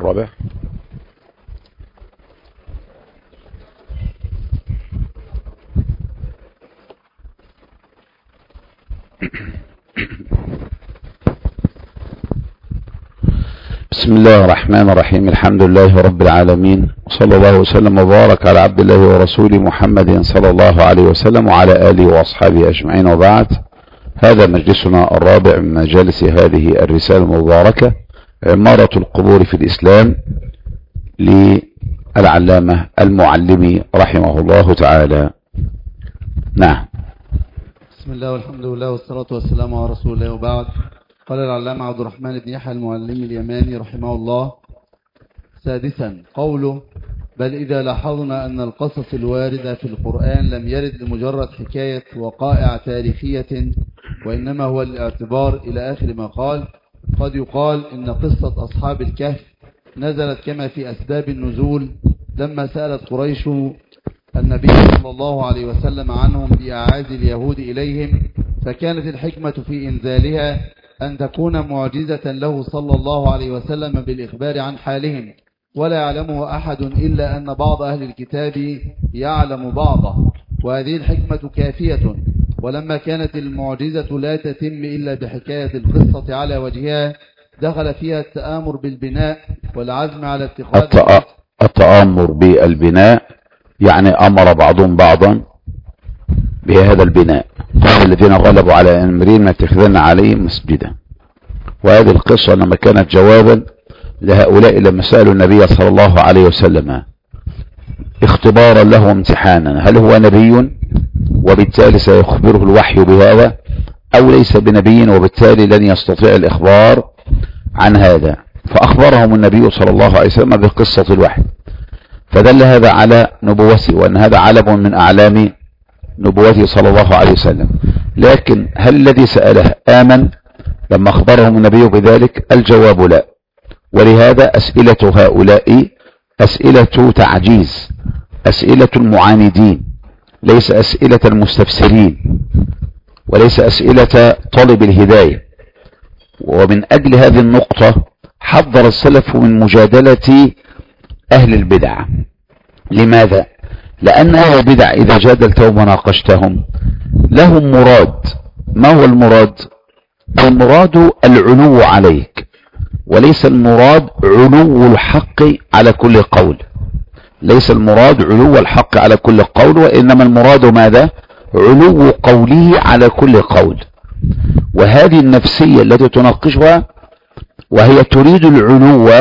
الرابع بسم الله الرحمن الرحيم الحمد لله رب العالمين صلى الله وسلم وبارك على عبد الله ورسوله محمد صلى الله عليه وسلم وعلى آله وأصحابه أجمعين وبعد هذا مجلسنا الرابع من مجالس هذه الرسالة المباركة عمارة القبور في الإسلام للعلامة المعلمي رحمه الله تعالى نعم بسم الله والحمد لله والصلاة والسلام على رسول الله وبعد قال العلامة عبد الرحمن بن يحيى المعلم اليماني رحمه الله سادسا قوله بل إذا لاحظنا أن القصص الواردة في القرآن لم يرد لمجرد حكاية وقائع تاريخية وإنما هو الاعتبار إلى آخر ما قال قد يقال إن قصة أصحاب الكهف نزلت كما في أسباب النزول لما سألت قريش النبي صلى الله عليه وسلم عنهم بإعاز اليهود إليهم فكانت الحكمة في إنزالها أن تكون معجزة له صلى الله عليه وسلم بالإخبار عن حالهم ولا يعلمه أحد إلا أن بعض أهل الكتاب يعلم بعضه وهذه الحكمة كافية ولما كانت المعجزة لا تتم إلا بحكاية القصة على وجهها دخل فيها التآمر بالبناء والعزم على اتخاذ التأ... التآمر بالبناء يعني أمر بعضهم بعضا بهذا البناء قال الذين غلبوا على أمرين اتخذنا عليه مسجدا وهذه القصة لما كانت جوابا لهؤلاء لما سألوا النبي صلى الله عليه وسلم اختبارا له امتحانا هل هو نبي وبالتالي سيخبره الوحي بهذا أو ليس بنبي وبالتالي لن يستطيع الإخبار عن هذا فأخبرهم النبي صلى الله عليه وسلم بقصة الوحي فدل هذا على نبوته وأن هذا علم من أعلام نبوته صلى الله عليه وسلم لكن هل الذي سأله آمن لما أخبرهم النبي بذلك الجواب لا ولهذا أسئلة هؤلاء أسئلة تعجيز أسئلة المعاندين ليس أسئلة المستفسرين وليس أسئلة طالب الهداية ومن أجل هذه النقطة حذر السلف من مجادلة أهل البدع لماذا؟ لأن أهل البدع إذا جادلتهم وناقشتهم لهم مراد ما هو المراد؟ المراد العلو عليك وليس المراد علو الحق على كل قول ليس المراد علو الحق على كل قول وإنما المراد ماذا علو قوله على كل قول وهذه النفسية التي تناقشها وهي تريد العلو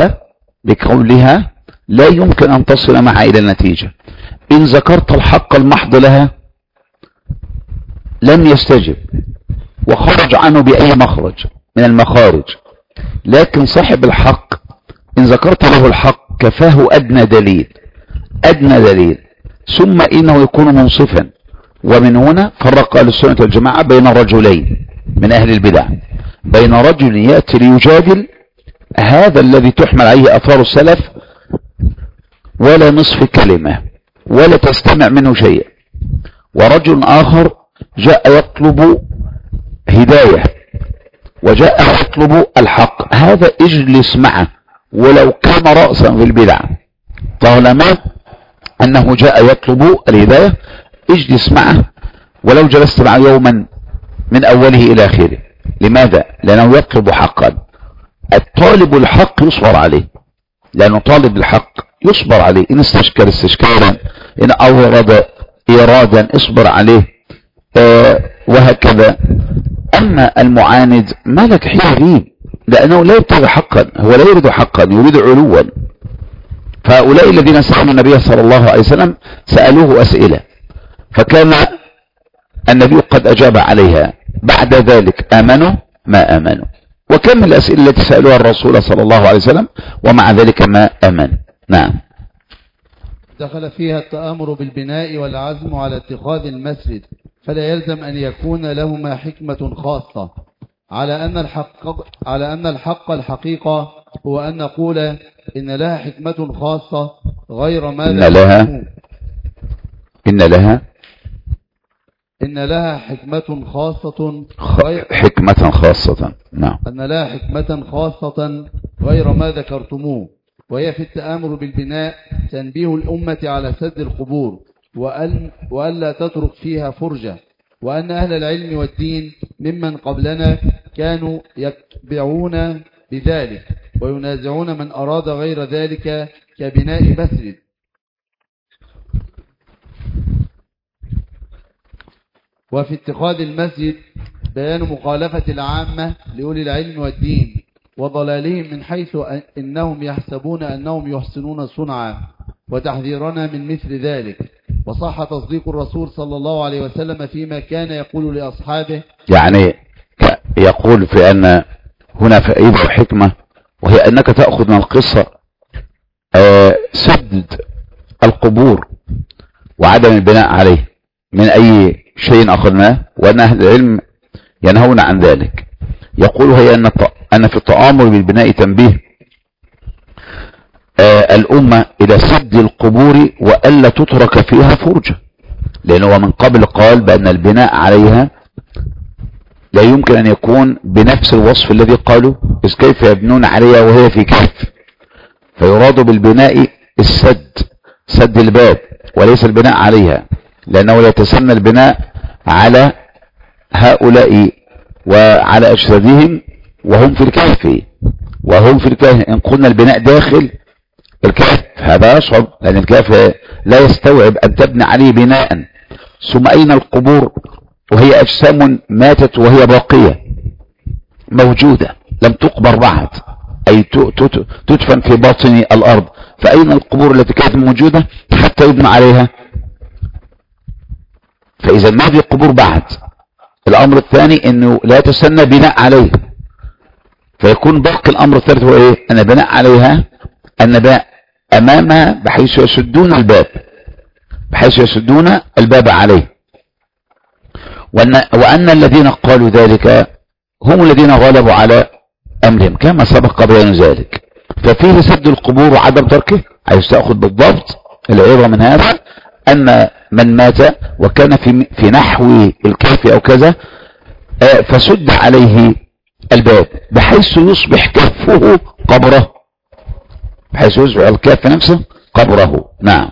بقولها لا يمكن أن تصل معها إلى النتيجة إن ذكرت الحق المحض لها لم يستجب وخرج عنه بأي مخرج من المخارج لكن صاحب الحق إن ذكرت له الحق كفاه أدنى دليل أدنى دليل ثم إنه يكون منصفا ومن هنا فرق أهل السنة والجماعة بين رجلين من أهل البدع بين رجل يأتي ليجادل هذا الذي تحمل عليه أثار السلف ولا نصف كلمة ولا تستمع منه شيء ورجل آخر جاء يطلب هداية وجاء يطلب الحق هذا اجلس معه ولو كان رأسا في البدع طالما أنه جاء يطلب الهداية اجلس معه ولو جلست معه يوما من أوله إلى آخره لماذا؟ لأنه يطلب حقا الطالب الحق يصبر عليه لأنه طالب الحق يصبر عليه إن استشكل استشكالا إن أورد إيرادا اصبر عليه آه وهكذا أما المعاند ما لك حين فيه لأنه لا يبتغي حقا هو لا يريد حقا يريد علوا فهؤلاء الذين سألوا النبي صلى الله عليه وسلم سألوه أسئلة فكان النبي قد أجاب عليها بعد ذلك آمنوا ما آمنوا وكم من الأسئلة التي سألوها الرسول صلى الله عليه وسلم ومع ذلك ما آمن نعم دخل فيها التآمر بالبناء والعزم على اتخاذ المسجد فلا يلزم أن يكون لهما حكمة خاصة على أن الحق على أن الحق الحقيقة هو أن نقول إن لها حكمة خاصة غير ما إن لها إن لها إن لها حكمة خاصة غير حكمة خاصة نعم أن لها حكمة خاصة غير ما ذكرتموه وهي في التآمر بالبناء تنبيه الأمة على سد القبور وأن وألا تترك فيها فرجة وأن أهل العلم والدين ممن قبلنا كانوا يتبعون بذلك وينازعون من أراد غير ذلك كبناء مسجد وفي اتخاذ المسجد بيان مخالفة العامة لأولي العلم والدين وضلالهم من حيث إنهم يحسبون أنهم يحسنون صنعا وتحذيرنا من مثل ذلك وصح تصديق الرسول صلى الله عليه وسلم فيما كان يقول لأصحابه يعني يقول في أن هنا فائدة وحكمة وهي أنك تأخذ من القصة آه، سد القبور وعدم البناء عليه من أي شيء أخذناه وأن أهل العلم ينهون عن ذلك يقول هي أن أن في التآمر بالبناء تنبيه آه الأمة إلى سد القبور وألا تترك فيها فرجة لأنه من قبل قال بأن البناء عليها لا يمكن أن يكون بنفس الوصف الذي قالوا إذ كيف يبنون عليها وهي في كهف فيراد بالبناء السد سد الباب وليس البناء عليها لأنه يتسنى البناء على هؤلاء وعلى أجسادهم وهم في الكهف وهم في الكهف إن قلنا البناء داخل الكهف هذا أصعب لأن الكهف لا يستوعب أن تبني عليه بناء ثم أين القبور وهي أجسام ماتت وهي باقية موجودة لم تقبر بعد أي تدفن في باطن الأرض فأين القبور التي كانت موجودة حتى يبنى عليها فإذا ما في قبور بعد الأمر الثاني أنه لا تسنى بناء عليه فيكون باقي الأمر الثالث هو إيه أن بناء عليها النباء أمامها بحيث يسدون الباب بحيث يسدون الباب عليه وأن, وأن الذين قالوا ذلك هم الذين غلبوا على أمرهم كما سبق بيان ذلك ففيه سد القبور وعدم تركه عايز تأخذ بالضبط العبرة من هذا أن من مات وكان في, في نحو الكهف أو كذا فسد عليه الباب بحيث يصبح كفه قبره بحيث يصبح الكهف نفسه قبره نعم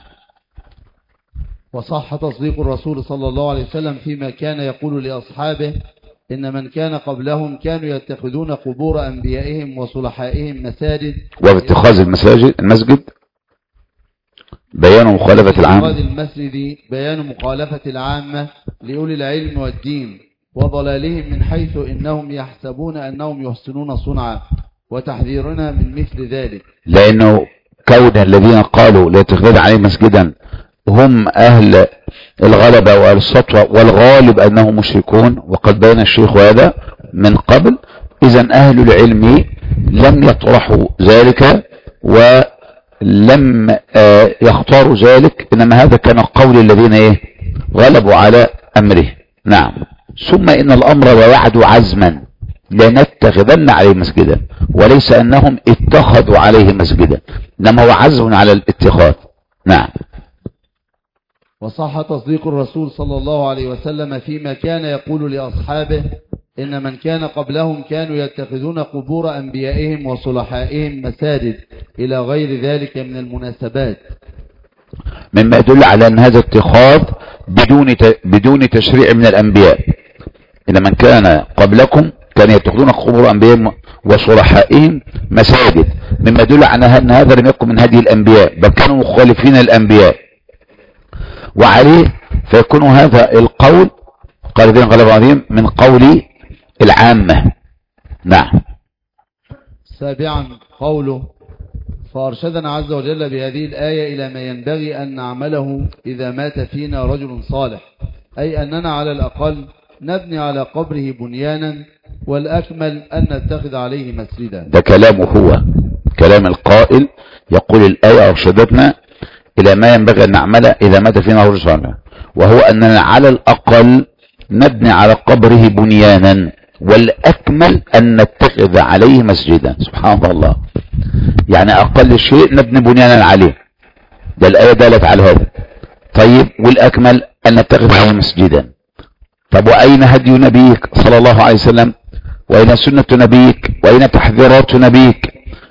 وصح تصديق الرسول صلى الله عليه وسلم فيما كان يقول لأصحابه إن من كان قبلهم كانوا يتخذون قبور أنبيائهم وصلحائهم مساجد وباتخاذ المساجد المسجد بيان مخالفة العامة المسجد بيان مخالفة العامة لأولي العلم والدين وضلالهم من حيث إنهم يحسبون أنهم يحسنون صنعا وتحذيرنا من مثل ذلك لأنه كون الذين قالوا ليتخذ عليه مسجدا هم أهل الغلبة والسطوة والغالب أنهم مشركون وقد بين الشيخ هذا من قبل إذا أهل العلم لم يطرحوا ذلك ولم آه، يختاروا ذلك إنما هذا كان قول الذين إيه غلبوا على أمره نعم ثم إن الأمر ويعد عزما لنتخذن عليه مسجدا وليس أنهم اتخذوا عليه مسجدا إنما هو عزم على الاتخاذ نعم وصح تصديق الرسول صلى الله عليه وسلم فيما كان يقول لأصحابه إن من كان قبلهم كانوا يتخذون قبور أنبيائهم وصلحائهم مساجد إلى غير ذلك من المناسبات مما يدل على أن هذا اتخاذ بدون بدون تشريع من الأنبياء إن من كان قبلكم كان يتخذون قبور أنبيائهم وصلحائهم مساجد مما يدل على أن هذا لم يكن من هدي الأنبياء بل كانوا مخالفين الأنبياء وعليه فيكون هذا القول قال ذين غلب عظيم من قول العامة نعم سابعا قوله فأرشدنا عز وجل بهذه الآية إلى ما ينبغي أن نعمله إذا مات فينا رجل صالح أي أننا على الأقل نبني على قبره بنيانا والأكمل أن نتخذ عليه مسجدا ده كلامه هو كلام القائل يقول الآية أرشدتنا إلى ما ينبغي أن نعمله إذا مات فينا رجل صالح وهو أننا على الأقل نبني على قبره بنيانا والأكمل أن نتخذ عليه مسجدا سبحان الله يعني أقل شيء نبني بنيانا عليه ده الآية دالت على هذا طيب والأكمل أن نتخذ عليه مسجدا طب وأين هدي نبيك صلى الله عليه وسلم وأين سنة نبيك وأين تحذيرات نبيك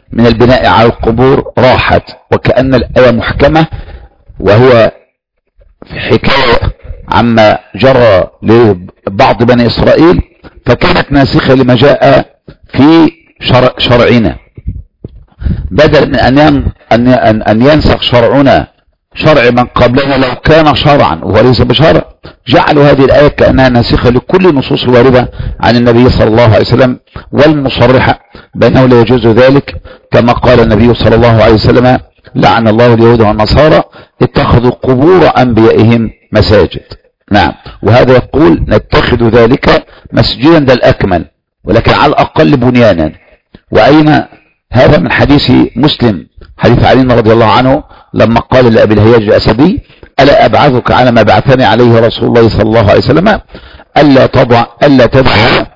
من البناء على القبور راحت وكأن الآية محكمة وهو في حكاية عما جرى لبعض بني إسرائيل فكانت ناسخة لما جاء في شرع شرعنا بدل من أن أن أن ينسخ شرعنا شرع من قبلنا لو كان شرعا وليس بشرع جعلوا هذه الآية كأنها ناسخة لكل النصوص الواردة عن النبي صلى الله عليه وسلم والمصرحة بأنه لا يجوز ذلك كما قال النبي صلى الله عليه وسلم لعن الله اليهود والنصارى اتخذوا قبور أنبيائهم مساجد نعم وهذا يقول نتخذ ذلك مسجدا ده الأكمل ولكن على الأقل بنيانا وأين هذا من حديث مسلم حديث علي رضي الله عنه لما قال لأبي الهياج الأسدي ألا أبعثك على ما بعثني عليه رسول الله صلى الله عليه وسلم ألا تضع ألا تضع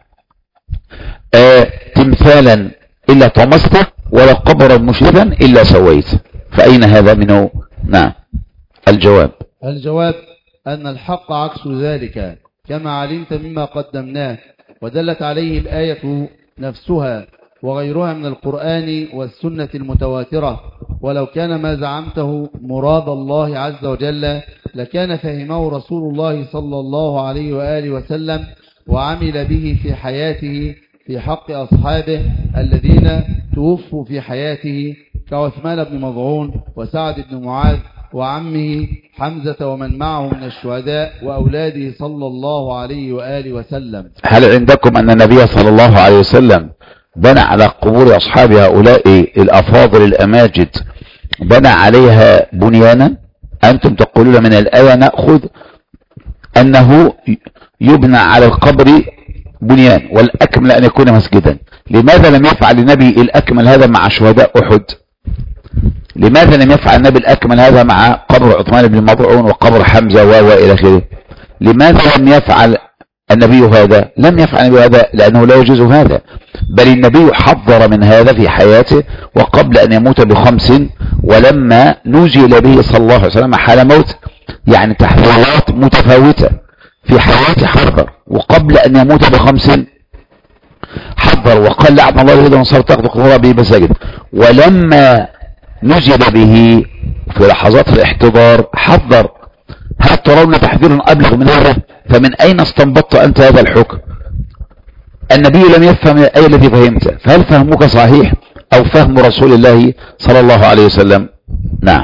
آه تمثالا إلا طمسته ولا قبرا مشرفا إلا سويته فأين هذا منه نعم الجواب الجواب أن الحق عكس ذلك كما علمت مما قدمناه ودلت عليه الآية نفسها وغيرها من القرآن والسنة المتواترة ولو كان ما زعمته مراد الله عز وجل لكان فهمه رسول الله صلى الله عليه وآله وسلم وعمل به في حياته في حق أصحابه الذين توفوا في حياته كعثمان بن مضعون وسعد بن معاذ وعمه حمزة ومن معه من الشهداء وأولاده صلى الله عليه وآله وسلم هل عندكم أن النبي صلى الله عليه وسلم بنى على قبور أصحاب هؤلاء الأفاضل الأماجد بنى عليها بنيانا أنتم تقولون من الآية نأخذ أنه يبنى على القبر بنيان والأكمل أن يكون مسجدا لماذا لم يفعل النبي الأكمل هذا مع شهداء أحد لماذا لم يفعل النبي الأكمل هذا مع قبر عثمان بن مضعون وقبر حمزة و إلى آخره لماذا لم يفعل النبي هذا لم يفعل النبي هذا لأنه لا يجوز هذا بل النبي حذر من هذا في حياته وقبل أن يموت بخمس ولما نزل به صلى الله عليه وسلم حال موت يعني تحذيرات متفاوتة في حياته حذر وقبل أن يموت بخمس حذر وقال لعن الله اليهود والنصارى تاخذ قبورها به مساجد ولما نزل به في لحظات الاحتضار حذر هل ترون تحذيرا أبلغ من هذا فمن أين استنبطت أنت هذا الحكم النبي لم يفهم أي الذي فهمته فهل فهمك صحيح أو فهم رسول الله صلى الله عليه وسلم نعم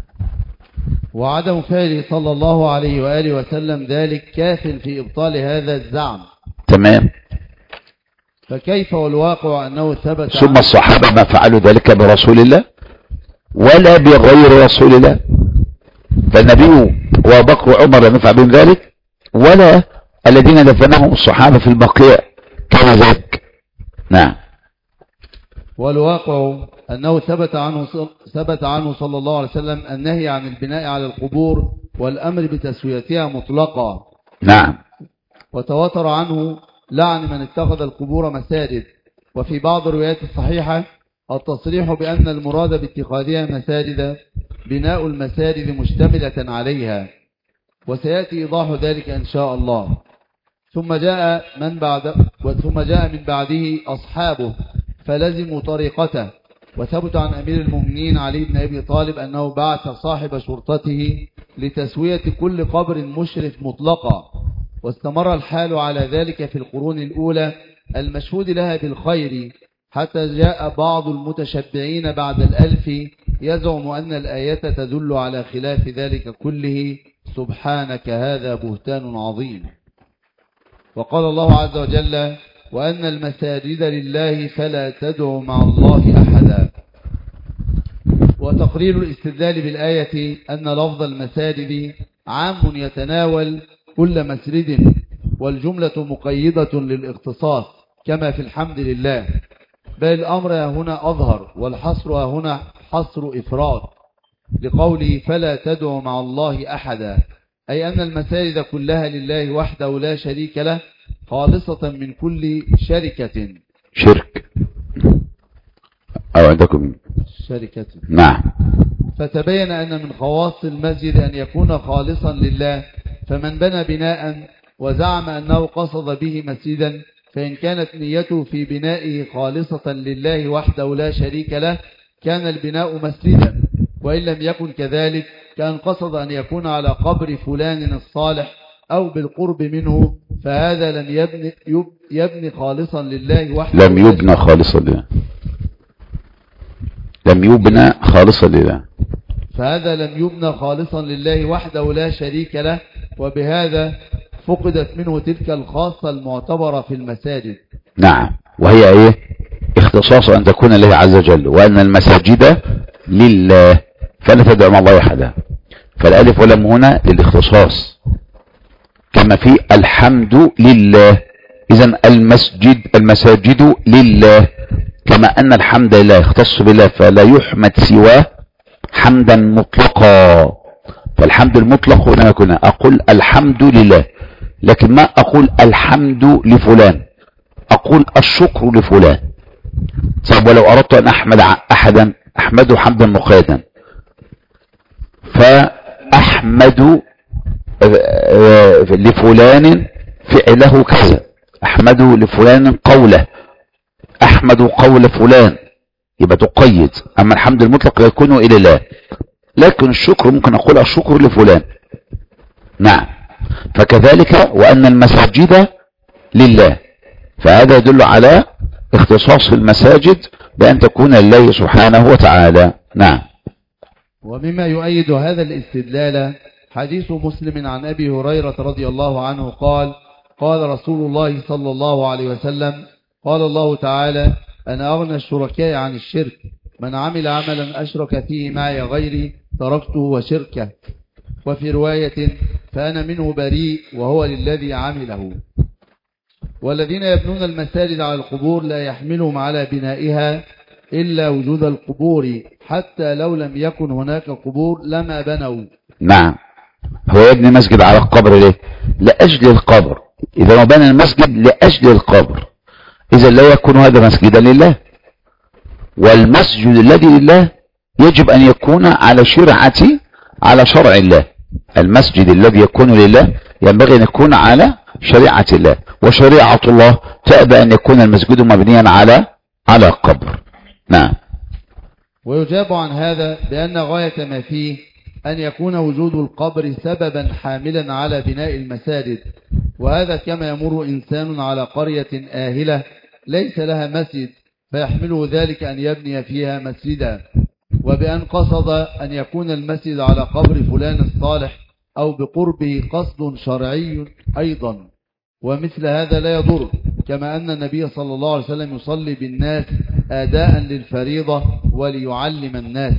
وعدم فعله صلى الله عليه وآله وسلم ذلك كاف في إبطال هذا الزعم تمام فكيف والواقع أنه ثبت ثم الصحابة ما فعلوا ذلك برسول الله ولا بغير رسول الله فالنبي وبكر وعمر لم يفعل بهم ذلك ولا الذين دفنهم الصحابة في البقيع كان ذلك نعم والواقع أنه ثبت عنه ثبت عنه صلى الله عليه وسلم النهي عن البناء على القبور والأمر بتسويتها مطلقا نعم وتواتر عنه لعن من اتخذ القبور مساجد وفي بعض الروايات الصحيحة التصريح بأن المراد باتخاذها مساجد بناء المساجد مشتملة عليها وسيأتي إيضاح ذلك إن شاء الله ثم جاء من بعد ثم جاء من بعده أصحابه فلزموا طريقته وثبت عن أمير المؤمنين علي بن أبي طالب أنه بعث صاحب شرطته لتسوية كل قبر مشرف مطلقا واستمر الحال على ذلك في القرون الأولى المشهود لها بالخير حتى جاء بعض المتشبعين بعد الألف يزعم أن الآية تدل على خلاف ذلك كله سبحانك هذا بهتان عظيم وقال الله عز وجل وأن المساجد لله فلا تدعوا مع الله أحدا وتقرير الاستدلال بالآية أن لفظ المساجد عام يتناول كل مسجد والجملة مقيدة للاختصاص كما في الحمد لله بل الأمر هنا أظهر والحصر هنا حصر إفراد لقوله فلا تدعوا مع الله أحدا أي أن المساجد كلها لله وحده لا شريك له خالصة من كل شركة شرك أو عندكم شركة نعم فتبين أن من خواص المسجد أن يكون خالصا لله فمن بنى بناء وزعم أنه قصد به مسجدا فإن كانت نيته في بنائه خالصة لله وحده لا شريك له كان البناء مسجدا وإن لم يكن كذلك كان قصد أن يكون على قبر فلان الصالح أو بالقرب منه فهذا لم يبني, يبني خالصا لله وحده لم يبنى خالصا لله لم يبنى خالصا لله فهذا لم يبنى خالصا لله وحده لا شريك له وبهذا فقدت منه تلك الخاصة المعتبرة في المساجد نعم وهي ايه اختصاص ان تكون لله عز وجل وان المساجد لله فلا تدعو مع الله احدا فالالف ولم هنا للاختصاص كما في الحمد لله اذا المسجد المساجد لله كما ان الحمد لله يختص بالله فلا يحمد سواه حمدا مطلقا فالحمد المطلق هنا يكون اقول الحمد لله لكن ما اقول الحمد لفلان اقول الشكر لفلان طيب ولو اردت ان احمد احدا احمده حمدا مقيدا فاحمد لفلان فعله كذا احمد لفلان قوله احمد قول فلان يبقى تقيد اما الحمد المطلق يكون الى الله لكن الشكر ممكن اقول الشكر لفلان نعم فكذلك وان المساجد لله فهذا يدل على اختصاص المساجد بان تكون لله سبحانه وتعالى نعم ومما يؤيد هذا الاستدلال حديث مسلم عن أبي هريرة رضي الله عنه قال قال رسول الله صلى الله عليه وسلم قال الله تعالى أنا أغنى الشركاء عن الشرك من عمل عملا أشرك فيه معي غيري تركته وشركه وفي رواية فأنا منه بريء وهو للذي عمله والذين يبنون المساجد على القبور لا يحملهم على بنائها إلا وجود القبور حتى لو لم يكن هناك قبور لما بنوا نعم هو يبني مسجد على القبر ليه لأجل القبر إذا ما بنى المسجد لأجل القبر إذا لا يكون هذا مسجدا لله والمسجد الذي لله يجب أن يكون على شرعة على شرع الله المسجد الذي يكون لله ينبغي أن يكون على شريعة الله وشريعة الله تأبى أن يكون المسجد مبنيا على على قبر نعم ويجاب عن هذا بأن غاية ما فيه أن يكون وجود القبر سببا حاملا على بناء المساجد وهذا كما يمر إنسان على قرية آهلة ليس لها مسجد فيحمله ذلك أن يبني فيها مسجدا وبأن قصد أن يكون المسجد على قبر فلان الصالح أو بقربه قصد شرعي أيضا ومثل هذا لا يضر كما أن النبي صلى الله عليه وسلم يصلي بالناس آداء للفريضة وليعلم الناس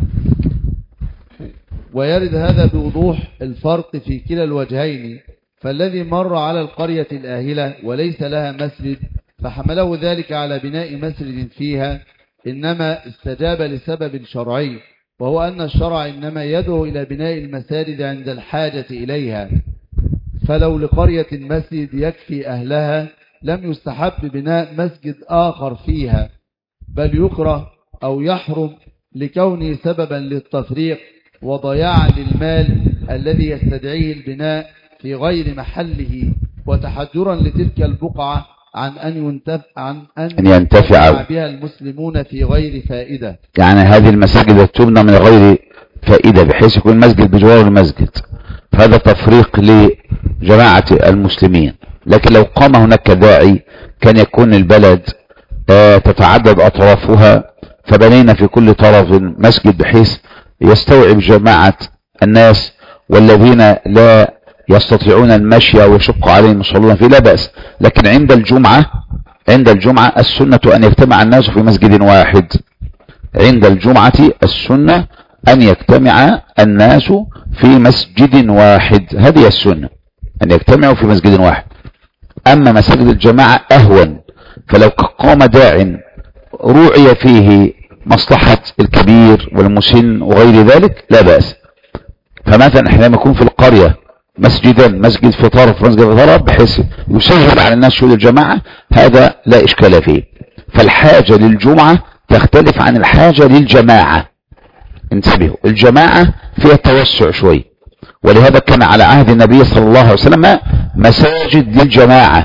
ويرد هذا بوضوح الفرق في كلا الوجهين فالذي مر على القرية الآهلة وليس لها مسجد فحمله ذلك على بناء مسجد فيها إنما استجاب لسبب شرعي وهو أن الشرع إنما يدعو إلى بناء المساجد عند الحاجة إليها فلو لقرية مسجد يكفي أهلها لم يستحب بناء مسجد آخر فيها بل يكره أو يحرم لكونه سببا للتفريق وضياعا للمال الذي يستدعيه البناء في غير محله وتحجرا لتلك البقعة عن أن ينتفع, عن أن ينتفع بها المسلمون في غير فائدة يعني هذه المساجد تبنى من غير فائدة بحيث يكون مسجد بجوار المسجد فهذا تفريق لجماعة المسلمين لكن لو قام هناك داعي كان يكون البلد تتعدد أطرافها فبنينا في كل طرف مسجد بحيث يستوعب جماعة الناس والذين لا يستطيعون المشي ويشق عليهم يصلون فيه لا بأس لكن عند الجمعة عند الجمعة السنة أن يجتمع الناس في مسجد واحد عند الجمعة السنة أن يجتمع الناس في مسجد واحد هذه السنة أن يجتمعوا في مسجد واحد أما مساجد الجماعة أهون فلو قام داع روعي فيه مصلحة الكبير والمسن وغير ذلك لا بأس فمثلا احنا لما يكون في القرية مسجدا مسجد في طرف مسجد في طرف بحيث يسهل على الناس شهود الجماعة هذا لا إشكال فيه فالحاجة للجمعة تختلف عن الحاجة للجماعة انتبهوا الجماعة فيها توسع شوي ولهذا كان على عهد النبي صلى الله عليه وسلم مساجد للجماعة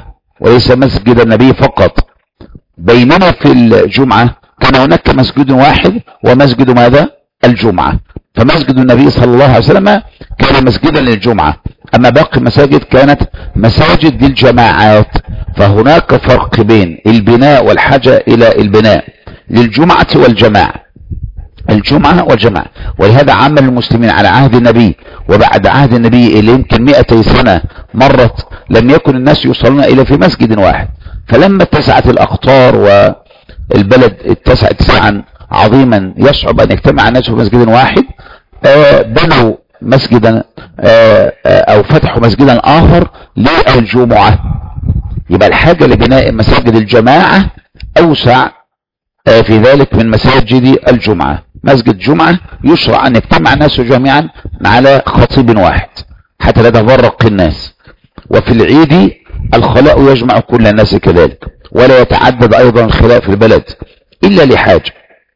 وليس مسجد النبي فقط بينما في الجمعة كان هناك مسجد واحد ومسجد ماذا الجمعة فمسجد النبي صلى الله عليه وسلم كان مسجدا للجمعة اما باقي المساجد كانت مساجد للجماعات فهناك فرق بين البناء والحاجة الى البناء للجمعة والجماعة الجمعة والجماعة ولهذا عمل المسلمين على عهد النبي وبعد عهد النبي اللي يمكن 200 سنة مرت لم يكن الناس يصلون إلى في مسجد واحد فلما اتسعت الأقطار والبلد اتسع اتساعا عظيما يصعب أن يجتمع الناس في مسجد واحد آه، بنوا مسجدا آه، آه، أو فتحوا مسجدا آخر للجمعة يبقى الحاجة لبناء مساجد الجماعة أوسع في ذلك من مساجد الجمعة مسجد جمعة يشرع أن يجتمع الناس جميعا على خطيب واحد حتى لا تفرق الناس وفي العيد الخلاء يجمع كل الناس كذلك ولا يتعدد أيضا الخلاء في البلد إلا لحاجة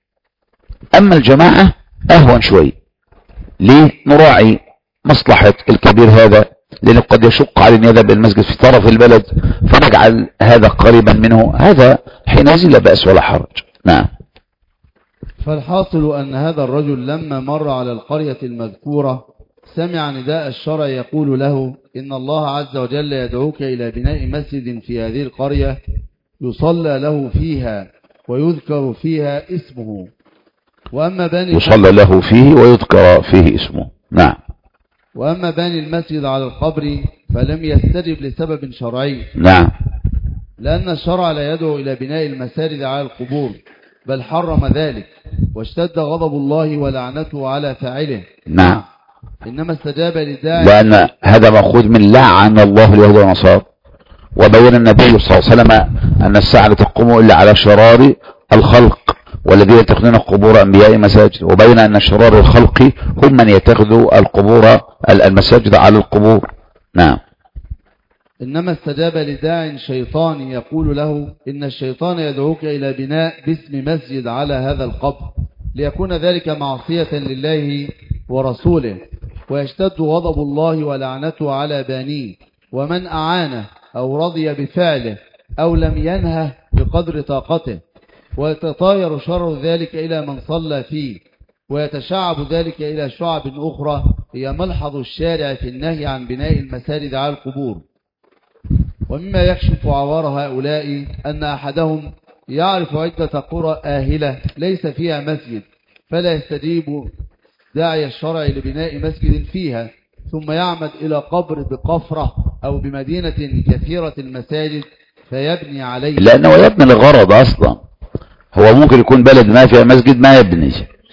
أما الجماعة أهون شوي ليه نراعي مصلحة الكبير هذا لأنه قد يشق على أن يذهب المسجد في طرف البلد فنجعل هذا قريبا منه هذا حينئذ لا بأس ولا حرج نعم فالحاصل أن هذا الرجل لما مر على القرية المذكورة سمع نداء الشرع يقول له إن الله عز وجل يدعوك إلى بناء مسجد في هذه القرية يصلى له فيها ويذكر فيها اسمه وأما بني يصلى له فيه ويذكر فيه اسمه نعم وأما بني المسجد على القبر فلم يستجب لسبب شرعي نعم لأن الشرع لا يدعو إلى بناء المساجد على القبور بل حرم ذلك واشتد غضب الله ولعنته على فاعله نعم إنما استجاب للداعي لأن هذا مأخوذ من لعن الله اليهود والنصارى وبين النبي صلى الله عليه وسلم أن الساعة لا تقوم إلا على شرار الخلق والذين يتخذون قبور أنبياء مساجد وبين أن شرار الخلق هم من يتخذوا القبور المساجد على القبور نعم إنما استجاب لداع شيطاني يقول له إن الشيطان يدعوك إلى بناء باسم مسجد على هذا القبر ليكون ذلك معصية لله ورسوله ويشتد غضب الله ولعنته على بانيه ومن أعانه أو رضي بفعله أو لم ينهه بقدر طاقته ويتطاير شر ذلك إلى من صلى فيه ويتشعب ذلك إلى شعب أخرى هي ملحظ الشارع في النهي عن بناء المساجد على القبور ومما يكشف عوار هؤلاء أن أحدهم يعرف عدة قرى آهلة ليس فيها مسجد فلا يستجيب داعي الشرع لبناء مسجد فيها ثم يعمد إلى قبر بقفرة أو بمدينة كثيرة المساجد فيبني عليه لأنه يبني لغرض أصلا هو ممكن يكون بلد ما فيها مسجد ما يبني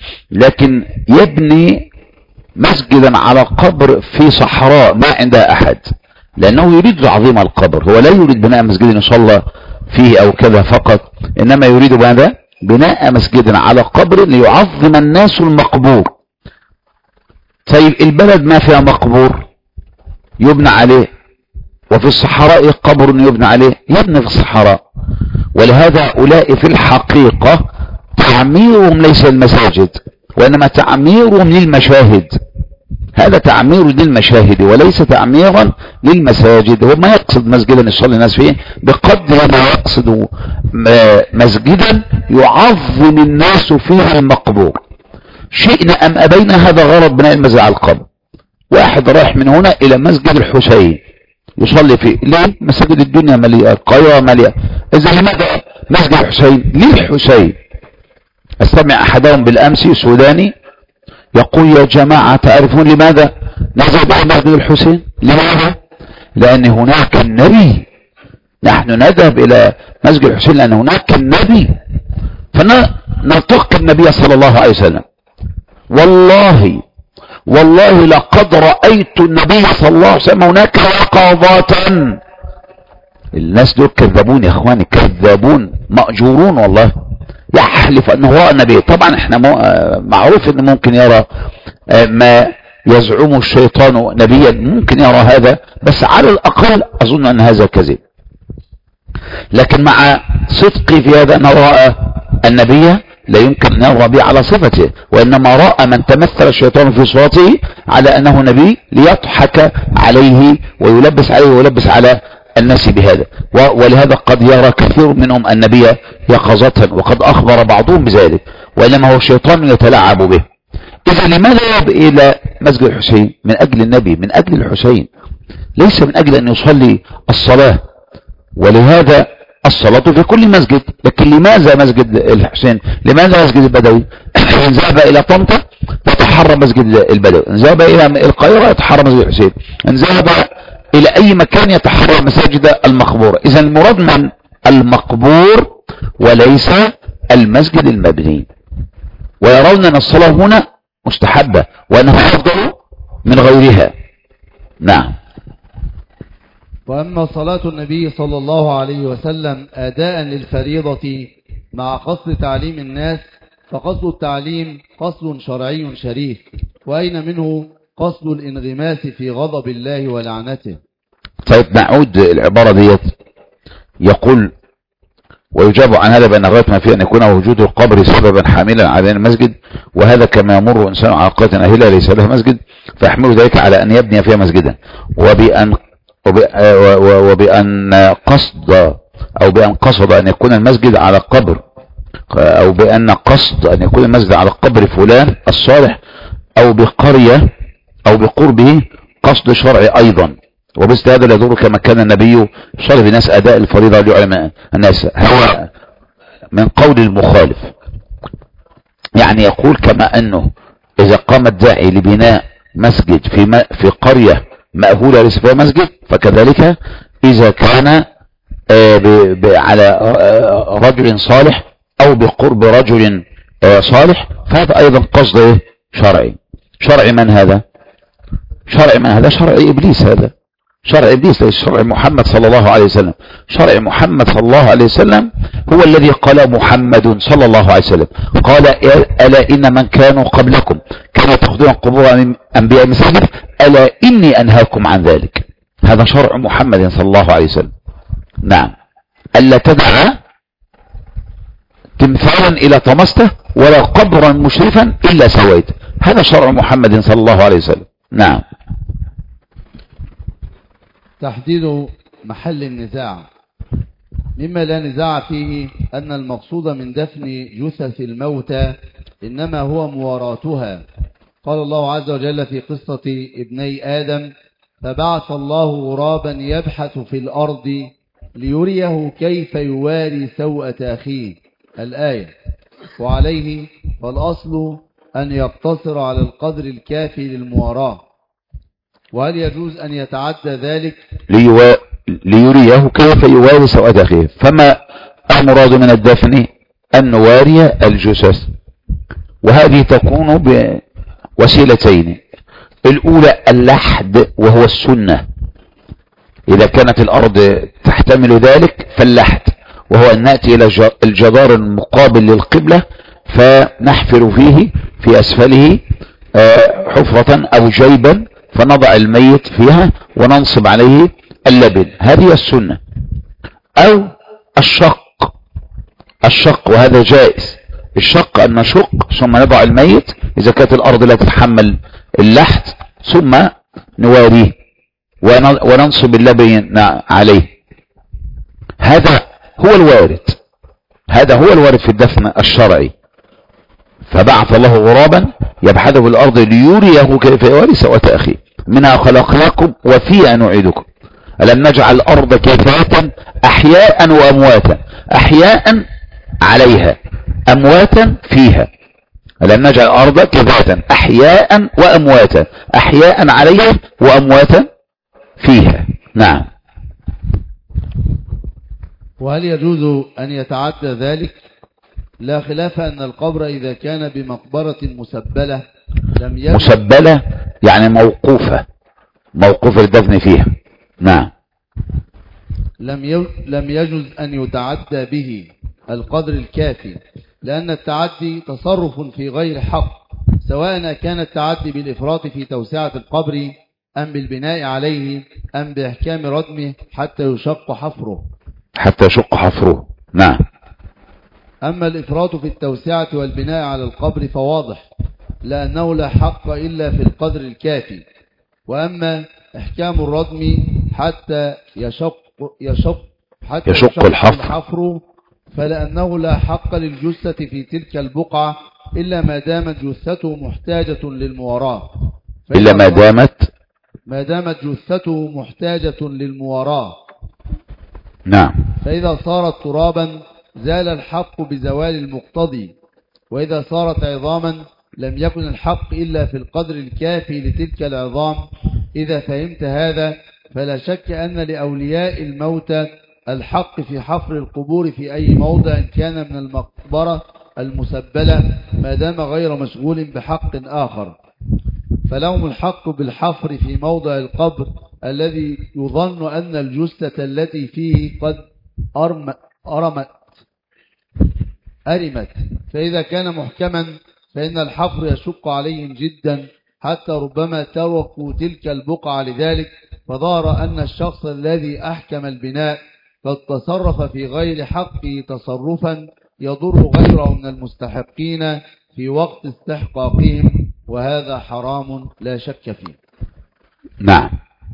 لكن يبني مسجدا على قبر في صحراء ما عندها أحد لأنه يريد تعظيم القبر هو لا يريد بناء مسجد يصلى فيه أو كذا فقط إنما يريد ماذا بناء مسجد على قبر ليعظم الناس المقبور طيب البلد ما فيها مقبور يبنى عليه وفي الصحراء قبر يبنى عليه يبنى في الصحراء ولهذا هؤلاء في الحقيقة تعميرهم ليس المساجد وإنما تعميرهم للمشاهد هذا تعمير للمشاهد وليس تعميرا للمساجد هو ما يقصد مسجدا يصلي الناس فيه بقدر ما يقصد مسجدا يعظم الناس فيه المقبور شئنا أم أبينا هذا غرض بناء المسجد على القبر واحد رايح من هنا إلى مسجد الحسين يصلي فيه ليه مساجد الدنيا مليئة القاهرة مليئة إذا لماذا مسجد الحسين ليه الحسين استمع أحدهم بالأمس سوداني يقول يا جماعة تعرفون لماذا نزل بعد مسجد الحسين لماذا لأن هناك النبي نحن نذهب إلى مسجد الحسين لأن هناك النبي فنلتقي النبي صلى الله عليه وسلم والله والله لقد رأيت النبي صلى الله عليه وسلم هناك يقظات الناس دول كذابون يا اخواني كذابون مأجورون والله يحلف انه هو النبي طبعا احنا معروف ان ممكن يرى ما يزعم الشيطان نبيا ممكن يرى هذا بس على الاقل اظن ان هذا كذب لكن مع صدقي في هذا انه رأى النبي لا يمكن أن يرى به على صفته وإنما رأى من تمثل الشيطان في صورته على أنه نبي ليضحك عليه ويلبس عليه ويلبس على الناس بهذا ولهذا قد يرى كثير منهم النبي يقظة وقد أخبر بعضهم بذلك وإنما هو شيطان يتلاعب به إذا لماذا يذهب إلى مسجد الحسين من أجل النبي من أجل الحسين ليس من أجل أن يصلي الصلاة ولهذا الصلاة في كل مسجد لكن لماذا مسجد الحسين لماذا مسجد البدوي ذهب إلى طنطا يتحرى مسجد البدوي ذهب إلى القاهرة يتحرى مسجد الحسين ذهب إلى أي مكان يتحرى مساجد المقبورة إذا المراد من المقبور وليس المسجد المبني ويرون أن الصلاة هنا مستحبة وأنها أفضل من غيرها نعم وأما صلاة النبي صلى الله عليه وسلم أداء للفريضة مع قصد تعليم الناس فقصد التعليم قصد شرعي شريف وأين منه قصد الانغماس في غضب الله ولعنته طيب نعود العبارة ديت يقول ويجاب عن هذا بأن غاية ما فيه أن يكون وجود القبر سببا حاملا على المسجد وهذا كما يمر إنسان على قاتل أهلها ليس له مسجد فيحمل ذلك على أن يبني فيها مسجدا وبأن وبأن قصد أو بأن قصد أن يكون المسجد على قبر أو بأن قصد أن يكون المسجد على قبر فلان الصالح أو بقرية أو بقربه قصد شرعي أيضا وبس هذا لا يدور كما كان النبي صلى بناس أداء الفريضة لعلماء الناس هو من قول المخالف يعني يقول كما أنه إذا قام الداعي لبناء مسجد في في قرية مأهولة ليس فيها مسجد فكذلك إذا كان آه، على آه، رجل صالح أو بقرب رجل آه، صالح فهذا أيضا قصد إيه؟ شرعي شرع من هذا شرع من هذا شرع إبليس هذا شرع إبليس ليس شرع محمد صلى الله عليه وسلم شرع محمد صلى الله عليه وسلم هو الذي قال محمد صلى الله عليه وسلم قال ألا إن من كانوا قبلكم كانوا تأخذون قبور أنبياء مساجد ألا إني أنهاكم عن ذلك هذا شرع محمد صلى الله عليه وسلم نعم ألا تدع تمثالا إلى طمسته ولا قبرا مشرفا إلا سويت هذا شرع محمد صلى الله عليه وسلم نعم تحديد محل النزاع مما لا نزاع فيه أن المقصود من دفن جثث الموتى إنما هو مواراتها قال الله عز وجل في قصة ابني آدم فبعث الله غرابا يبحث في الأرض ليريه كيف يواري سوءة أخيه الآية وعليه فالأصل أن يقتصر على القدر الكافي للمواراة وهل يجوز أن يتعدى ذلك ليو... ليريه كيف يواري سوءة أخيه فما المراد من الدفن أن نواري الجثث وهذه تكون بوسيلتين الأولى اللحد وهو السنة إذا كانت الأرض تحتمل ذلك فاللحد وهو أن نأتي إلى الجدار المقابل للقبلة فنحفر فيه في أسفله آه، حفرة أو جيبا فنضع الميت فيها وننصب عليه اللبن هذه السنة أو الشق الشق وهذا جائز الشق أن نشق ثم نضع الميت إذا كانت الأرض لا تتحمل اللحد ثم نواريه وننصب اللبن عليه هذا هو الوارد هذا هو الوارد في الدفن الشرعي فبعث الله غرابا يبحث في الأرض ليريه كيف يواري سوءة أخيه منها خلقناكم وفيها نعيدكم ألم نجعل الأرض كفاة أحياء وأمواتا أحياء عليها أمواتا فيها ألم نجعل الأرض كفاة أحياء وأمواتا أحياء عليها وأمواتا فيها نعم وهل يجوز أن يتعدى ذلك لا خلاف أن القبر إذا كان بمقبرة مسبلة لم يجوز مسبلة يعني موقوفة موقوف الدفن فيها نعم لم لم يجوز أن يتعدى به القدر الكافي لأن التعدي تصرف في غير حق سواء كان التعدي بالإفراط في توسعة القبر أم بالبناء عليه أم بإحكام ردمه حتى يشق حفره حتى يشق حفره نعم أما الإفراط في التوسعة والبناء على القبر فواضح لأنه لا حق إلا في القدر الكافي وأما إحكام الردم حتى يشق يشق حتى يشق الحفر. الحفر فلأنه لا حق للجثة في تلك البقعة إلا ما دامت جثته محتاجة للمواراة إلا ما فإذا- دامت ما دامت جثته محتاجة للمواراة نعم فإذا صارت ترابا زال الحق بزوال المقتضي وإذا صارت عظاما لم يكن الحق إلا في القدر الكافي لتلك العظام إذا فهمت هذا فلا شك أن لأولياء الموتى الحق في حفر القبور في أي موضع كان من المقبرة المسبلة ما دام غير مشغول بحق آخر فلهم الحق بالحفر في موضع القبر الذي يظن أن الجثة التي فيه قد أرم أرمت أرمت فإذا كان محكما فإن الحفر يشق عليهم جدا حتى ربما تركوا تلك البقعة لذلك فظهر أن الشخص الذي أحكم البناء قد تصرف في غير حقه تصرفا يضر غيره من المستحقين في وقت استحقاقهم وهذا حرام لا شك فيه نعم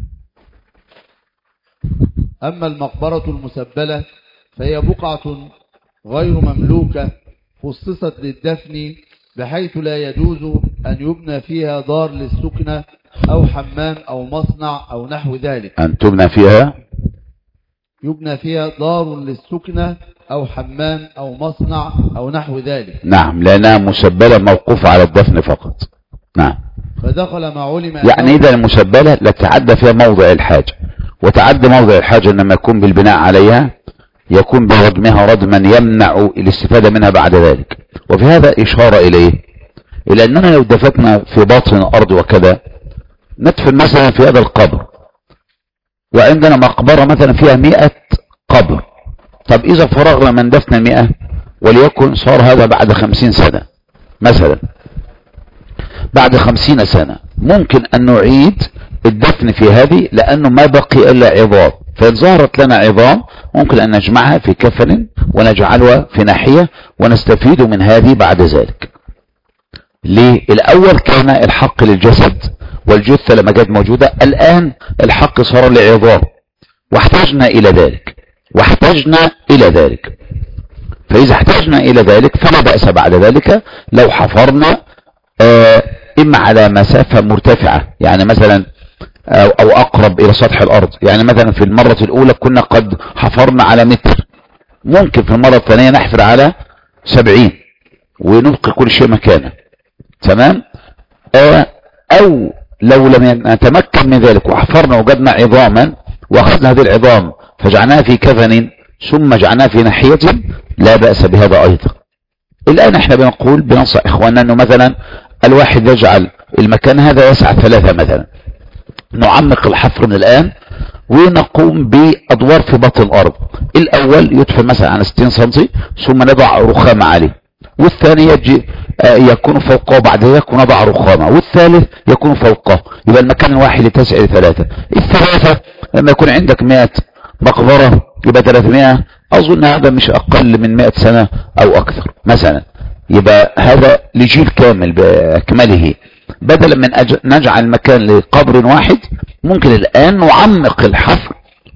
أما المقبرة المسبلة فهي بقعة غير مملوكة خصصت للدفن بحيث لا يجوز أن يبنى فيها دار للسكنة أو حمام أو مصنع أو نحو ذلك أن تبنى فيها يبنى فيها دار للسكنة أو حمام أو مصنع أو نحو ذلك نعم لأنها مسبلة موقوفة على الدفن فقط نعم فدخل ما علم يعني إذا المسبلة لا تعدى فيها موضع الحاجة وتعدى موضع الحاجة لما يكون بالبناء عليها يكون بردمها ردما يمنع الاستفادة منها بعد ذلك وفي هذا إشارة إليه إلى أننا لو دفتنا في باطن الأرض وكذا ندفن مثلا في هذا القبر وعندنا مقبرة مثلا فيها مئة قبر طب إذا فرغنا من دفن المئة وليكن صار هذا بعد خمسين سنة مثلا بعد خمسين سنة ممكن أن نعيد الدفن في هذه لأنه ما بقي إلا عظام فإن ظهرت لنا عظام ممكن أن نجمعها في كفن ونجعلها في ناحية ونستفيد من هذه بعد ذلك ليه الأول كان الحق للجسد والجثة لما كانت موجودة الآن الحق صار لعظام واحتاجنا إلى ذلك واحتاجنا إلى ذلك فإذا احتاجنا إلى ذلك فلا بأس بعد ذلك لو حفرنا آه، إما على مسافة مرتفعة يعني مثلا أو, أو أقرب إلى سطح الأرض يعني مثلا في المرة الأولى كنا قد حفرنا على متر ممكن في المرة الثانية نحفر على سبعين ونبقي كل شيء مكانه تمام آه، أو لو لم نتمكن من ذلك وحفرنا وجدنا عظاما وأخذنا هذه العظام فجعلناها في كفن ثم جعلناها في ناحية لا بأس بهذا أيضا الآن احنا بنقول بننصح إخواننا أنه مثلا الواحد يجعل المكان هذا يسع ثلاثة مثلا نعمق الحفر من الآن ونقوم بأدوار في بطن الأرض الأول يدفن مثلا على 60 سنتي ثم نضع رخامة عليه والثاني يجي آه، يكون فوقه وبعد ذلك نضع رخامة والثالث يكون فوقه يبقى المكان الواحد يتسع لثلاثة الثلاثة لما يكون عندك 100 مقبرة يبقى 300 أظن هذا مش أقل من 100 سنة أو أكثر مثلا يبقى هذا لجيل كامل بأكمله بدلا من أج... نجعل مكان لقبر واحد ممكن الآن نعمق الحفر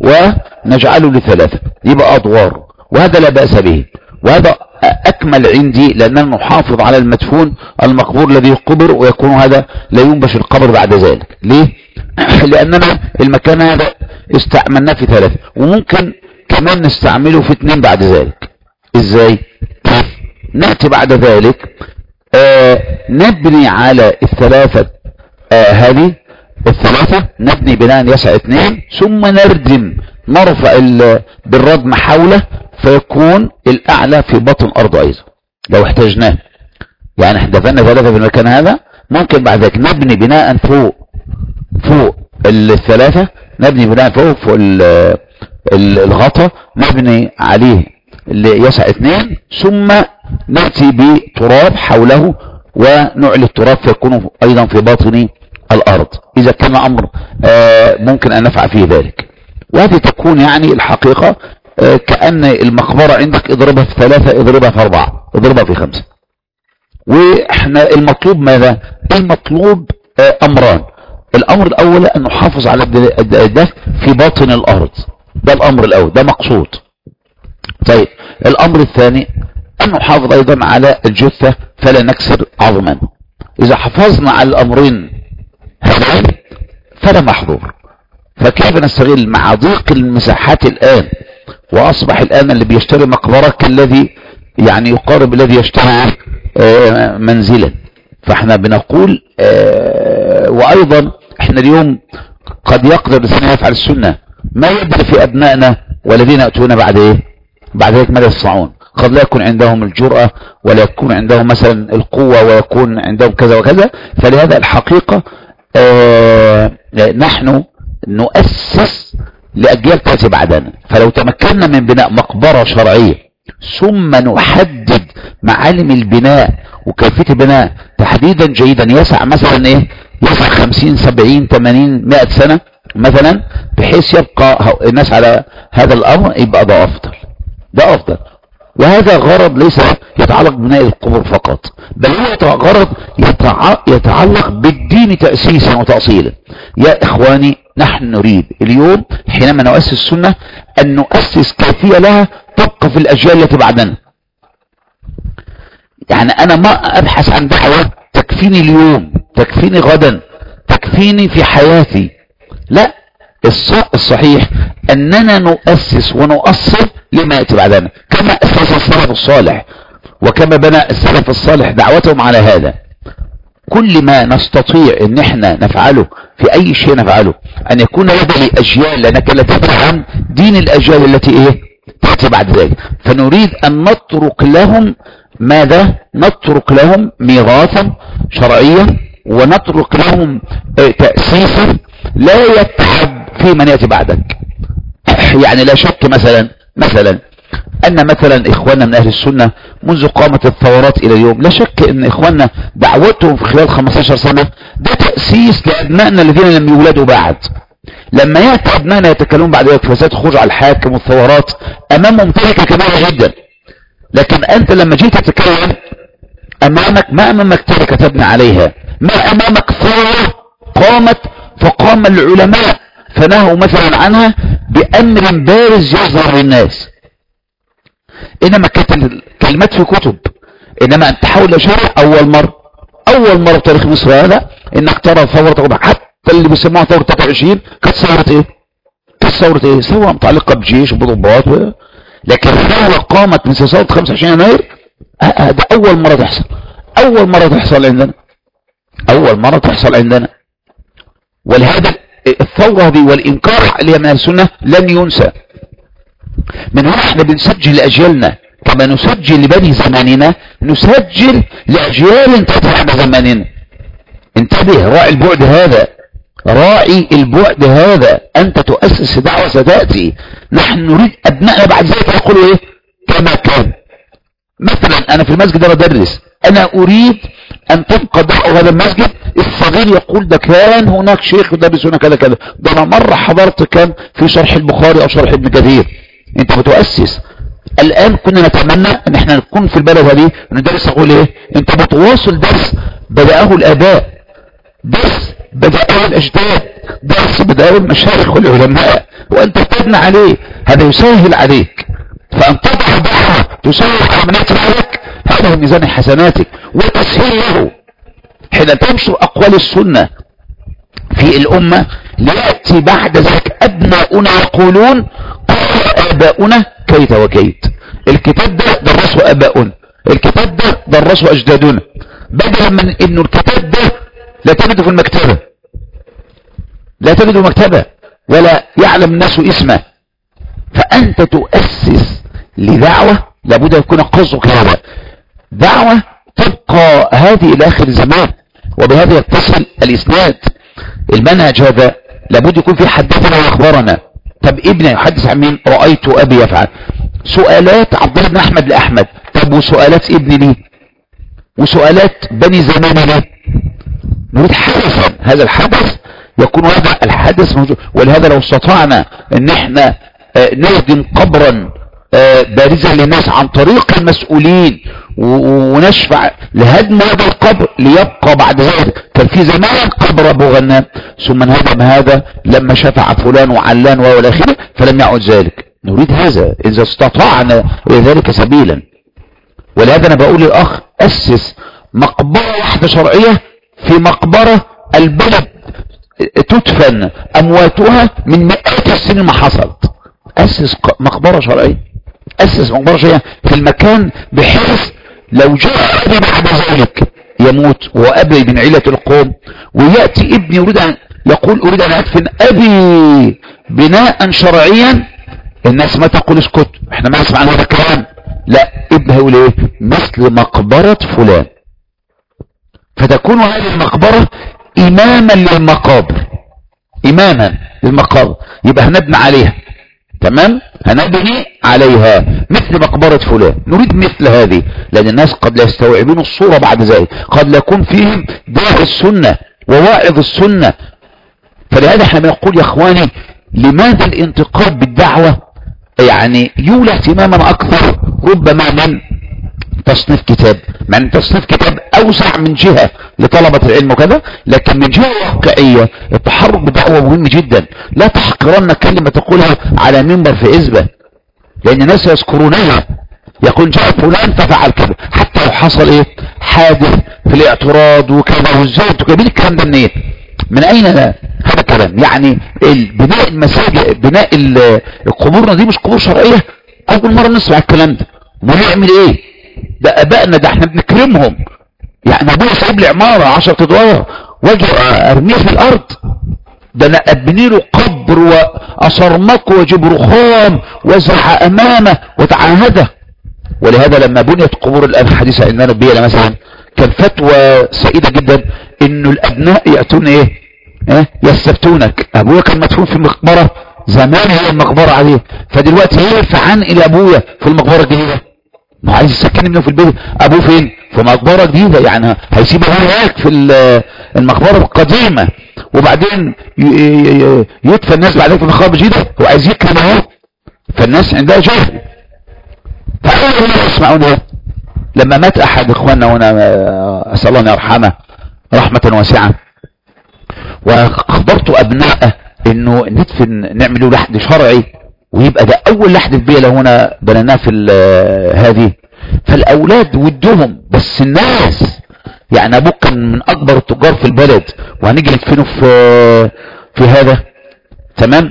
ونجعله لثلاثة يبقى أدوار وهذا لا بأس به وهذا أكمل عندي لأننا نحافظ على المدفون المقبور الذي قبر ويكون هذا لا ينبش القبر بعد ذلك ليه؟ لأننا المكان هذا استعملناه في ثلاثة وممكن كمان نستعمله في اثنين بعد ذلك ازاي؟ كيف؟ نأتي بعد ذلك آه نبني على الثلاثة آه هذه الثلاثة نبني بناء يسع اثنين ثم نردم نرفع ال- بالردم حوله فيكون الأعلى في بطن الأرض أيضا لو احتاجناه يعني احنا دفنا ثلاثة في المكان هذا ممكن بعد ذلك نبني بناء فوق فوق الثلاثة نبني بناء فوق فوق ال- ال- الغطا نبني عليه اللي يسع اثنين ثم نأتي بتراب حوله ونعلي التراب فيكون أيضا في باطن الأرض إذا كان أمر آه، ممكن أن نفعل فيه ذلك وهذه تكون يعني الحقيقة آه، كأن المقبرة عندك اضربها في ثلاثة اضربها في أربعة اضربها في خمسة واحنا المطلوب ماذا المطلوب آه، امران الامر الاول ان نحافظ على الد- الد- الدفء في باطن الارض ده الامر الاول ده مقصود طيب الامر الثاني ان نحافظ ايضا على الجثة فلا نكسر عظما اذا حافظنا على الامرين هذين فلا محظور فكيف نستغل مع ضيق المساحات الان واصبح الان اللي بيشتري مقبرة كالذي يعني يقارب الذي يشتري آه، منزلا فاحنا بنقول آه، وايضا احنا اليوم قد يقدر الانسان يفعل السنة ما يدري في ابنائنا والذين يأتون بعد ايه بعد ذلك ماذا يصنعون قد لا يكون عندهم الجرأة ولا يكون عندهم مثلا القوة ويكون عندهم كذا وكذا فلهذا الحقيقة آه نحن نؤسس لأجيال تأتي بعدنا فلو تمكنا من بناء مقبرة شرعية ثم نحدد معالم البناء وكيفية البناء تحديدا جيدا يسع مثلا ايه يسع خمسين سبعين تمانين مائة سنة مثلا بحيث يبقى الناس على هذا الامر يبقى ده افضل ده افضل وهذا غرض ليس يتعلق ببناء القبور فقط بل هو غرض يتعلق بالدين تأسيسا وتأصيلا يا إخواني نحن نريد اليوم حينما نؤسس السنة أن نؤسس كيفية لها تبقى في الأجيال التي بعدنا يعني أنا ما أبحث عن دعوة تكفيني اليوم تكفيني غدا تكفيني في حياتي لا الصحيح أننا نؤسس ونؤصل لما يأتي بعدنا كما أسس السلف الصالح وكما بنى السلف الصالح دعوتهم على هذا كل ما نستطيع ان احنا نفعله في اي شيء نفعله ان يكون لدى الاجيال لانك لا تدري عن دين الاجيال التي ايه تأتي بعد ذلك فنريد ان نترك لهم ماذا نترك لهم ميراثا شرعيا ونترك لهم آه، تأسيسا لا يتعب في من يأتي بعدك يعني لا شك مثلا مثلا ان مثلا اخواننا من اهل السنة منذ قامت الثورات الى اليوم لا شك ان اخواننا دعوتهم في خلال 15 سنة ده تأسيس لابنائنا الذين لم يولدوا بعد لما يأتي ابنائنا يتكلمون بعد ذلك فساد خروج على الحاكم والثورات امامهم تركة كبيرة جدا لكن انت لما جيت تتكلم امامك ما امامك تركة تبني عليها ما امامك ثورة قامت فقام العلماء فنهوا مثلا عنها بأمر بارز يظهر للناس إنما كانت الكلمات في كتب إنما أن تحول شرع أول مرة أول مرة في تاريخ مصر هذا إنك ترى ثورة حتى اللي بيسموها ثورة 23 كانت ثورة إيه؟ كانت ثورة إيه؟ ثورة متعلقة بجيش وبضباط و... لكن الثورة قامت من ثورة 25 يناير هذا أول مرة تحصل أول مرة تحصل عندنا أول مرة تحصل عندنا ولهذا الثورة دي والإنكار عليها من السنة لن ينسى من هنا احنا بنسجل لأجيالنا كما نسجل لبني زماننا نسجل لأجيال تتبع زماننا انتبه راعي البعد هذا راعي البعد هذا أنت تؤسس دعوة ستأتي نحن نريد أبنائنا بعد ذلك يقولوا إيه كما كان مثلا أنا في المسجد أنا بدرس أنا أريد أن تبقى دعوة هذا المسجد الصغير يقول ده كان هناك شيخ ودرس هنا كذا كذا ده أنا مرة حضرت كان في شرح البخاري أو شرح ابن كثير أنت بتؤسس الآن كنا نتمنى أن احنا نكون في البلد هذه ندرس أقول إيه أنت بتواصل درس بدأه الآباء درس بدأه الأجداد درس بدأه المشايخ والعلماء وأنت تبنى عليه هذا يسهل عليك فأن تضع بحر تسهل عملية ذلك هذا هو ميزان حسناتك وتسهيله حين تنشر أقوال السنة في الأمة ليأتي بعد ذلك أبناؤنا يقولون قال آباؤنا كيت وكيت الكتاب ده درسه آباؤنا الكتاب ده درسه أجدادنا بدلا من انه الكتاب ده لا تجده في المكتبة لا تجده مكتبة ولا يعلم الناس اسمه فأنت تؤسس لدعوة لابد يكون قصدك هذا دعوة تبقى هذه إلى آخر الزمان وبهذا يتصل الإسناد المنهج هذا لابد يكون في حدثنا وأخبرنا طب ابني يحدث عن مين رأيت أبي يفعل سؤالات عبد الله بن أحمد لأحمد طب وسؤالات ابني ليه وسؤالات بني زمان ليه نريد حدثا هذا الحدث يكون هذا الحدث موجود ولهذا لو استطعنا ان احنا آه، نهدم قبرا آه، بارزة للناس عن طريق المسؤولين ونشفع لهدم هذا القبر ليبقى بعد ذلك كان في زمان قبر ابو غنام ثم انهدم هذا لما شفع فلان وعلان والى اخره فلم يعد ذلك نريد هذا اذا استطعنا ذلك سبيلا ولهذا انا بقول للاخ اسس مقبرة واحدة شرعية في مقبرة البلد تدفن امواتها من مئات السنين ما حصلت اسس مقبرة شرعية اسس مقبرة شرعية في المكان بحيث لو جاء ابي بعد ذلك يموت وابي من عيلة القوم ويأتي ابني يريد ان يقول اريد ان ادفن ابي بناء شرعيا الناس ما تقول اسكت احنا ما نسمع هذا الكلام لا ابنه يقول ايه مثل مقبرة فلان فتكون هذه المقبرة اماما للمقابر اماما للمقابر يبقى هنبني عليها تمام هنبني عليها مثل مقبرة فلان نريد مثل هذه لان الناس قد لا يستوعبون الصورة بعد ذلك قد لا يكون فيهم داعي السنة وواعظ السنة فلهذا احنا بنقول يا اخواني لماذا الانتقاد بالدعوة يعني يولى اهتماما اكثر ربما من تصنيف كتاب مع ان تصنيف كتاب اوسع من جهة لطلبة العلم وكذا لكن من جهة واقعية التحرك بدعوة مهم جدا لا تحقرن كلمة تقولها على منبر في عزبة لان الناس يذكرونها يقول جاء فلان ففعل كذا حتى لو حصل ايه حادث في الاعتراض وكذا وازاي تكبير الكلام ده منين من اين لا هذا الكلام يعني بناء المساجد بناء القبورنا دي مش قبور شرعية اول مرة نسمع الكلام ده ما نعمل ايه ده ابائنا ده احنا بنكرمهم يعني ابويا سايب لي عمارة 10 ادوار واجي ارميه في الارض ده انا ابني له قبر واصرمكه واجيب رخام وازرع امامه وتعاهده ولهذا لما بنيت قبور الان الحديثه عندنا نبينا مثلا كان فتوى سائده جدا انه الابناء ياتون ايه ايه يستفتونك ابويا كان مدفون في المقبره زمان هي المقبره عليه فدلوقتي يرفع عن الى ابويا في المقبره الجديده ما عايز يسكن ابنه في البيت ابوه فين في مقبرة جديدة يعني هيسيبه هناك في المقبرة القديمة وبعدين يدفن الناس بعدين في مقبرة جديدة هو عايز يكرم اهو فالناس عندها جهل فأول ما يسمعون لما مات احد اخواننا هنا اسأل الله ان يرحمه رحمة واسعة واخبرت ابناءه انه ندفن نعمل له لحد شرعي ويبقى ده اول لحد في بيئة هنا بنيناه في هذه فالاولاد ودهم بس الناس يعني ابوك كان من اكبر التجار في البلد وهنيجي ندفنه في في هذا تمام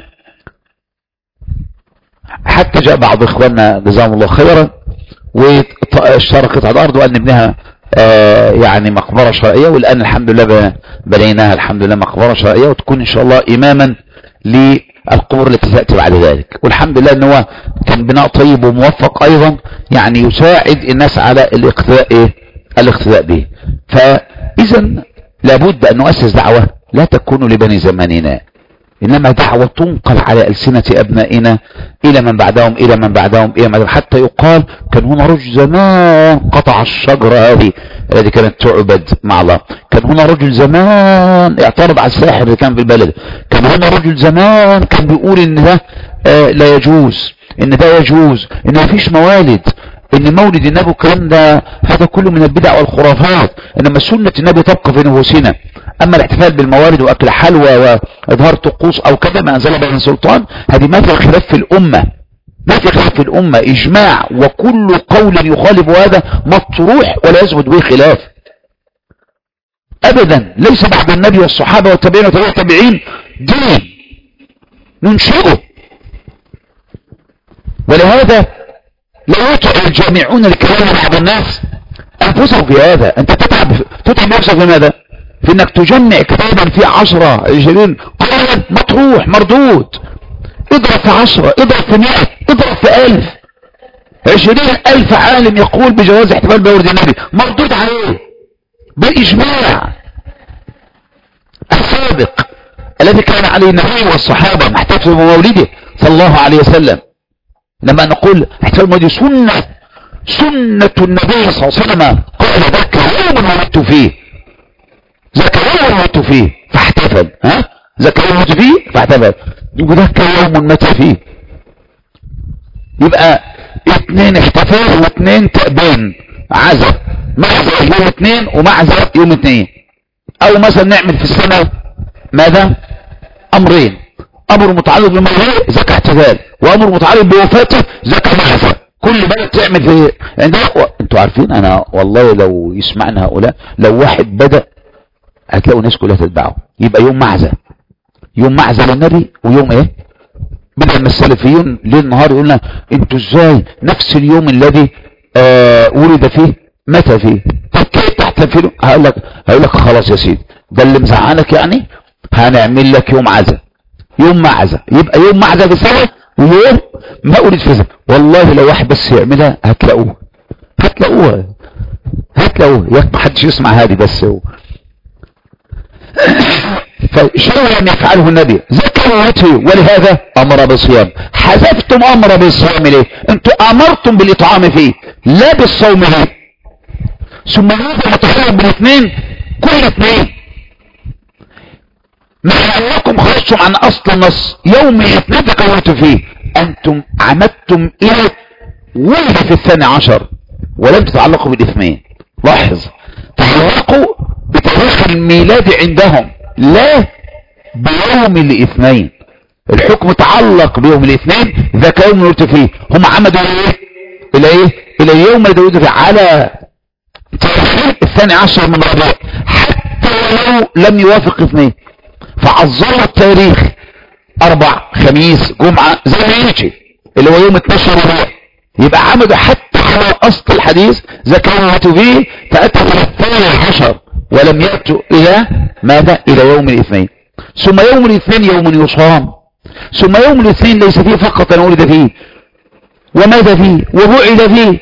حتى جاء بعض اخواننا جزاهم الله خيرا واشترى قطعة ارض وقال نبنيها آه يعني مقبرة شرعية والان الحمد لله بنيناها الحمد لله مقبرة شرعية وتكون ان شاء الله اماما القبور التي تأتي بعد ذلك والحمد لله ان هو كان بناء طيب وموفق ايضا يعني يساعد الناس على الاقتداء ايه الاقتداء به فاذا لابد ان نؤسس دعوة لا تكون لبني زماننا انما دعوة تنقل على السنة ابنائنا الى من بعدهم الى من بعدهم الى من بعدهم حتى يقال كان هنا رجل زمان قطع الشجرة هذه التي كانت تعبد مع الله كان هنا رجل زمان اعترض على الساحر اللي كان في البلد كان هنا رجل زمان كان بيقول ان ده آه لا يجوز ان ده يجوز ان ما فيش موالد ان مولد النبي والكلام ده هذا كله من البدع والخرافات انما سنة النبي تبقى في نفوسنا اما الاحتفال بالموارد واكل حلوى واظهار طقوس او كذا ما انزل بين سلطان هذه ما في خلاف في الامة ما في خلاف في الامة اجماع وكل قول يخالف هذا مطروح ولا يثبت به خلاف ابدا ليس بعد النبي والصحابة والتابعين وتابع التابعين دين ننشئه ولهذا لا يطع الجامعون الكلام بعض الناس انفسهم في هذا انت تتعب تتعب نفسك في ماذا في انك تجمع كتابا فيه عشرة عشرين قولا مطروح مردود اضرب في عشرة اضرب في مئة اضرب في الف عشرين الف عالم يقول بجواز احتفال بورد النبي مردود عليه باجماع السابق الذي كان عليه النبي والصحابة محتفل بمولده صلى الله عليه وسلم لما نقول احتفال بمولده سنة سنة النبي صلى الله عليه وسلم قال ذاك يوم ولدت فيه ذاك يوم ولدت فيه فاحتفل ها ذاك يوم ولدت فيه فاحتفل وذاك يوم مات فيه يبقى اتنين احتفال واتنين تأبين عزا معزة يوم اتنين ومعزة يوم اتنين او مثلا نعمل في السنة ماذا امرين امر متعلق بالموضوع زكاة احتفال وامر متعلق بوفاته زكاة معزة كل بلد تعمل في عندها انتوا عارفين انا والله لو يسمعنا هؤلاء لو واحد بدأ هتلاقوا الناس كلها تتبعه يبقى يوم معزة يوم معزة للنبي ويوم ايه بدل ما السلفيين ليل نهار يقولنا انتوا ازاي نفس اليوم الذي آه ولد فيه متى فيه طب كيف تحتفلوا هقول لك هقول لك خلاص يا سيدي ده اللي مزعلك يعني هنعمل لك يوم عزا يوم معزة يبقى يوم معزة في سنة ويوم ما ولد في سنة والله لو واحد بس يعملها هتلاقوه هتلاقوها هتلاقوه يا ما حدش يسمع هذه بس هو فشرع ان يفعله النبي ذكرته ولهذا امر بالصيام حذفتم امر بالصيام ليه انتوا امرتم بالاطعام فيه لا بالصوم فيه ثم هذا متحرك بالاثنين كل اثنين مع انكم خرجتم عن اصل النص يوم الاثنين تكونتوا فيه انتم عمدتم الى ولد في الثاني عشر ولم تتعلقوا بالاثنين لاحظ تعلقوا بتاريخ الميلاد عندهم لا بيوم الاثنين الحكم تعلق بيوم الاثنين ذاك يوم ولدت فيه هم عمدوا ايه الى ايه الى اليوم اللي ولدوا فيه على تاريخ الثاني عشر من ربيع حتى ولو لم يوافق اثنين فعظموا التاريخ اربع خميس جمعة زي ما يجي اللي هو يوم 12 ربيع يبقى عمدوا حتى على اصل الحديث ذكروا فيه فاتوا الى الثاني عشر ولم يأتوا الى ماذا الى يوم الاثنين ثم يوم الاثنين يوم يصام ثم يوم الاثنين ليس فيه فقط أن ولد فيه ومات فيه وبعد فيه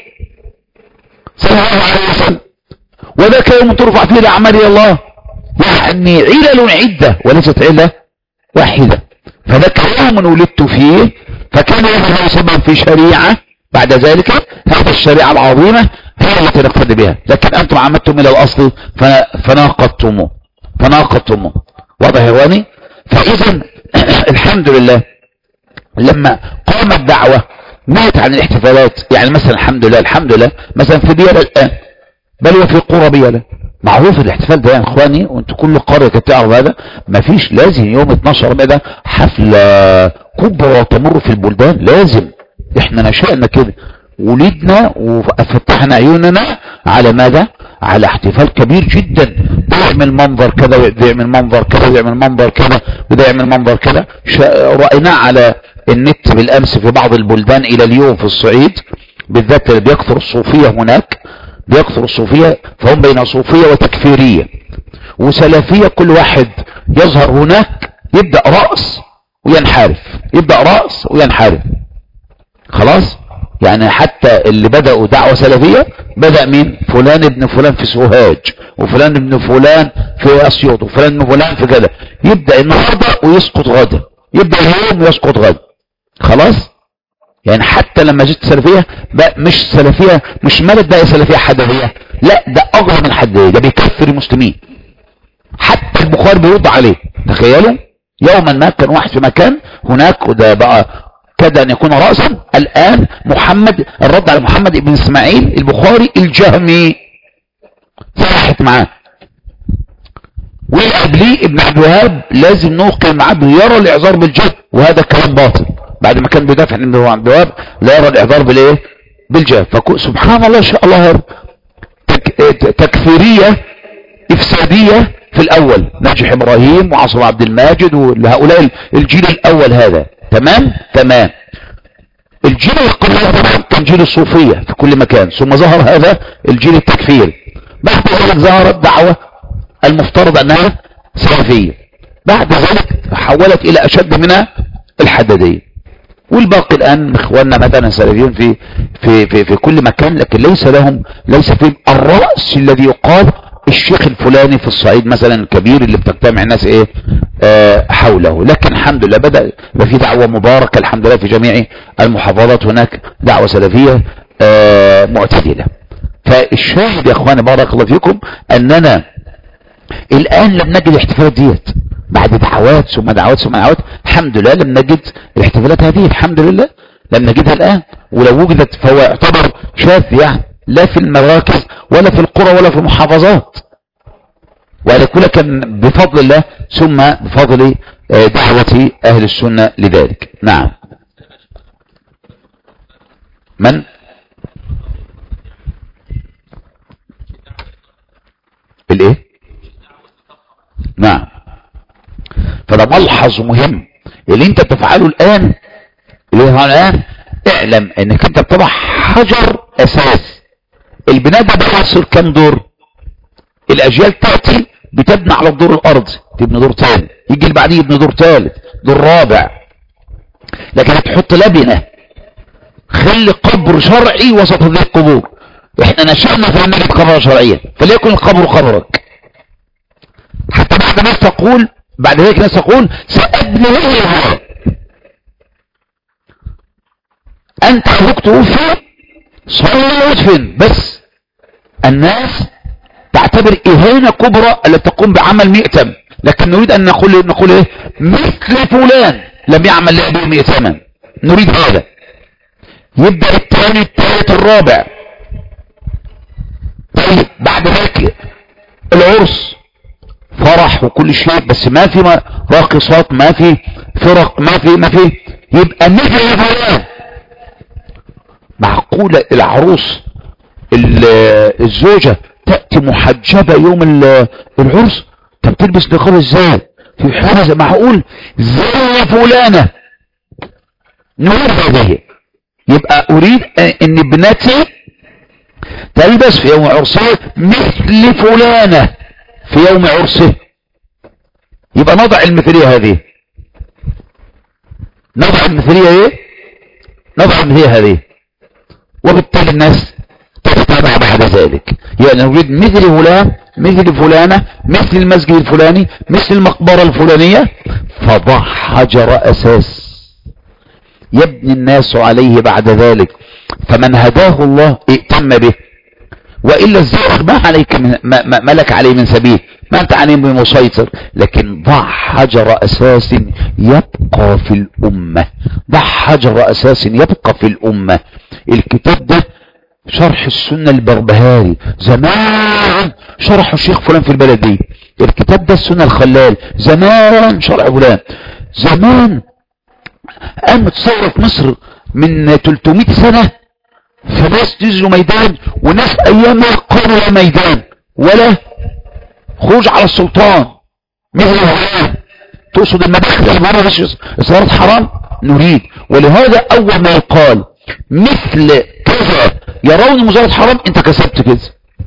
صلى الله عليه وسلم وذاك يوم ترفع فيه الأعمال إلى الله يعني علل عدة وليست علة واحدة فذاك يوم ولدت فيه فكان يوم سبب في شريعة بعد ذلك هذه الشريعة العظيمة هي التي نقتدي بها لكن أنتم عمدتم إلى الأصل فناقضتموه فناقضتموه واضح يا اخواني فاذا الحمد لله لما قامت دعوة نهت عن الاحتفالات يعني مثلا الحمد لله الحمد لله مثلا في بيلا الان بل وفي قرى بيلا معروف الاحتفال ده يا اخواني وانتوا كل قرية كانت تعرف هذا مفيش لازم يوم 12 ده حفلة كبرى تمر في البلدان لازم احنا نشأنا كده ولدنا وفتحنا عيوننا على ماذا على احتفال كبير جدا بيعمل منظر كذا ويعمل منظر كذا ويعمل منظر كذا وده يعمل منظر كذا رأيناه على النت بالامس في بعض البلدان الى اليوم في الصعيد بالذات اللي بيكثر الصوفية هناك بيكثر الصوفية فهم بين صوفية وتكفيرية وسلفية كل واحد يظهر هناك يبدأ رأس وينحرف يبدأ رأس وينحرف خلاص يعني حتى اللي بدأوا دعوة سلفية بدأ مين فلان ابن فلان في سوهاج وفلان ابن فلان في اسيوط وفلان ابن فلان في كذا يبدأ النهاردة ويسقط غدا يبدأ اليوم ويسقط غدا خلاص يعني حتى لما جيت سلفية بقى مش سلفية مش مالت بقى سلفية حدثية لا ده اغرى من الحدثية ده بيكفر المسلمين حتى البخاري بيرد عليه تخيلوا يوما ما كان واحد في مكان هناك وده بقى كاد أن يكون رأسا الآن محمد الرد على محمد ابن إسماعيل البخاري الجهمي فرحت معاه وقبليه ابن عبد الوهاب لازم نوقع معاه يرى الاعذار بالجهل وهذا كلام باطل بعد ما كان بيدافع عن ابن عبد الوهاب لا يرى الاعذار بالايه بالجهل فسبحان الله ان شاء الله تك... تكفيريه افساديه في الاول ناجح ابراهيم وعصر عبد الماجد وهؤلاء الجيل الاول هذا تمام تمام الجيل القديم طبعا كان جيل الصوفية في كل مكان ثم ظهر هذا الجيل التكفيري بعد ذلك ظهرت دعوة المفترض انها سلفية بعد ذلك حولت الى اشد منها الحددية والباقي الان اخواننا مثلا سلفيون في في في في كل مكان لكن ليس لهم ليس في الرأس الذي يقال الشيخ الفلاني في الصعيد مثلا الكبير اللي بتجتمع الناس ايه آه حوله لكن الحمد لله بدأ في دعوة مباركة الحمد لله في جميع المحافظات هناك دعوة سلفية آه معتدلة فالشاهد يا اخواني بارك الله فيكم اننا الان لم نجد الاحتفالات ديت بعد دعوات ثم دعوات ثم دعوات الحمد لله لم نجد الاحتفالات هذه الحمد لله لم نجدها الآن ولو وجدت فهو يعتبر شاذ يعني لا في المراكز ولا في القرى ولا في المحافظات ولكن كان بفضل الله ثم بفضل دعوة أهل السنة لذلك نعم من الايه نعم فده ملحظ مهم اللي انت بتفعله الان اللي هو الان اعلم انك انت بتضع حجر اساس البناء ده بيحصل كم دور الاجيال تأتي بتبنى على الدور الارضي تبني دور ثاني يجي اللي بعديه يبني دور ثالث دور رابع لكن هتحط لبنه خلي قبر شرعي وسط هذه القبور احنا نشأنا في ان نجد قبر شرعيا فليكن القبر قبرك حتى بعد ناس تقول بعد ذلك ناس تقول سأبني هذا انت ابوك توفي صلى وادفن بس الناس تعتبر اهانة كبرى التي تقوم بعمل مئتم لكن نريد ان نقول نقول ايه مثل فلان لم يعمل لأبيه مئتما نريد هذا يبدأ الثاني الثالث الرابع طيب بعد ذلك العرس فرح وكل شيء بس ما في راقصات ما في فرق ما في ما في يبقى مثل فلان معقولة العروس الزوجة تأتي محجبة يوم العرس طب تلبس نقاب ازاي في حاجة معقول زي فلانة نريد هذه يبقى اريد ان ابنتي تلبس في يوم عرسها مثل فلانة في يوم عرسه يبقى نضع المثلية هذه نضع المثلية ايه نضع المثلية هذه وبالتالي الناس تتبع بعد ذلك يعني نريد مثل فلان مثل فلانة مثل المسجد الفلاني مثل المقبرة الفلانية فضع حجر اساس يبني الناس عليه بعد ذلك فمن هداه الله ائتم به وإلا الزائر ما عليك من ما, ما لك عليه من سبيل ما أنت عليه بمسيطر لكن ضع حجر أساس يبقى في الأمة ضع حجر أساس يبقى في الأمة الكتاب ده شرح السنة البربهاري زمان شرح الشيخ فلان في البلدية الكتاب ده السنة الخلال زمان شرح فلان زمان قامت ثورة في مصر من 300 سنة فناس نزلوا ميدان وناس ايامها قالوا لا ميدان ولا خروج على السلطان مثل الهلال تقصد المداخل المرة مش إصرارات حرام نريد ولهذا أول ما يقال مثل كذا يرون مجرد حرام انت كسبت كده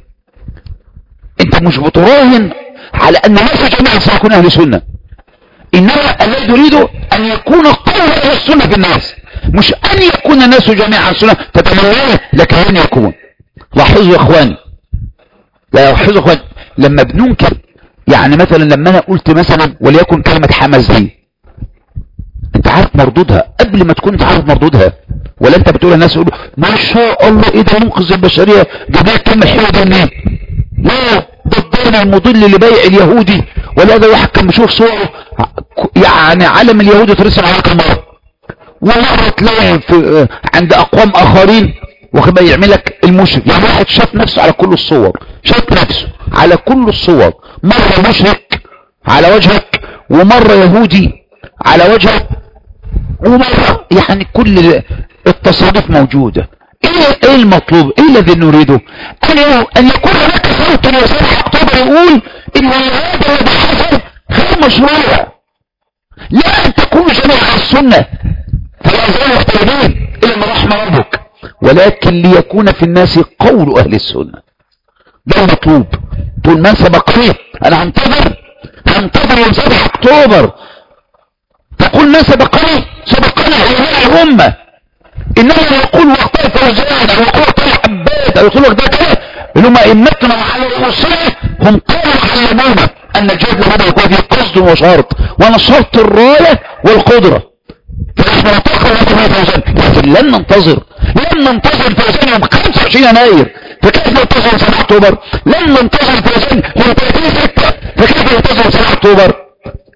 انت مش بتراهن على ان الناس جميعا سيكون اهل سنة انما الذي يريد ان يكون قوة اهل السنة في الناس مش ان يكون الناس جميعا سنة تتمنى لكن لن يكون لاحظوا يا اخواني لا لاحظوا يا اخواني لما بننكر يعني مثلا لما انا قلت مثلا وليكن كلمة حمز دي انت عارف مردودها قبل ما تكون انت عارف مردودها ولا انت بتقول الناس يقولوا ما شاء الله ايه ده منقذ البشرية جابها كلمة حلوة ده منين لا ده الضال المضل لبيع اليهودي ولا ده واحد كان بيشوف صوره يعني علم اليهود ترسم على كم مرة ومرة تلاقي في عند اقوام اخرين واخد يعمل لك المشرك يعني واحد شاف نفسه على كل الصور شاف نفسه على كل الصور مرة مشرك على وجهك ومرة يهودي على وجهك ومرة يعني كل التصادف موجودة ايه ايه المطلوب ايه الذي نريده ان, أن يكون هناك صوت يصير اكتوبر يقول ان هذا الذي حصل غير مشروع لا ان تكون جميع السنة فلا يزال مختلفين الا ما رحم ربك ولكن ليكون في الناس قول اهل السنة ده المطلوب تقول من سبقني انا هنتظر هنتظر يوم 7 اكتوبر تقول من سبقني سبقنا علماء الامة انما يقول وقتها فوزان او يقول وقتها حبات او يقول وقتها كده اللي هم ائمتنا وعلى رؤوسنا هم قالوا علمونا ان الجهد لابد يكون فيه قصد وشرط وانا شرط الرايه والقدره فنحن نتاخر وقتها فوزان لكن لن ننتظر لن ننتظر الفوزان يوم 25 يناير فكيف ننتظر 7 اكتوبر لن ننتظر الفوزان يوم 30 6 فكيف ننتظر 7 اكتوبر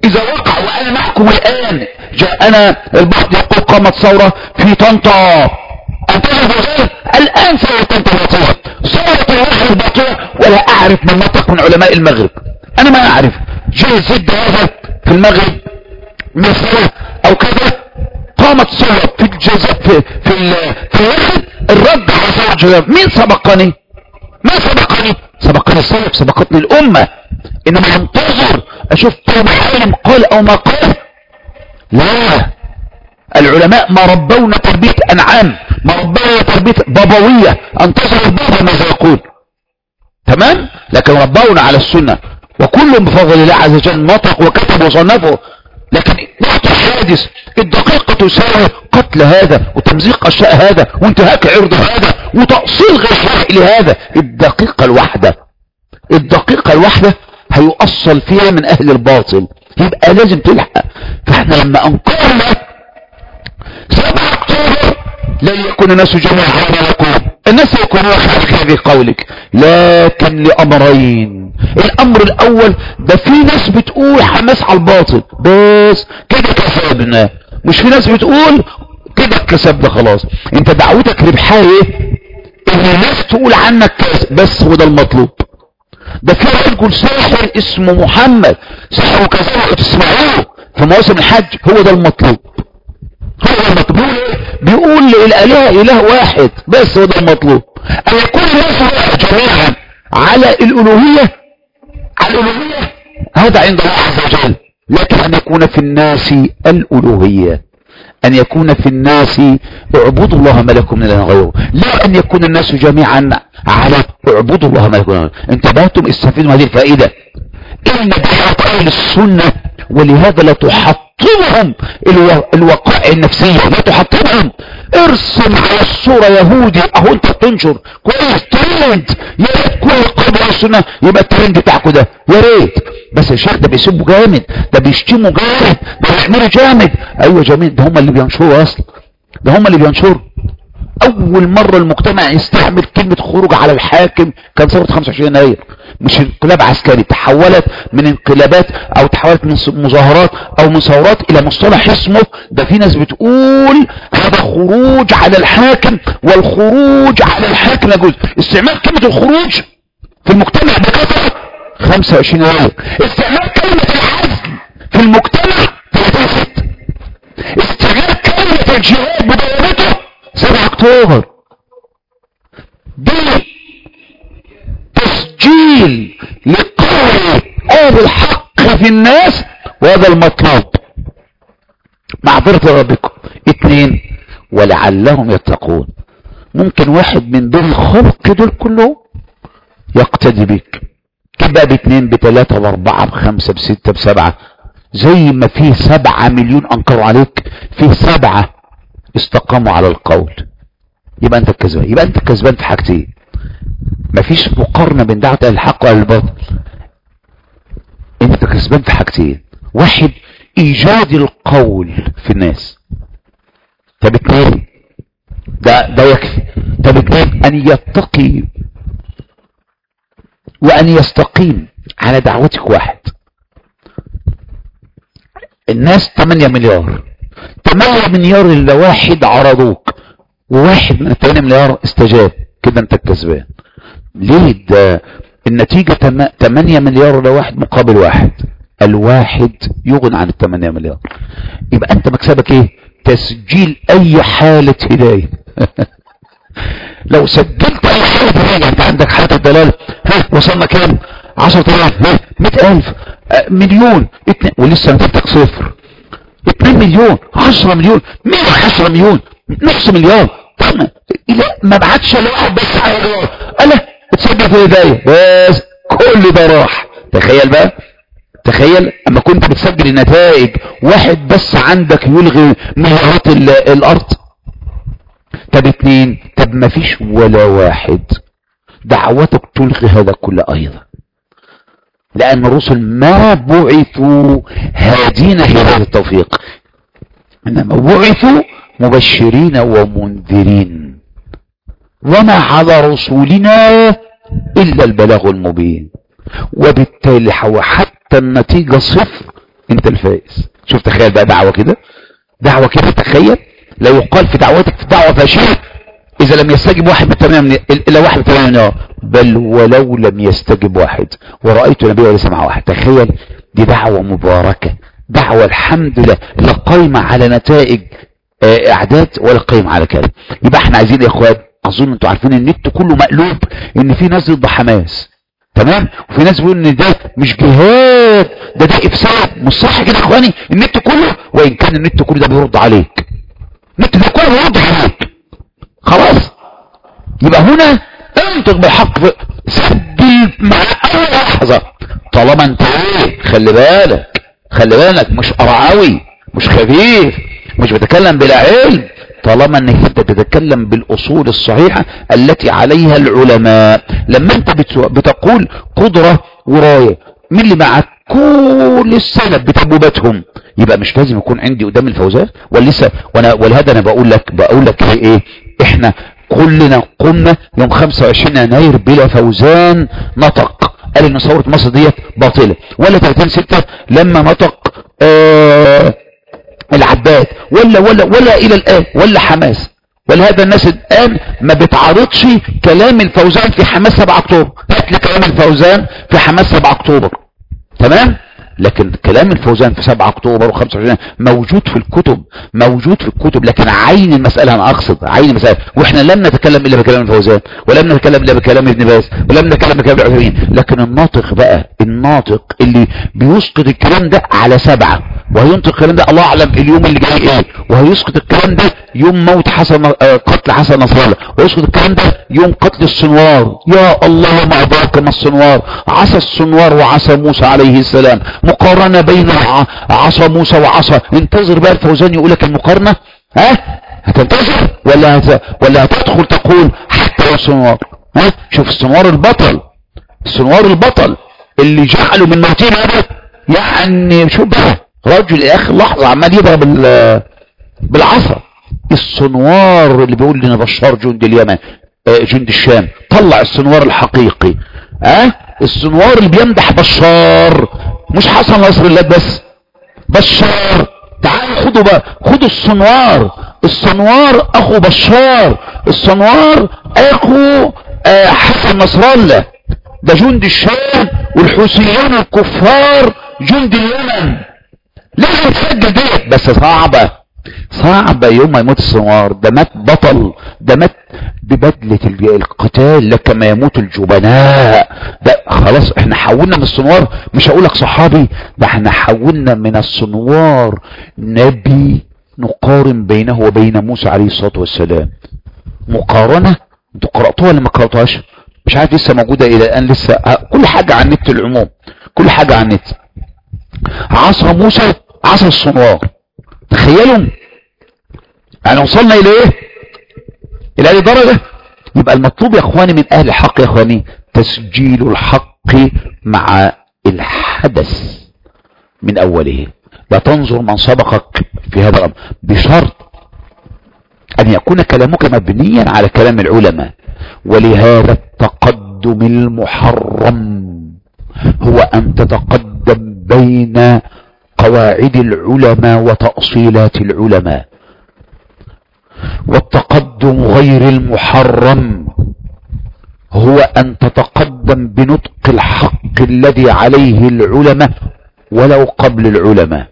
اذا وقع وانا معكم الان جاءنا البعض يقول قامت ثورة في طنطا انتظر بغير الان ثورة طنطا باطلة ثورة المغرب باطلة ولا اعرف من نطق من علماء المغرب انا ما اعرف جاء زد هذا في المغرب مثلا او كذا قامت ثورة في الجزاء في في, في المغرب الرد على ثورة الجزاء مين سبقني ما سبقني سبقني السلف سبقتني الامة انما انتظر اشوف طالب عالم قال او ما قال لا العلماء ما ربونا تربية انعام ما ربونا تربية بابوية انتظر البابا ماذا يقول تمام لكن ربونا على السنة وكل بفضل الله عز وجل نطق وكتب وصنفه لكن وقت الحادث الدقيقة تساوي قتل هذا وتمزيق اشياء هذا وانتهاك عرض هذا وتأصيل غير شرعي لهذا الدقيقة الواحدة الدقيقة الواحدة هيؤصل فيها من اهل الباطل يبقى لازم تلحق فاحنا لما انقرنا 7 اكتوبر لن يكون الناس جميعا على يقول الناس يكونون خارج هذه قولك لكن لامرين الامر الاول ده في ناس بتقول حماس على الباطل بس كده كسبنا مش في ناس بتقول كده كسبنا خلاص انت دعوتك ربحها ايه ان الناس تقول عنك كذا بس هو ده المطلوب ده في رجل ساحر اسمه محمد ساحر وكذا تسمعوه في مواسم الحج هو ده المطلوب هو ده المطلوب بيقول للآلهة إله واحد بس هو ده المطلوب أن يكون الناس جميعا على الألوهية على الألوهية هذا عند الله عز وجل لكن أن يكون في الناس الألوهية أن يكون في الناس اعبدوا الله ما لكم من اله غيره لا أن يكون الناس جميعا على اعبدوا الله ما لكم من انتبهتم استفيدوا هذه الفائدة إن دعوة أهل السنة ولهذا لا تحطمهم الو... الوقائع النفسية لا تحطمهم ارسم على الصورة يهودي اهو انت بتنشر كويس ترند يا ريت كل قبل السنة يبقى الترند بتاعكم ده يا ريت بس الشيخ ده بيسبوا جامد ده بيشتموا جامد ده بيعملوا جامد ايوه جامد ده هم اللي بينشروا اصلا ده هم اللي بينشروا اول مرة المجتمع يستعمل كلمة خروج على الحاكم كان ثورة 25 يناير مش انقلاب عسكري تحولت من انقلابات او تحولت من مظاهرات او من ثورات الى مصطلح اسمه ده في ناس بتقول هذا خروج على الحاكم والخروج على الحاكم يجوز استعمال كلمة الخروج في المجتمع بكثرة 25 يناير استعمال كلمة الحزم في المجتمع 36 استعمال كلمة الجهاد بدولته 7 اكتوبر دي تسجيل لقول اهل الحق في الناس وهذا المطلوب معذرة ربكم اثنين ولعلهم يتقون ممكن واحد من دول الخلق دول كلهم يقتدي بك تبقى باثنين بثلاثة باربعة بخمسة بستة بسبعة زي ما فيه سبعة مليون انكروا عليك فيه سبعة استقاموا على القول يبقى انت الكسبان يبقى انت الكسبان في حاجتين مفيش مقارنة بين دعوة اهل الحق واهل الباطل انت كسبان في حاجتين واحد ايجاد القول في الناس طب اتنين ده ده يكفي طب اتنين ان يتقي وان يستقيم على دعوتك واحد الناس 8 مليار 8 مليار الا واحد عرضوك وواحد من ال 8 مليار استجاب كده انت الكسبان ليه ده النتيجة 8 مليار الا واحد مقابل واحد الواحد يغني عن ال 8 مليار يبقى انت مكسبك ايه تسجيل اي حالة هداية لو سجلت اي حالة هداية انت عندك حالة الدلالة ها وصلنا كام 10000 ها 100000 مليون اتنين ولسه نتيجتك صفر 2 مليون 10 مليون 110 مليون نص مليار طب ما بعتش لواحد بس على دولار انا اتسجل في الهداية بس كل ده راح تخيل بقى تخيل اما كنت بتسجل النتائج واحد بس عندك يلغي مليارات الارض طب اتنين طب ما فيش ولا واحد دعوتك تلغي هذا كله ايضا لان الرسل ما بعثوا هادين هداية التوفيق انما بعثوا مبشرين ومنذرين وما على رسولنا الا البلاغ المبين وبالتالي حتى النتيجة صفر انت الفائز شوف تخيل بقى دعوة كده دعوة كده تخيل لو يقال في دعوتك دعوة فاشلة اذا لم يستجب واحد بالثمانية من الا واحد بالثمانية من النار بل ولو لم يستجب واحد ورأيت نبي ولا سمع واحد تخيل دي دعوة مباركة دعوة الحمد لله لا قايمة على نتائج آه، اعداد ولا قايمة على كده يبقى احنا عايزين يا اخوان اظن انتوا عارفين النت كله مقلوب ان في ناس ضد حماس تمام وفي ناس بيقولوا ان ده مش جهاد ده ده افساد مش صح كده يا اخواني النت كله وان كان النت كله ده بيرد عليك النت ده كله بيرد عليك خلاص يبقى هنا انطق بالحق في- سجل مع اول لحظة طالما انت ايه خلي بالك خلي بالك مش قرعاوي مش خبير مش بتكلم بلا علم طالما انك انت تتكلم بالاصول الصحيحة التي عليها العلماء لما انت بت- بتقول قدرة وراية مين اللي معك كل السنة بتبوبتهم يبقى مش لازم يكون عندي قدام الفوزات ولا لسه وانا ولهذا انا بقول لك بقول لك ايه, إيه احنا كلنا قمنا يوم 25 يناير بلا فوزان نطق قال ان ثوره مصر ديت باطله ولا 30 6 لما نطق آه العباد ولا ولا ولا الى الان ولا حماس ولهذا الناس الان ما بتعارضش كلام الفوزان في حماس 7 اكتوبر هات لي كلام الفوزان في حماس 7 اكتوبر تمام لكن كلام الفوزان في 7 اكتوبر و25 موجود في الكتب موجود في الكتب لكن عين المسألة انا اقصد عين المسألة واحنا لم نتكلم الا بكلام الفوزان ولم نتكلم الا بكلام ابن باز ولم نتكلم بكلام العثيمين لكن الناطق بقى الناطق اللي بيسقط الكلام ده على سبعة وهينطق الكلام ده الله اعلم اليوم اللي جاي ايه وهيسقط الكلام ده يوم موت حسن آه، قتل حسن نصر الله ويسقط الكلام ده يوم قتل الصنوار يا الله ما أدراك ما الصنوار عصا الصنوار وعصا موسى عليه السلام مقارنة بين ع- عصا موسى وعصا انتظر بقى الفوزان يقول لك المقارنة ها هتنتظر ولا هت... ولا هتدخل تقول حتى الصنوار ها شوف الصنوار البطل الصنوار البطل اللي جعلوا من موتين هذا يعني شوف بقى رجل يا اخي لحظة عمال يضرب ال- بالعصا الصنوار اللي بيقول لنا بشار جند اليمن آه، جند الشام طلع الصنوار الحقيقي ها الصنوار اللي بيمدح بشار مش حسن نصر الله بس بشار تعالوا خدوا بقى خدوا الصنوار الصنوار اخو بشار الصنوار اخو آه، حسن نصر الله ده جند الشام والحوثيين الكفار جند اليمن لازم تسجل ديت بس صعبة صعبة يوم ما يموت الصنوار ده مات بطل ده مات ببدلة ال- القتال لك ما يموت الجبناء ده خلاص احنا حولنا من الصنوار مش هقول لك صحابي ده احنا حولنا من الصنوار نبي نقارن بينه وبين موسى عليه الصلاة والسلام مقارنة انتوا قرأتوها ولا ما قرأتوهاش مش عارف لسه موجودة الى الان لسه ه- كل حاجة عن النت العموم كل حاجة عن النت عصا موسى عصا الصنوار تخيلوا يعني وصلنا الى ايه الى اي درجة يبقى المطلوب يا اخواني من اهل الحق يا اخواني تسجيل الحق مع الحدث من اوله لا تنظر من سبقك في هذا الامر بشرط ان يكون كلامك مبنيا على كلام العلماء ولهذا التقدم المحرم هو ان تتقدم بين قواعد العلماء وتأصيلات العلماء والتقدم غير المحرم هو ان تتقدم بنطق الحق الذي عليه العلماء ولو قبل العلماء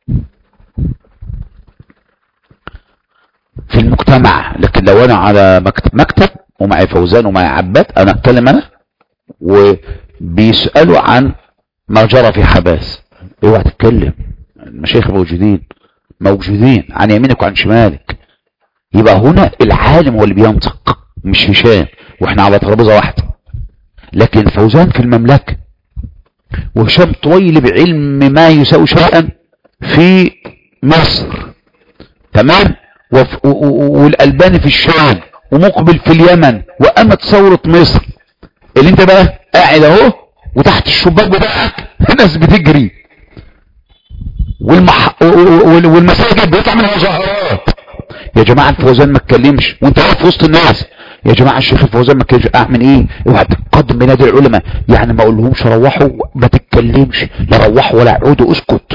في المجتمع لكن لو انا على مكتب, مكتب ومعي فوزان ومعي عباد انا اتكلم انا وبيسألوا عن ما جرى في حباس اوعى تتكلم المشايخ موجودين موجودين عن يمينك وعن شمالك يبقى هنا العالم هو اللي بينطق مش هشام واحنا على ترابيزه واحده لكن فوزان في المملكه وهشام طويل بعلم ما يساوي شيئا في مصر تمام وف- و- و- والألباني في الشام ومقبل في اليمن وقامت ثورة مصر اللي انت بقى قاعد اهو وتحت الشباك بتاعك ناس بتجري والمح... وال- والمساجد بيطلع منها مظاهرات يا جماعة الفوزان ما اتكلمش وانت واقف في وسط الناس يا جماعة الشيخ الفوزان ما اتكلمش اعمل ايه اوعى تقدم بنادي العلماء يعني ما اقولهمش روحوا ما تتكلمش لا روحوا ولا اقعدوا اسكت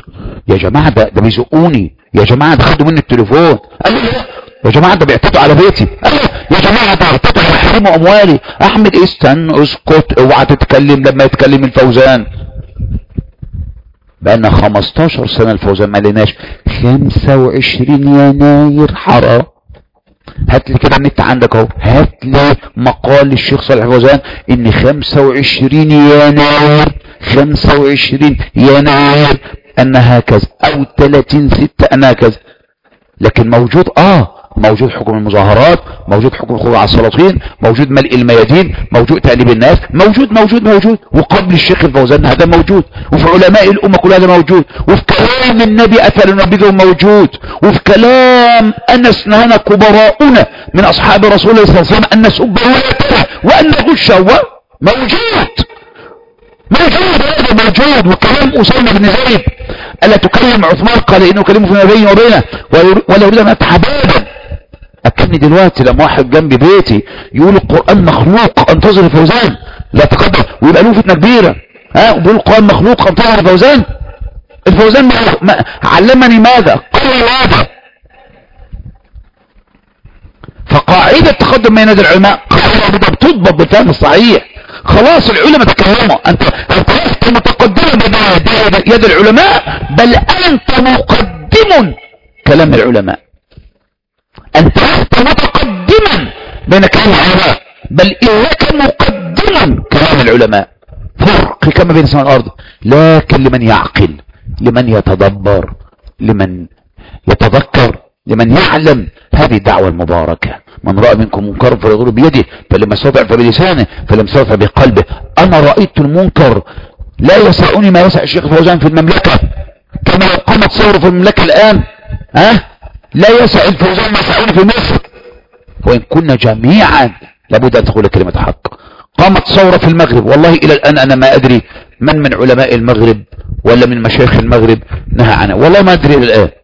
يا جماعة ده, ده بيزقوني يا جماعة ده خدوا مني التليفون قال لي لا يا جماعة ده بيعتدوا على بيتي قال لي يا جماعة ده بيعتدوا على حريم اموالي احمد استنى اسكت اوعى تتكلم لما يتكلم الفوزان بقالنا 15 سنة الفوزان ما لناش 25 يناير حرام هات لي كده النت عندك اهو هات لي مقال للشيخ صالح فوزان ان 25 يناير 25 يناير انها كذا او 30 6 انها كذا لكن موجود اه موجود حكم المظاهرات موجود حكم الخروج على السلاطين موجود ملء الميادين موجود تأليب الناس موجود موجود موجود وقبل الشيخ الفوزان هذا موجود وفي علماء الأمة كل هذا موجود وفي كلام النبي أثر النبي موجود وفي كلام أنس نهانا كبراؤنا من أصحاب رسول الله صلى الله عليه وسلم أن نسب ولده وأن نغش موجود موجود هذا موجود وكلام أسامة بن زيد ألا تكلم عثمان قال إنه كلمه فيما بيني وبينه ولا أريد أن أفتح بابا أكلني دلوقتي لما واحد جنب بيتي يقول القرآن مخلوق انتظر الفوزان لا تقدر ويبقى له فتنة كبيرة ها وبيقول القرآن مخلوق انتظر الفوزان الفوزان ما علمني ماذا قال ماذا فقاعدة تقدم بين يد العلماء قاعدة بتضبط بالفهم الصحيح خلاص العلماء تكلموا انت انت لست متقدما بين يد العلماء بل انت مقدم كلام العلماء انت لست متقدما بين كلام العلماء بل انك مقدم كلام العلماء فرق كما بين السماء والارض لكن لمن يعقل لمن يتدبر لمن يتذكر لمن يعلم هذه الدعوة المباركة من رأى منكم منكر فليغير بيده فلما استطع فبلسانه فلم استطع بقلبه أنا رأيت المنكر لا يسعني ما يسع الشيخ فوزان في المملكة كما لو قامت ثورة في المملكة الآن ها لا يسع الفوزان ما يسعني في مصر وإن كنا جميعا لابد أن تقول كلمة حق قامت ثورة في المغرب والله إلى الآن أنا ما أدري من من علماء المغرب ولا من مشايخ المغرب نهى عنها والله ما أدري إلى الآن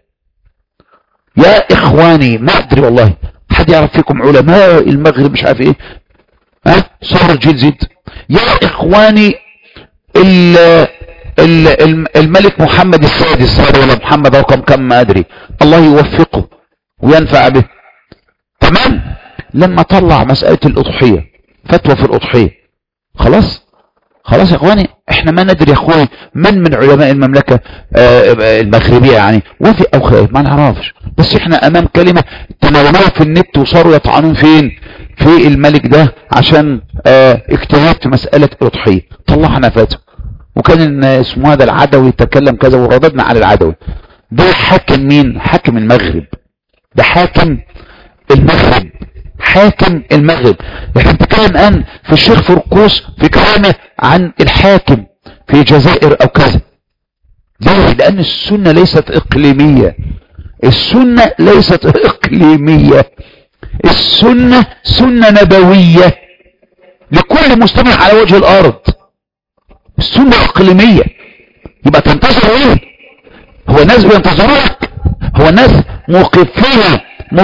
يا إخواني ما أدري والله حد يعرف فيكم علماء المغرب مش عارف إيه ها صار الجيل زيد يا إخواني ال ال الملك محمد السادس هذا ولا محمد رقم كم ما أدري الله يوفقه وينفع به تمام لما طلع مسألة الأضحية فتوى في الأضحية خلاص خلاص يا اخواني احنا ما ندري يا اخواني من من علماء المملكة آه المغربية يعني وفي او خير ما نعرفش بس احنا امام كلمة تناولوها في النت وصاروا يطعنون فين في الملك ده عشان اه اجتهاد في مسألة الاضحية طلعنا فتوى وكان اسمه هذا العدوي يتكلم كذا ورددنا على العدوي ده حاكم مين حاكم المغرب ده حاكم المغرب حاكم المغرب احنا بنتكلم الان في الشيخ فرقوس في كلامه عن الحاكم في الجزائر او كذا ليه لان السنة ليست اقليمية السنة ليست اقليمية السنة سنة نبوية لكل مستمع على وجه الارض السنة اقليمية يبقى تنتظر ايه هو ناس بينتظروك هو ناس موقفين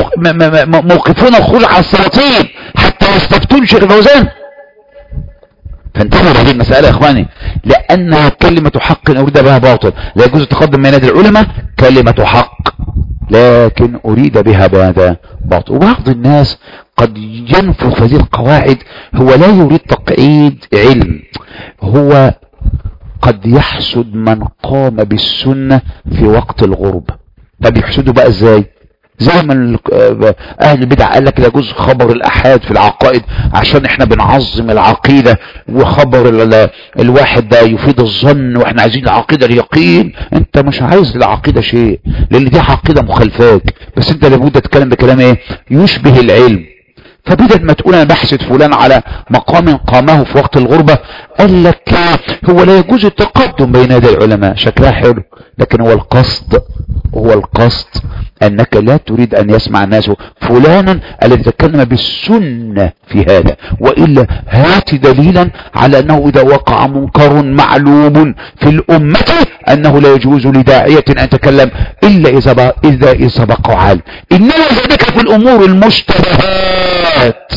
موقفون الخروج على السلاطين حتى يستفتون شيخ فوزان فانتبهوا هذه المسألة يا اخواني لانها كلمة حق اريد بها باطل لا يجوز التقدم بين يدي العلماء كلمة حق لكن اريد بها ماذا باطل وبعض الناس قد ينفخ هذه القواعد هو لا يريد تقعيد علم هو قد يحسد من قام بالسنة في وقت الغربة طب يحسده بقى ازاي زي ما اهل البدع قال لك يجوز خبر الاحاد في العقائد عشان احنا بنعظم العقيدة وخبر الواحد ده يفيد الظن واحنا عايزين العقيدة اليقين انت مش عايز العقيدة شيء لان دي عقيدة مخالفاك بس انت لابد تتكلم بكلام ايه يشبه العلم فبدل ما تقول انا بحثت فلان على مقام قامه في وقت الغربة قال لك هو لا يجوز التقدم بين يدي العلماء شكلها حلو لكن هو القصد هو القصد انك لا تريد ان يسمع الناس فلانا الذي تكلم بالسنة في هذا وإلا هات دليلا على انه اذا وقع منكر معلوم في الامة انه لا يجوز لداعية ان يتكلم الا اذا اذا سبق عالم انما ذلك في الامور المشتبهات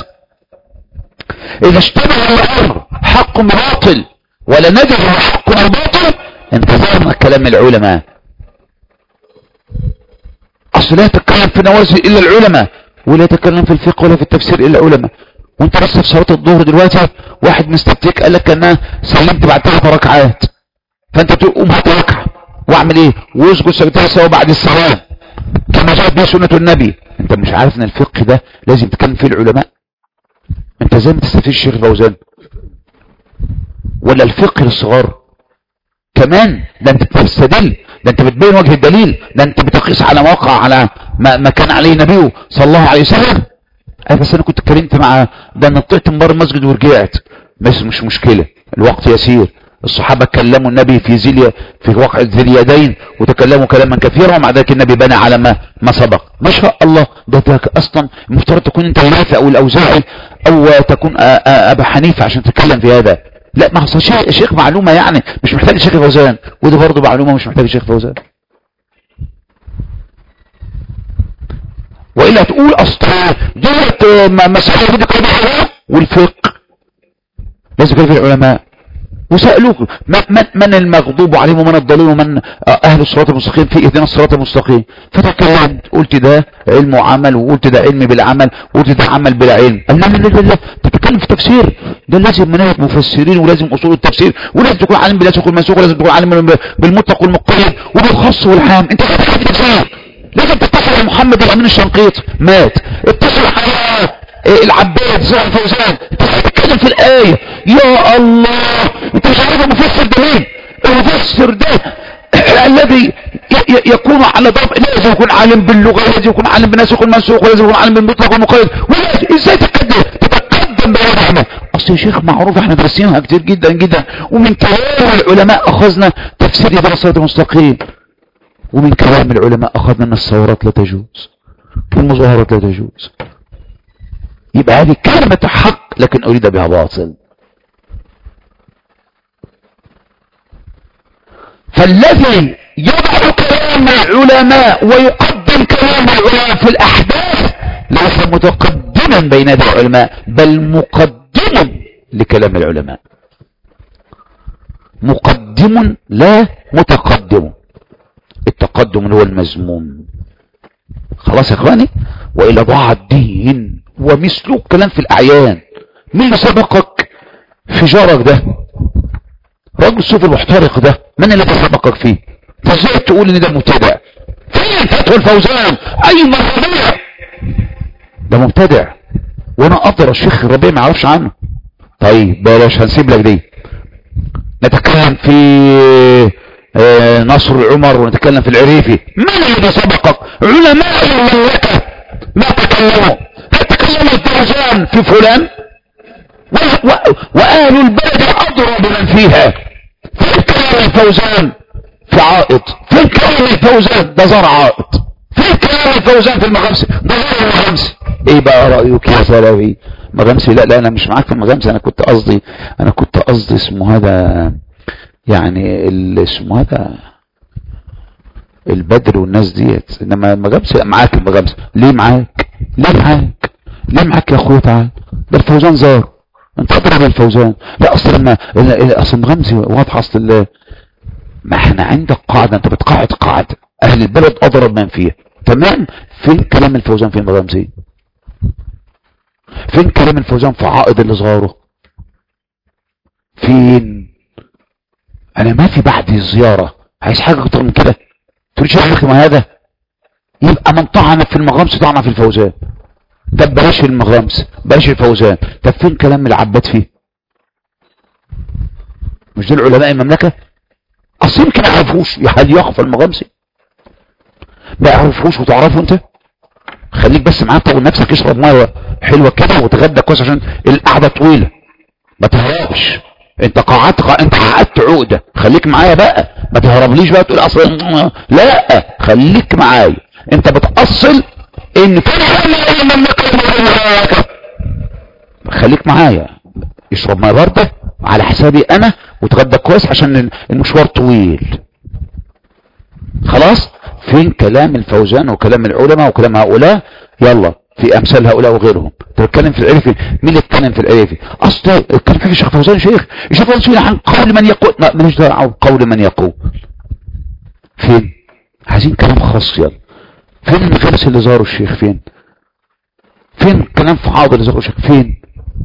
اذا اشتبه الامر حق باطل ولا ندري حق او باطل انتظرنا كلام العلماء اصل لا يتكلم في نوازل الا العلماء ولا يتكلم في الفقه ولا في التفسير الا العلماء وانت بس في صلاه الظهر دلوقتي واحد مستفتيك قال لك انا سلمت بعد ثلاث ركعات فانت تقوم هات ركعه واعمل ايه واسجد سجدتها سوا بعد السلام كما جاءت به سنه النبي انت مش عارف ان الفقه ده لازم تتكلم فيه العلماء انت ازاي ما تستفيد الشيخ فوزان ولا الفقه للصغار كمان ده انت بتستدل ده انت بتبين وجه الدليل ده انت بتقيس على موقع على ما, ما كان عليه نبيه صلى الله عليه وسلم اي بس انا كنت اتكلمت مع ده انا طلعت من بره المسجد ورجعت بس مش مشكله الوقت يسير الصحابه كلموا النبي في زيل في وقع ذي اليدين وتكلموا كلاما كثيرا ومع ذلك النبي بنى على ما ما سبق ما شاء الله ده ده اصلا المفترض تكون انت النافع او الاوزاعي او تكون آ- آ- ابا حنيفه عشان تتكلم في هذا لا ما حصل شيء شيخ معلومه يعني مش محتاج الشيخ فوزان وده برضه معلومه مش محتاج الشيخ فوزان والا تقول اصل ديت م- مسألة بدك قضاء والفقه لازم يكون في العلماء وسألوك من, من, من المغضوب عليهم ومن الضالين ومن آه، اهل الصراط المستقيم في اهدنا الصراط المستقيم فتكلمت قلت ده علم وعمل وقلت ده علم بالعمل وقلت ده عمل بلا علم قال لا لا لا لا تتكلم في تفسير ده لازم مناهج مفسرين ولازم اصول التفسير ولازم تكون عالم بالاسق والمنسوق ولازم تكون عالم بالمطلق والمقيد وبالخاص والعام انت بتتكلم في تفسير لازم تتصل على محمد الامين الشنقيطي مات اتصل على إيه العباد زي الفوزان انت مش بتتكلم في الايه يا الله انت مش عارف المفسر ده مين المفسر ده الذي ي- ي- يكون على ضرب لازم يكون عالم باللغه لازم يكون عالم بالناسخ والمنسوخ ولازم يكون عالم بالمطلق والمقيد ولازم ازاي تتقدم تتقدم بهذا العمل اصل يا شيخ معروف احنا دارسينها كتير جدا جدا ومن كلام العلماء اخذنا تفسير يدرس الصراط المستقيم ومن كلام العلماء اخذنا ان الثورات لا تجوز والمظاهرات لا تجوز يبقى هذه كلمة حق لكن أريد بها باطل فالذي يضع كلام العلماء ويقدم كلام العلماء في الأحداث ليس متقدما بين يدي العلماء بل مقدم لكلام العلماء مقدم لا متقدم التقدم هو المذموم خلاص يا اخواني والى ضاع الدين ومثله كلام في الاعيان مين اللي سبقك في جارك ده رجل الصوف المحترق ده من الذي سبقك فيه انت ازاي تقول ان ده مبتدع فين فتوى الفوزان اين الربيع ده مبتدع وانا اقدر الشيخ الربيع ما يعرفش عنه طيب بلاش هنسيب لك دي نتكلم في آه، نصر العمر ونتكلم في العريفي من الذي سبقك علماء المملكة ما تكلموا هل تكلم الدرجان في فلان و- و- وأهل البلد أضرب بمن فيها فين كلام الفوزان في عائط فين كلام الفوزان ده زرع عائط فين كلام الفوزان في المغامسي ده زرع المغامسي ايه بقى رأيك يا سلفي مغامسي لا لا انا مش معاك في المغامسي انا كنت قصدي انا كنت قصدي اسمه هذا يعني ال- اسمه هذا البدر والناس ديت انما المغامسي معاك المغامسي ليه معاك ليه معاك ليه معاك يا اخويا تعال ده الفوزان زار انت اضرب الفوزان لا اصل لما ال- ال- اصل المغامسي واضح اصل ال- ما احنا عندك قاعده انت بتقاعد قاعده اهل البلد اضرب من فيها تمام فين كلام الفوزان في المغامسي فين كلام الفوزان في عائد اللي صغاره فين انا ما في بعد الزيارة عايز حاجة اكتر من كده تقول شيء اخي ما هذا يبقى من طعن في المغامس طعن في الفوزان طب بلاش المغامس بلاش الفوزان طب فين كلام العباد فيه مش دول علماء المملكة اصل يمكن ما يعرفوش هل يخفى المغامسي ما يعرفوش وتعرفوا انت خليك بس معاه طول نفسك اشرب ميه حلوه كده وتغدى كويس عشان القعده طويله ما تهربش انت قعدت قا... انت عقدت عقده خليك معايا بقى ما تهربليش بقى تقول اصل لا خليك معايا انت بتأصل ان كان حل المملكه خليك معايا اشرب ميه بارده على حسابي انا وتغدى كويس عشان المشوار طويل خلاص فين كلام الفوزان وكلام العلماء وكلام هؤلاء يلا في امثال هؤلاء وغيرهم تتكلم في العرفي مين اللي اتكلم في العرفي اصل كان في الشيخ فوزان شيخ الشيخ فوزان شيخ عن قول من يقول لا ماليش دعوه قول من يقول فين عايزين كلام خاص يلا فين المجالس اللي زاروا الشيخ فين فين الكلام في عوض اللي زاروا الشيخ فين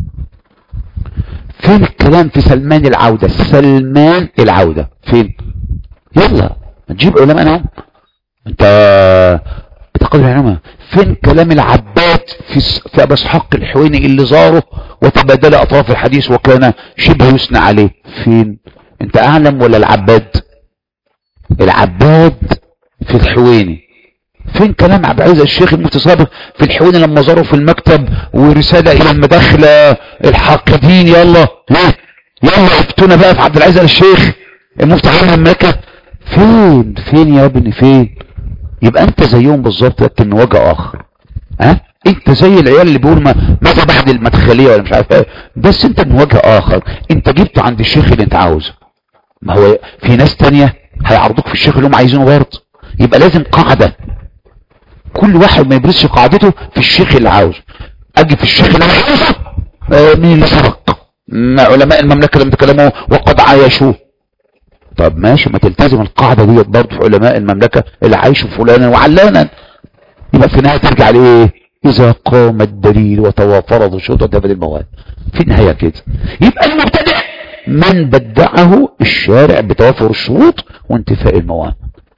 فين الكلام في سلمان العودة سلمان العودة فين يلا نجيب علماء نعم انت بتقدر علماء فين كلام العباد في في ابو اسحاق الحويني اللي زاره وتبادل اطراف الحديث وكان شبه يثنى عليه فين انت اعلم ولا العباد العباد في الحويني فين كلام عبد العزيز الشيخ المتسابق في الحويني لما زاروا في المكتب ورسالة الى المداخلة الحاقدين يلا ها يلا افتونا بقى في عبد العزيز الشيخ المفتي عام المملكة فين فين يا ابني فين يبقى انت زيهم بالظبط لكن من وجه اخر ها انت زي العيال اللي بيقول ما ماذا بعد المدخليه ولا مش عارف ايه بس انت من وجه اخر انت جبته عند الشيخ اللي انت عاوزه ما هو في ناس تانية هيعرضوك في الشيخ اللي هم عايزينه برضه يبقى لازم قاعده كل واحد ما يبرزش قاعدته في الشيخ اللي عاوزه اجي في الشيخ اللي انا عاوزه آه، مين اللي سبق ما علماء المملكه لم تكلموا وقد عايشوه طب ماشي ما تلتزم القاعدة ديت برضه في علماء المملكة اللي عايشوا فلانا وعلانا يبقى في النهاية ترجع لإيه إذا قام الدليل وتوافرت الشروط وتفت المواد في النهاية كده يبقى المبتدع من بدعه الشارع بتوافر الشروط وانتفاء المواد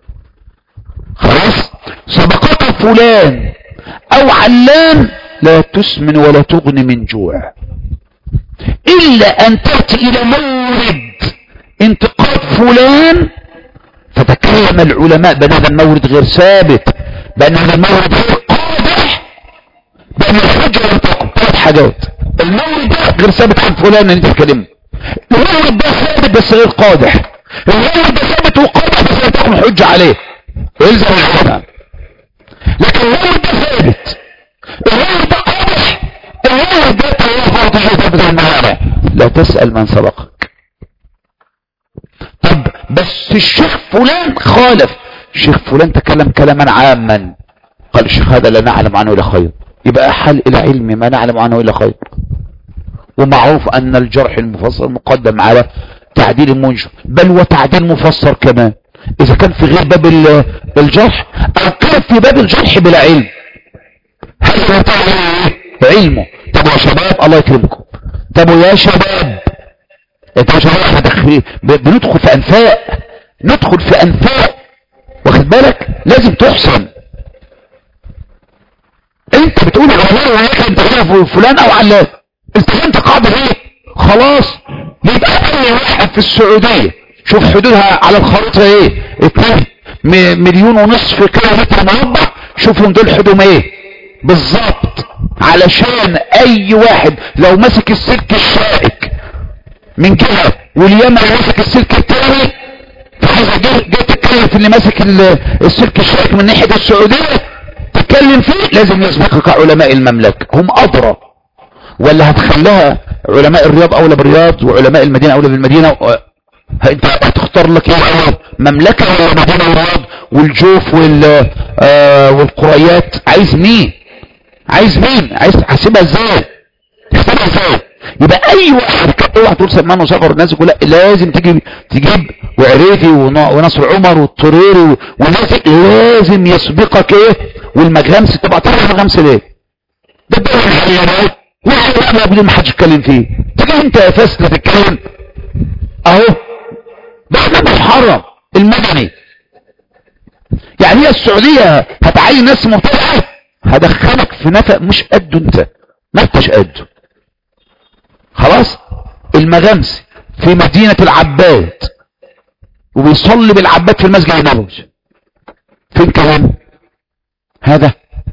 خلاص سبقت فلان أو علان لا تسمن ولا تغني من جوع إلا أن تأتي إلى مورد انتقاد فلان فتكلم العلماء بأن هذا المورد غير ثابت بأن هذا المورد غير قادح بأن الحجة لم تقم ثلاث حاجات المورد ده غير ثابت عن فلان اللي انت تتكلمه المورد ده ثابت بس غير قادح المورد ده ثابت وقادح بس لا تقم حجة عليه ويلزم العلماء لكن المورد ده ثابت المورد ده قادح المورد ده تنفر تجي ثابت الموانع لا تسأل من سبقك طب بس الشيخ فلان خالف الشيخ فلان تكلم كلاما عاما قال الشيخ هذا لا نعلم عنه الا خير يبقى حل الى علم ما نعلم عنه الا خير ومعروف ان الجرح المفسر مقدم على تعديل المنشر بل وتعديل مفسر كمان اذا كان في غير باب الجرح او كان في باب الجرح بلا علم هل يتعلم علمه طب يا شباب الله يكرمكم طب يا شباب انت مش احنا داخلين بندخل في انفاق ندخل في انفاق واخد بالك لازم تحسن انت بتقول على واحد انت تعرف فلان او علان التزمت قاعده ايه خلاص يبقى اي واحد في السعوديه شوف حدودها على الخريطه ايه اتنين مليون ونصف كيلو متر مربع شوفهم دول حدودهم ايه بالظبط علشان اي واحد لو مسك السلك الشائك من جهة واليمن مسك السلك التاني فحيث جه تتكلم في اللي ماسك السلك الشائك من ناحية السعودية تتكلم فيه لازم يسبقك علماء المملكة هم أدرى ولا هتخليها علماء الرياض أولى بالرياض وعلماء المدينة أولى بالمدينة و... انت هتختار لك ايه اول مملكة ولا مدينة والرياض والجوف وال آه والقريات عايز مين عايز مين عايز تحسبها ازاي تحسبها ازاي يبقى اي واحد اوعى تقول سلمان وسفر الناس كلها لازم تجيب تجيب وعريفي ونصر عمر والطريري والناس لازم يسبقك ايه والمجامس تبقى تعرف المجامس ليه ده الدوري الحيوانات واحد لا بدون ما حدش يتكلم فيه تيجي انت يا فاسد تتكلم اهو ده احنا محرم المدني يعني هي السعوديه هتعين ناس مبتدعه هدخلك في نفق مش قده انت ما انتش قده خلاص المغامسي في مدينة العباد وبيصلي بالعباد في المسجد النبوي فين كلام هذا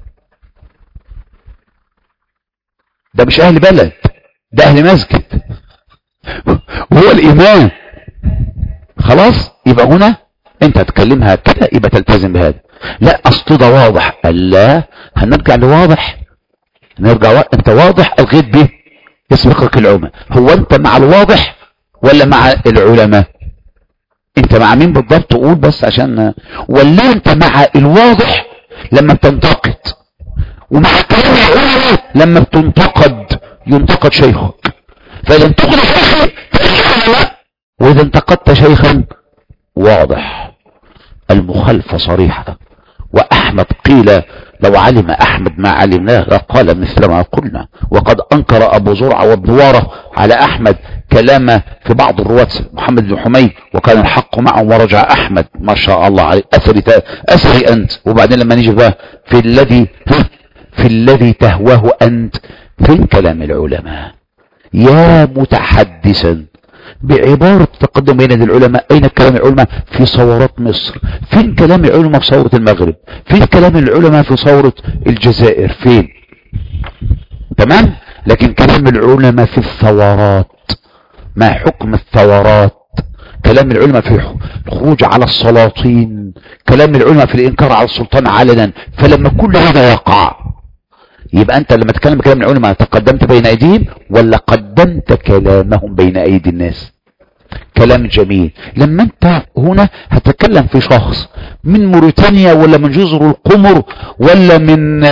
ده مش اهل بلد ده اهل مسجد وهو الامام خلاص يبقى هنا انت هتكلمها كده يبقى تلتزم بهذا لا اصل ده واضح لا هنرجع لواضح نرجع و... انت واضح الغيت به يسبقك العلماء هو انت مع الواضح ولا مع العلماء انت مع مين بالضبط قول بس عشان ولا انت مع الواضح لما بتنتقد ومع كلام العلماء لما بتنتقد ينتقد شيخك فاذا انتقد شيخا فالعلماء واذا انتقدت شيخا واضح المخالفة صريحة وأحمد قيل لو علم أحمد ما علمناه لقال مثل ما قلنا وقد أنكر أبو زرعة والدوارة على أحمد كلام في بعض الرواة محمد بن حميد وكان الحق معه ورجع أحمد ما شاء الله عليه أثري, أثري أنت وبعدين لما نيجي بقى في الذي في الذي تهواه أنت فين كلام العلماء يا متحدثا بعبارة تقدم بين العلماء أين كلام العلماء في ثورات مصر فين كلام العلماء في ثورة المغرب فين كلام العلماء في ثورة الجزائر فين تمام لكن كلام العلماء في الثورات ما حكم الثورات كلام العلماء في الخروج على السلاطين كلام العلماء في الإنكار على السلطان علنا فلما كل هذا يقع يبقى أنت لما تتكلم بكلام العلماء تقدمت بين أيديهم ولا قدمت كلامهم بين أيدي الناس كلام جميل لما أنت هنا هتتكلم في شخص من موريتانيا ولا من جزر القمر ولا من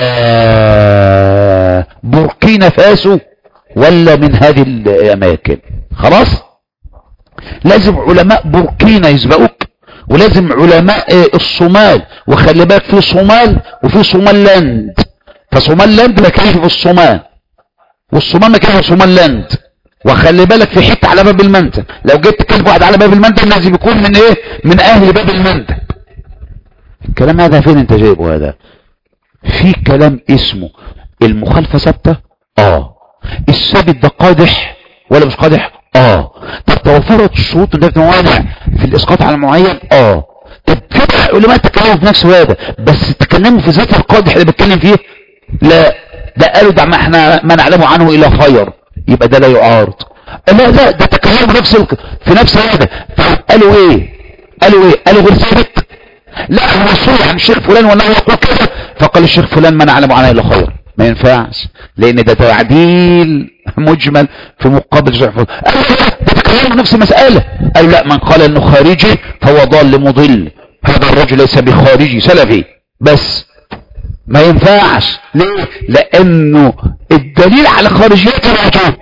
بوركينا فاسو ولا من هذه الأماكن خلاص لازم علماء بوركينا يسبقوك ولازم علماء الصومال وخلي بالك في صومال وفي صومال فصومال لاند مكانه في الصومال والصومال مكانه في صومال لاند وخلي بالك في حته على باب المنتج لو جيت تكلم واحد على باب المنتج لازم يكون من ايه من اهل باب المنتج الكلام هذا فين انت جايبه هذا في كلام اسمه المخالفه ثابته اه الثابت ده قادح ولا مش قادح اه طب توفرت الشروط ده موانع في الاسقاط على معين اه طب في علماء تكلموا في نفس هذا بس تكلموا في ذات القادح اللي بتكلم فيه لا ده قالوا ده ما احنا ما نعلم عنه الا خير يبقى ده لا يعارض لا لا ده تكلموا نفس ال... في نفس هذا قالوا ايه قالوا ايه قالوا غير ثابت لا هو الصلح عن الشيخ فلان وانه يقول كذا فقال الشيخ فلان ما نعلم عنه الا خير ما ينفعش لان ده تعديل مجمل في مقابل الشيخ فلان قالوا لا ده تكلموا نفس المسألة قالوا لا من قال انه خارجي فهو ضال مضل هذا الرجل ليس بخارجي سلفي بس ما ينفعش ليه لانه الدليل على خارجيته موجود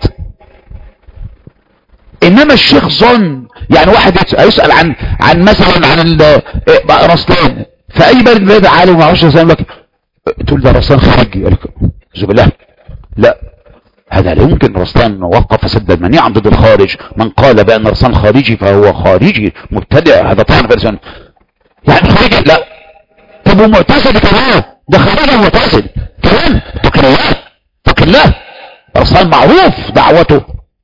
انما الشيخ ظن يعني واحد يسأل عن عن مثلا عن رسلان في اي بلد بلد عالم ما اعرفش رسلان لك تقول ده رسلان خارجي قال لك بالله لا هذا لا يمكن رسلان وقف سد المنيع ضد الخارج من قال بان رسلان خارجي فهو خارجي مبتدع هذا طعن في يعني خارجي لا طب ومعتزل كمان ده خارج المعتزل كمان اتق الله اتق الله رسول معروف دعوته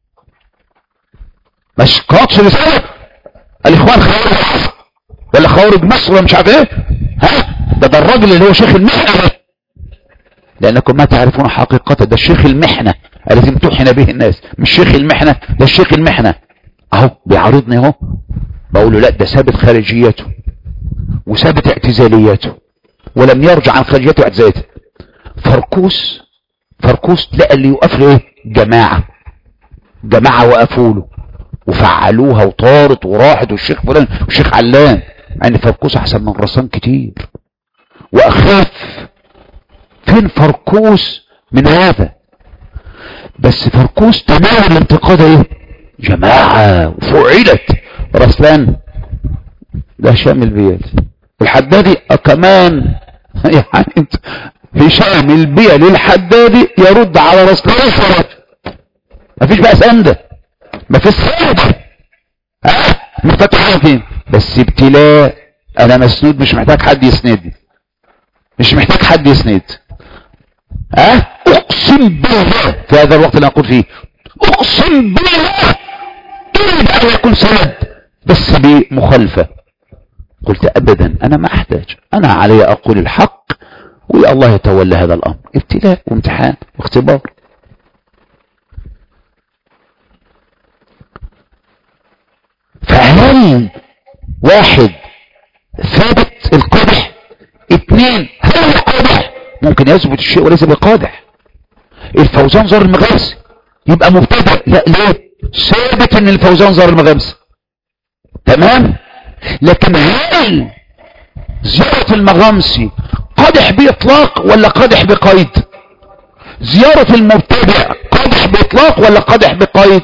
مش قاطش رسالة الاخوان خوارج العصر ولا خوارج مصر ولا مش عارف ايه ها ده ده الراجل اللي هو شيخ المحنة لانكم ما تعرفون حقيقته ده الشيخ المحنة الذي امتحن به الناس مش شيخ المحنة ده الشيخ المحنة اهو بيعارضني اهو بقول له لا ده ثابت خارجيته وثابت اعتزاليته ولم يرجع عن خارجيته واعتزاليته فركوس فركوس لقى اللي يوقف له ايه جماعة جماعة وقفوا له وفعلوها وطارت وراحت والشيخ فلان والشيخ علان مع ان فركوس احسن من رسام كتير واخاف فين فركوس من هذا بس فركوس تناول الانتقاد ايه جماعة وفعلت رسلان ده شامل بيد الحدادي كمان يعني انت هشام البيع للحدادي يرد على رسلان صلاة مفيش بقى سندة مفيش سندة ها مفتح فين بس ابتلاء انا مسنود مش محتاج حد يسندني مش محتاج حد يسند ها اقسم بالله في هذا الوقت اللي اقول فيه اقسم بالله تريد ان يكون سند بس بمخالفة قلت ابدا انا ما احتاج انا علي اقول الحق ويا الله يتولى هذا الامر ابتلاء وامتحان واختبار فهل واحد ثابت القدح اثنين هل هو قادح ممكن يثبت الشيء وليس بقادح الفوزان زار المغامس يبقى مبتدأ لا ليه ثابت ان الفوزان زار المغامس تمام لكن هل زيارة المغامسي قادح باطلاق ولا قادح بقيد زيارة المبتدع قادح باطلاق ولا قادح بقيد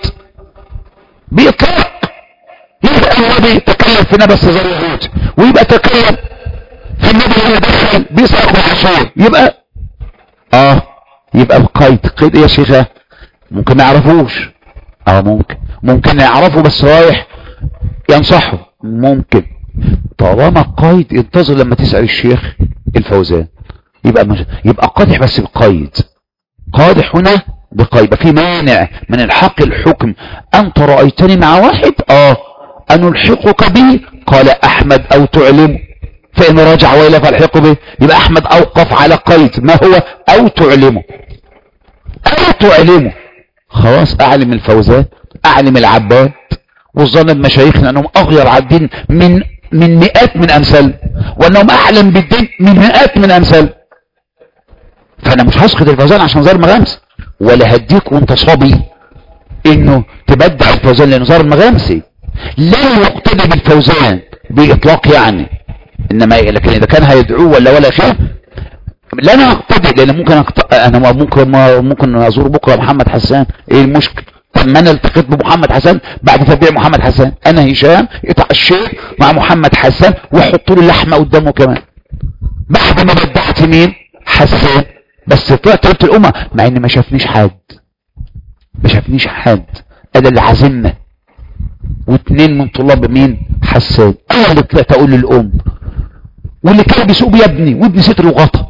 باطلاق يبقى هو بيتكلم في نبس زي اليهود ويبقى تكلم في النبي هنا دخل بيسرق بالعشور يبقى اه يبقى القيد قيد إيه يا شيخة ممكن ما يعرفوش اه ممكن ممكن يعرفوا بس رايح ينصحه ممكن طالما قيد انتظر لما تسأل الشيخ الفوزان يبقى مش... يبقى قادح بس بقيد قادح هنا بقيد في مانع من الحق الحكم انت رأيتني مع واحد اه ان الحقك به قال احمد او تعلم فان رجع وإلا فالحق به يبقى احمد اوقف على قيد ما هو او تعلمه او تعلمه خلاص اعلم الفوزان اعلم العباد والظن بمشايخنا انهم اغير على الدين من من مئات من امثال وانهم اعلم بالدين من مئات من امثال فانا مش هسقط الفوزان عشان زار مغامس ولا هديك وانت صبي انه تبدع الفوزان لانه زار مغامسي لا يقتدي بالفوزان باطلاق يعني انما لكن اذا كان هيدعوه ولا ولا شيء لا انا اقتدي لان ممكن أقت... انا ممكن ممكن ازور بكره محمد حسان ايه المشكل لما انا التقيت بمحمد حسن بعد تبيع محمد حسن انا هشام اتعشيت مع محمد حسن وحطوا لي اللحمه قدامه كمان بعد ما بدعت مين حسان بس طلعت قلت الامه مع ان ما شافنيش حد ما شافنيش حد انا اللي عازمنا واثنين من طلاب مين حسان انا اللي طلعت اقول للام واللي كان بيسوق بيبني وابني ستر وغطى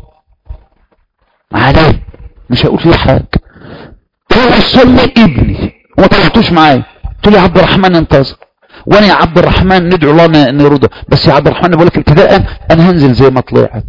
عليه مش هقول فيه حاجه هو صلي ابني وما طلعتوش معايا قلت له يا عبد الرحمن انتظر وانا يا عبد الرحمن ندعو الله ان يرضى بس يا عبد الرحمن بقول لك ابتداء انا هنزل زي ما طلعت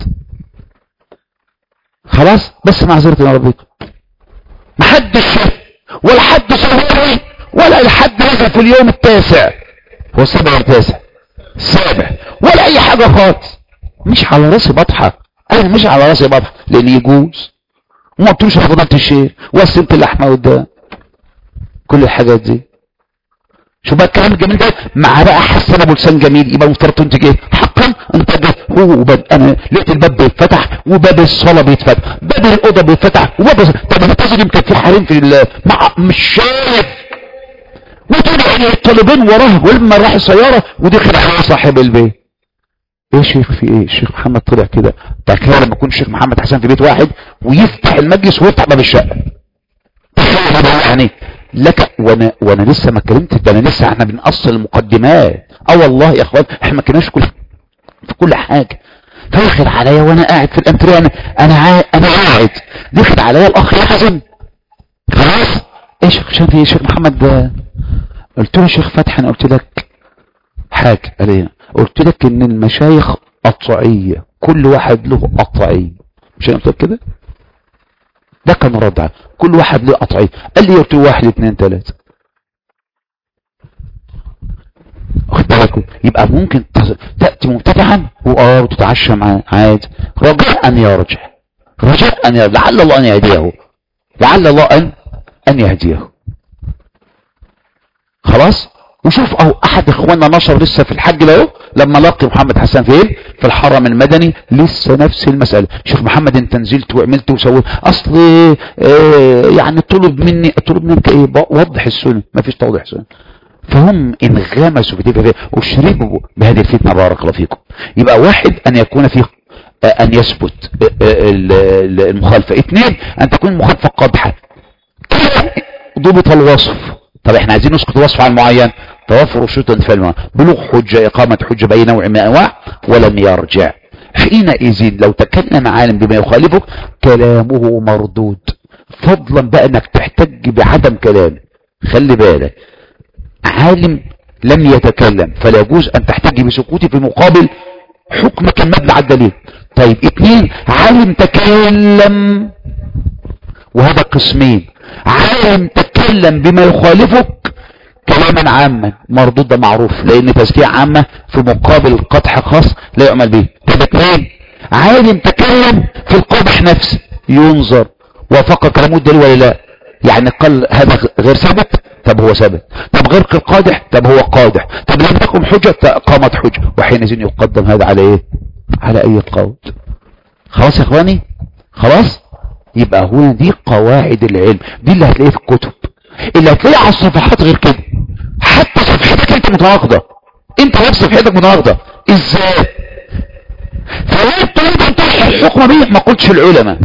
خلاص بس معذرة يا ربي ما حدش ولا حد صوري ولا الحد نزل في اليوم التاسع هو السابع ولا التاسع السابع ولا اي حاجة خالص مش على راسي بضحك انا مش على راسي بضحك لان يجوز وما قلتلوش انا فضلت الشيخ وقسمت اللحمه قدام كل الحاجات دي شو بقى الكلام الجميل ده مع بقى حسن ابو لسان جميل يبقى مفترض تنتج ايه حقا انت جه هو وباب انا لقيت الباب بيتفتح وباب الصاله بيتفتح باب الاوضه بيتفتح وباب طب انتظر يمكن في حريم في مع مش شايف وطلع يعني الطالبين وراه ولما راح السياره ودخل على صاحب البيت ايه شيخ في ايه الشيخ محمد طلع كده تخيل لما يكون الشيخ محمد حسن في بيت واحد ويفتح المجلس ويفتح باب الشقه تخيل يعني لك وانا وانا لسه ما اتكلمتش ده انا لسه احنا بنقص المقدمات اه والله يا اخوان احنا ما كناش كل في كل حاجه فدخل عليا وانا قاعد في الانتريه انا انا عا... انا قاعد دخل عليا الاخ يحزن خلاص ايش شايف ايه يا شيخ محمد ده قلت له يا شيخ فتحي انا قلت لك حاجه قال ايه قلت لك ان المشايخ قطعيه كل واحد له قطعيه مش انا قلت لك كده ده كان رد كل واحد له قطعيه قال لي قلت له واحد اثنين ثلاثه واخد بالكم يبقى ممكن تاتي مبتدعا واه وتتعشى معاه عادي رجاء ان يرجع رجاء ان يرجع لعل الله ان يهديه لعل الله ان ان يهديه خلاص وشوف اهو احد اخواننا نشر لسه في الحج ده لما لقي محمد حسن فين في الحرم المدني لسه نفس المسألة شيخ محمد انت نزلت وعملت وسويت اصل اه يعني طلب مني طلب منك ايه وضح السنة ما فيش توضيح سنة فهم انغمسوا في دي وشربوا بهذه الفتنة بارك الله فيكم يبقى واحد ان يكون فيه اه ان يثبت اه المخالفة اثنين ان تكون مخالفة قادحة ضبط الوصف طب احنا عايزين نسقط وصف عن معين توفر شروط انتفاع المعنى بلوغ حجة إقامة حجة بأي نوع من أنواع ولم يرجع حينئذ لو تكلم عالم بما يخالفك كلامه مردود فضلا بقى انك تحتج بعدم كلامه خلي بالك عالم لم يتكلم فلا يجوز ان تحتج بسكوته في مقابل حكمك المبنى على الدليل طيب اثنين عالم تكلم وهذا قسمين عالم تكلم بما يخالفك كلاما عاما مردود ده معروف لان تزكية عامة في مقابل قطع خاص لا يعمل به طب اثنين عالم تكلم في القبح نفسه ينظر وافق كلامه الدليل ولا لا يعني قال هذا غير ثابت طب هو ثابت طب غير قادح طب هو قادح طب لم تقم حجة قامت حجة وحينئذ يقدم هذا على ايه على اي قول خلاص يا اخواني خلاص يبقى هنا دي قواعد العلم دي اللي هتلاقيه في الكتب اللي هتلاقيه على الصفحات غير كده حتى صفحتك انت متناقضه انت نفس صفحتك متناقضه ازاي فلا تريد ان تحصل الحكم به ما قلتش العلماء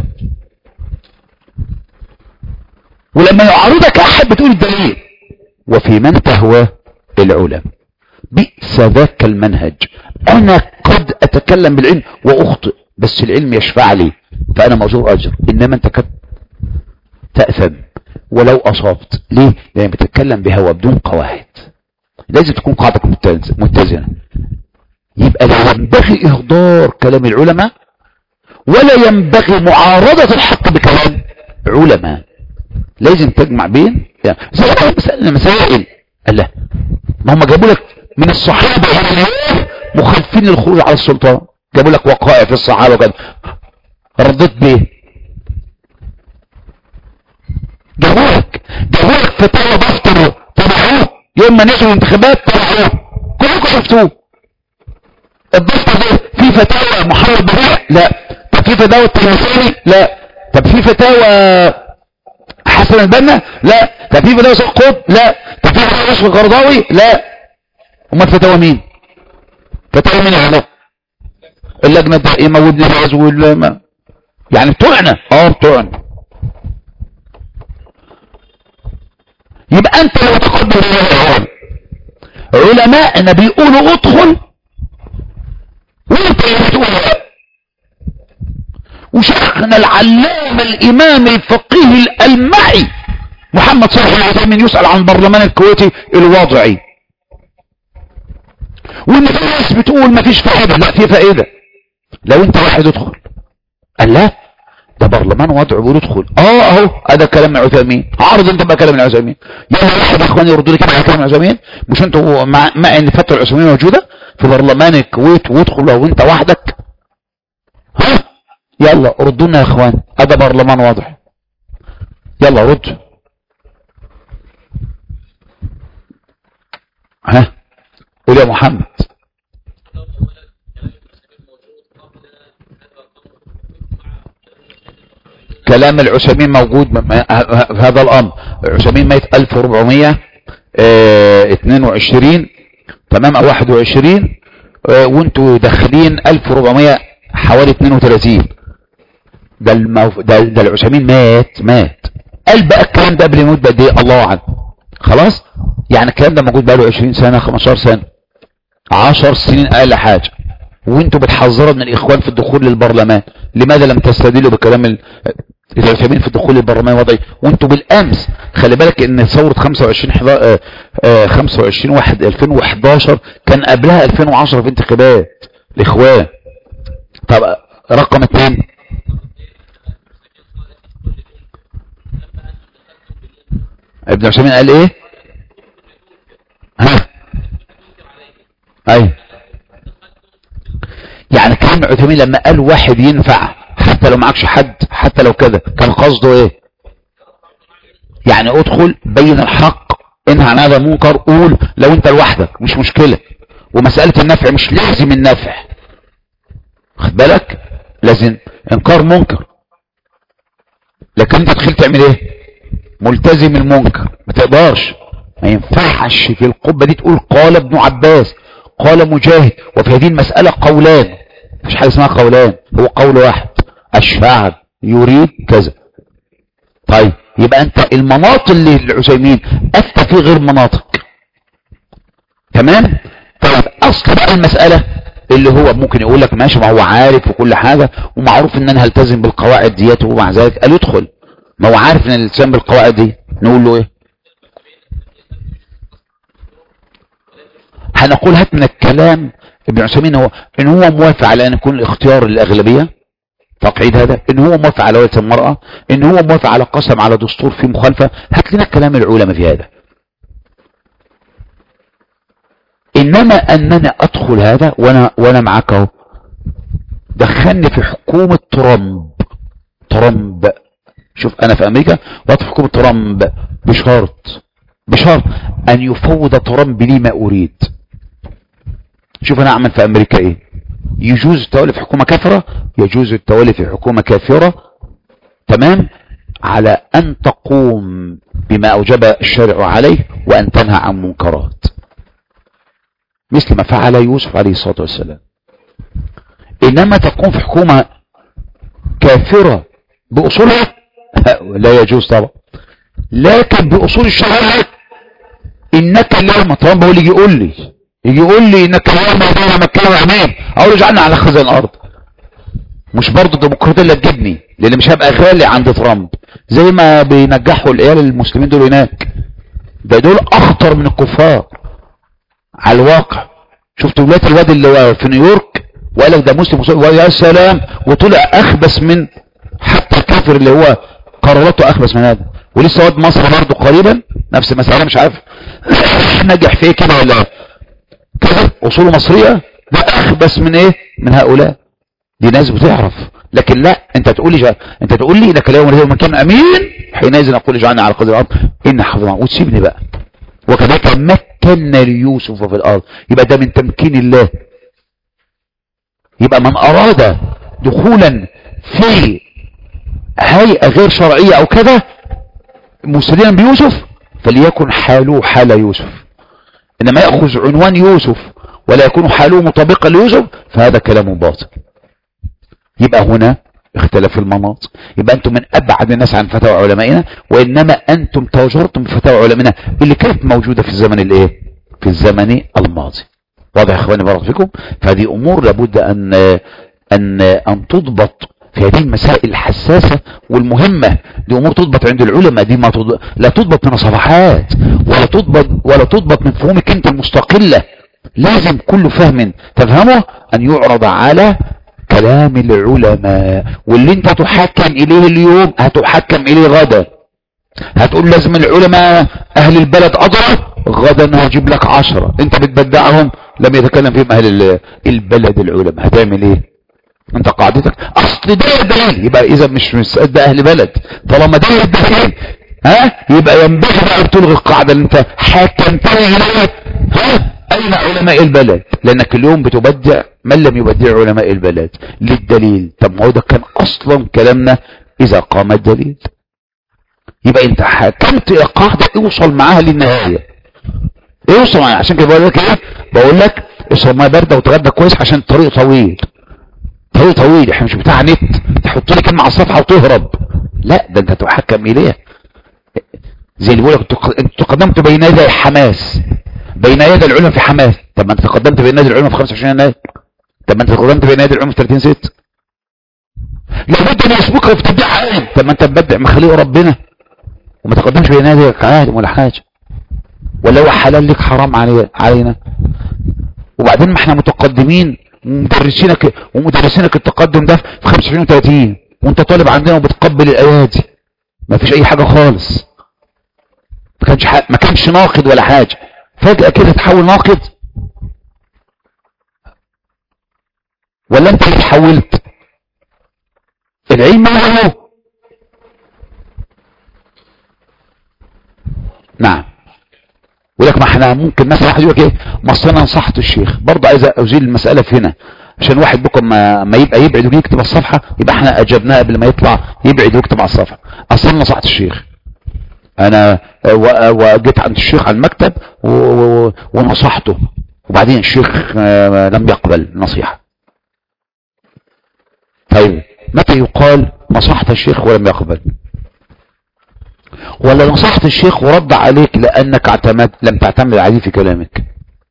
ولما يعارضك احد بتقول الدليل وفي من تهوى العلماء بئس ذاك المنهج انا قد اتكلم بالعلم واخطئ بس العلم يشفع لي فانا مأجور اجر انما انت قد تأثم ولو اصبت ليه لان بتتكلم بهوى بدون قواعد لازم تكون قاعدتك متزنة يبقى لا ينبغي اهدار كلام العلماء ولا ينبغي معارضة الحق بكلام علماء لازم تجمع بين يعني زي مسائل الله ما هم جابوا لك من الصحابة مخالفين للخروج على السلطان جابوا لك وقائع في الصحابة وكذا رديت بيه جابوا لك جابوا لك فتاوى دفتر طبعوه يوم ما نزلوا الانتخابات طبعوه كلكم شفتوه الدفتر ده فيه فتاوى محمد بديع لا طب في فتاوى التلمساني لا طب في فتاوى حسن البنا لا طب في فتاوى سقوط لا طب في فتاوى يوسف القرضاوي لا امال فتاوى مين فتاوى مين اعلى اللجنه الدائمه وابن باز وال يعني بتوعنا اه بتوعنا يبقى انت لو تقدم علماءنا بيقولوا ادخل وانت اللي بتقول وشيخنا العلامة الامام الفقيه الالمعي محمد صالح العثيمين يسأل عن البرلمان الكويتي الوضعي وان في ناس بتقول ما فيش فائدة لا في فائدة لو انت واحد ادخل قال لا ده برلمان وضع بيقول ادخل اه اهو هذا كلام العثيمين عارض انت بقى كلام العثيمين يلا واحد اخواني يردوا لي كده على كلام العثيمين مش انتوا مع, مع ان فتره العثيمين موجوده في برلمان الكويت وادخل لو انت وحدك ها يلا ردوا لنا يا اخوان هذا برلمان واضح يلا رد ها قول يا محمد كلام العثيمين موجود في هذا الامر العثيمين ميت 1422 تمام او 21 وانتوا داخلين 1400 حوالي 32 ده الموف... ده, ده العثيمين مات مات قال بقى الكلام ده قبل يموت بقد ايه الله اعلم خلاص يعني الكلام ده موجود بقاله 20 سنه 15 سنه 10 سنين اقل حاجه وانتوا بتحذروا من الاخوان في الدخول للبرلمان لماذا لم تستدلوا بكلام العثيمين في الدخول للبرلمان الوضعي وانتوا بالامس خلي بالك ان ثوره 25 حضا... آه 25 1 2011 كان قبلها 2010 في انتخابات الاخوان طب رقم اثنين ابن عثيمين قال ايه ها اي يعني كان عثيمين لما قال واحد ينفع حتى لو معكش حد حتى لو كده كان قصده ايه يعني ادخل بين الحق انهى عن هذا المنكر قول لو انت لوحدك مش مشكلة ومسألة النفع مش لازم النفع خد بالك لازم انكار منكر لكن انت تخيل تعمل ايه ملتزم المنكر ما تقدرش ما ينفعش في القبة دي تقول قال ابن عباس قال مجاهد وفي هذه المسألة قولان مش حاجة اسمها قولان هو قول واحد الشعب يريد كذا طيب يبقى انت المناطق اللي العثيمين افتى في غير مناطق تمام طيب اصل بقى المسألة اللي هو ممكن يقول لك ماشي ما هو عارف وكل حاجة ومعروف ان انا هلتزم بالقواعد ديت ومع ذلك قال يدخل ما هو عارف ان الالتزام بالقواعد دي نقول له ايه هنقول هات من الكلام ابن عثيمين هو ان هو موافق على ان يكون الاختيار للاغلبيه تقعيد هذا ان هو موافق على ولايه المراه ان هو موافق على قسم على دستور فيه مخالفه هات لنا كلام العلماء في هذا انما اننا ادخل هذا وانا وانا معاك اهو دخلني في حكومه ترامب ترامب شوف انا في امريكا وقت في حكومه ترامب بشرط بشرط ان يفوض ترامب لي ما اريد شوف انا اعمل في امريكا ايه يجوز التولي في حكومة كافرة يجوز التولي في حكومة كافرة تمام على ان تقوم بما اوجب الشرع عليه وان تنهى عن منكرات مثل ما فعل يوسف عليه الصلاة والسلام انما تقوم في حكومة كافرة باصولها لا يجوز طبعا لكن باصول الشريعة انك اليوم طبعا بقول يجي يقول لي يجي يقول لي انك اليوم يا مكة وعمام اقول اجعلنا على خزان الارض مش برضه الديمقراطيه اللي تجيبني لان مش هبقى غالي عند ترامب زي ما بينجحوا العيال المسلمين دول هناك ده دول اخطر من الكفار على الواقع شفت ولاد الواد اللي هو في نيويورك وقال لك ده مسلم مسلم ويا سلام وطلع اخبث من حتى الكافر اللي هو قراراته اخبث من هذا ولسه واد مصر برضه قريبا نفس المسألة مش عارف نجح فيه كده ولا كده اصوله مصرية ده اخبث من ايه من هؤلاء دي ناس بتعرف لكن لا انت تقول لي انت تقول لي لك اليوم اليوم كان امين حينئذ نقول اجعلنا على قدر الارض ان حفظنا وتسيبني بقى وكذلك مكنا ليوسف في الارض يبقى ده من تمكين الله يبقى من اراد دخولا في هيئة غير شرعية او كذا مسلما بيوسف فليكن حاله حال يوسف انما يأخذ عنوان يوسف ولا يكون حاله مطابقا ليوسف فهذا كلام باطل يبقى هنا اختلاف المناط يبقى انتم من ابعد الناس عن فتاوى علمائنا وانما انتم تواجرتم بفتاوى علمائنا اللي كانت موجودة في الزمن الايه في الزمن الماضي واضح يا اخواني بارك فيكم فهذه امور لابد ان ان ان تضبط في هذه المسائل الحساسة والمهمة دي امور تضبط عند العلماء دي ما تضبط لا تضبط من صفحات ولا تضبط ولا تضبط من فهومك انت المستقلة لازم كل فهم تفهمه ان يعرض على كلام العلماء واللي انت تحكم اليه اليوم هتحكم اليه غدا هتقول لازم العلماء اهل البلد اضرب غدا هجيب لك عشرة انت بتبدعهم لم يتكلم فيهم اهل البلد العلماء هتعمل ايه انت قاعدتك اصل ده دليل يبقى اذا مش مسألة ده اهل بلد طالما ده الدليل ها يبقى ينبغي بقى تلغي القاعدة اللي انت حكمتها عليها ها اين علماء البلد لانك اليوم بتبدع من لم يبدع علماء البلد للدليل طب ما هو ده كان اصلا كلامنا اذا قام الدليل يبقى انت حكمت قاعدة اوصل معاها للنهاية اوصل معاها عشان كده بقول لك ايه بقول لك اشرب ميه بارده وتغدى كويس عشان الطريق طويل طريق طويل احنا مش بتاع نت تحط لي كلمه على الصفحه وتهرب لا ده انت تحكم اليها زي اللي بيقول لك انت تقدمت بين يدي حماس بين يدي العلم في حماس طب ما انت تقدمت بين يدي العلم في 25 يناير طب ما انت تقدمت بين يدي العلم في 30 6 لابد ان يسبقك في تبديع عالم طب ما انت تبدع مخليق ربنا وما تقدمش بين يدي عالم ولا حاجه ولا هو حلال لك حرام علي علينا وبعدين ما احنا متقدمين ومدرسينك ومدرسينك التقدم ده في 25 و30 وانت طالب عندنا وبتقبل الايات دي ما فيش اي حاجه خالص ما كانش ما كانش ناقد ولا حاجه فجاه كده تحول ناقد ولا انت اللي تحولت العلم هو نعم ولك ما احنا ممكن مثلا واحد يقول لك ايه ما اصل انا نصحت الشيخ برضه عايز ازيل المساله في هنا عشان واحد بكم ما, ما يبقى يبعد ويكتب على الصفحه يبقى احنا اجبناه قبل ما يطلع يبعد ويكتب على الصفحه اصل انا نصحت الشيخ انا وجيت عند الشيخ على المكتب ونصحته وبعدين الشيخ لم يقبل النصيحه طيب متى يقال نصحت الشيخ ولم يقبل ولا نصحت الشيخ ورد عليك لأنك اعتمد لم تعتمد عليه في كلامك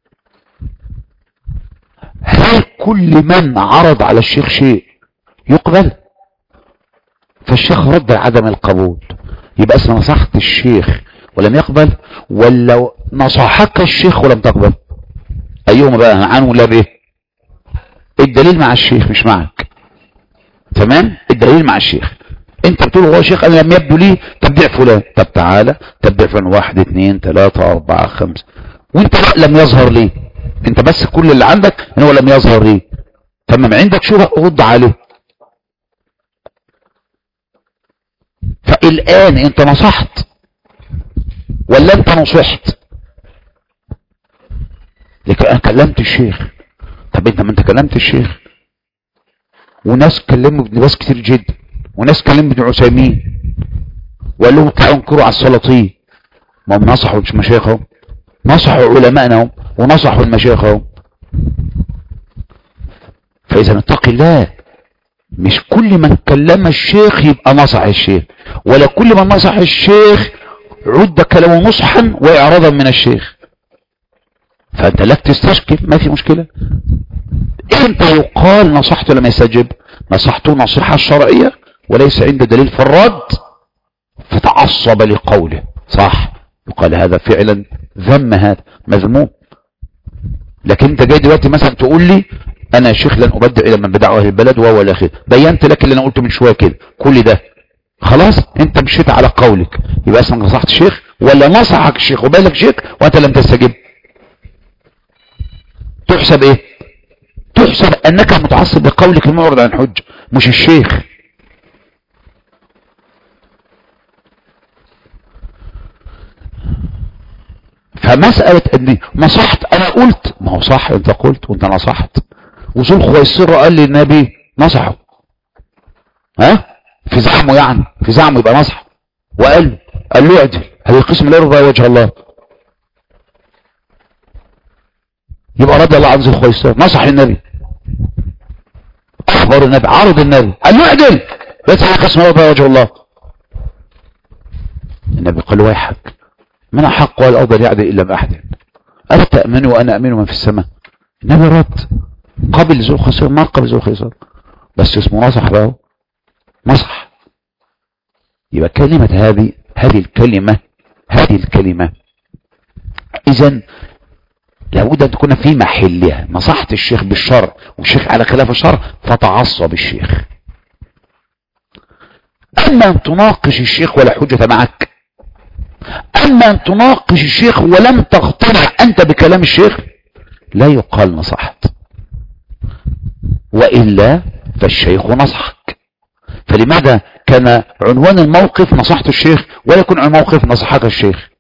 هل كل من عرض على الشيخ شيء يقبل فالشيخ رد عدم القبول يبقى اسم نصحت الشيخ ولم يقبل ولا نصحك الشيخ ولم تقبل ايهما بقى عن ولا به الدليل مع الشيخ مش معك تمام الدليل مع الشيخ انت بتقول هو شيخ انا لم يبدو لي تبديع فلان طب تعالى تبديع فلان واحد اثنين ثلاثة اربعة خمسة وانت لا لم يظهر لي انت بس كل اللي عندك ان هو لم يظهر لي تمام عندك شبهة رد عليه فالان انت نصحت ولا انت نصحت لكن انا كلمت الشيخ طب انت ما انت كلمت الشيخ وناس كلموا ابن باز كتير جدا وناس كلموا ابن عثيمين وقال لهم تعالوا انكروا على السلاطين ما هم نصحوا مش مشايخهم نصحوا علمائنا هم ونصحوا المشايخ هم فاذا اتق الله مش كل من كلم الشيخ يبقى نصح الشيخ ولا كل من نصح الشيخ عد كلامه نصحا واعراضا من الشيخ فانت لك تستشكل ما في مشكلة امتى يقال نصحته لما يستجب نصحته نصيحة شرعية وليس عنده دليل في الرد فتعصب لقوله صح يقال هذا فعلا ذم هذا مذموم لكن انت جاي دلوقتي مثلا تقول لي انا يا شيخ لن ابدع الى من بدعه اهل البلد وهو الاخر بينت لك اللي انا قلته من شويه كده كل ده خلاص انت مشيت على قولك يبقى اسمك نصحت الشيخ ولا نصحك الشيخ وبالك شيخ وانت لم تستجب تحسب ايه تحسب انك متعصب بقولك المعرض عن حج مش الشيخ فمسألة اني نصحت انا قلت ما هو صح انت قلت وانت نصحت وصول خويسر قال لي النبي نصحه ها في زعمه يعني في زعمه يبقى نصح وقال له قال له اعدل هذه القسم لا يرضى وجه الله يبقى رضي الله عن ذي الخويسر نصح النبي اخبر النبي عرض النبي قال له اعدل بس هذه القسم لا يرضى وجه الله النبي قال له ويحك من أحق ولا أفضل يعدل إلا بأحد ألا تأمن وأنا أمن من في السماء النبي رد قبل ذو الخسر ما قبل ذو الخسر بس اسمه نصح بقى نصح يبقى كلمة هذه هذه الكلمة هذه الكلمة إذا لابد أن تكون في محلها نصحة الشيخ بالشرع والشيخ على خلاف الشرع فتعصب الشيخ أما أن تناقش الشيخ ولا حجة معك أما أن تناقش الشيخ ولم تقتنع أنت بكلام الشيخ لا يقال نصحت وإلا فالشيخ نصحك فلماذا كان عنوان الموقف نصحت الشيخ ولا يكون الموقف نصحك الشيخ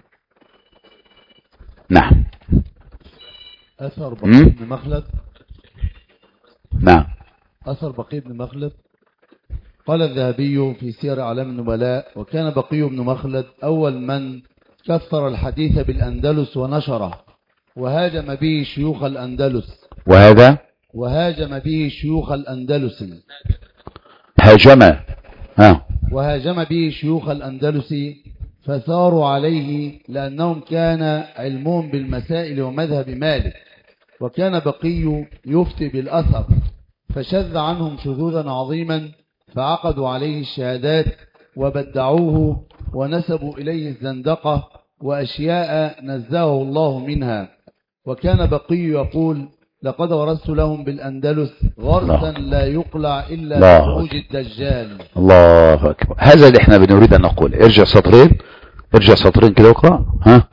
نعم أثر بقي بن مخلد نعم أثر بقي بن مخلد قال الذهبي في سير أعلام النبلاء وكان بقي بن مخلد أول من كثر الحديث بالأندلس ونشره وهاجم به شيوخ الأندلس وهذا وهاجم به شيوخ الأندلس هاجم ها وهاجم به شيوخ الأندلس فثاروا عليه لأنهم كان علمهم بالمسائل ومذهب مالك وكان بقي يفتي بالأثر فشذ عنهم شذوذا عظيما فعقدوا عليه الشهادات وبدعوه ونسبوا إليه الزندقة وأشياء نزهه الله منها وكان بقي يقول لقد ورثت لهم بالأندلس غرسا لا يقلع إلا بخروج الدجال الله أكبر هذا اللي احنا بنريد أن نقول ارجع سطرين ارجع سطرين كده وقرأ ها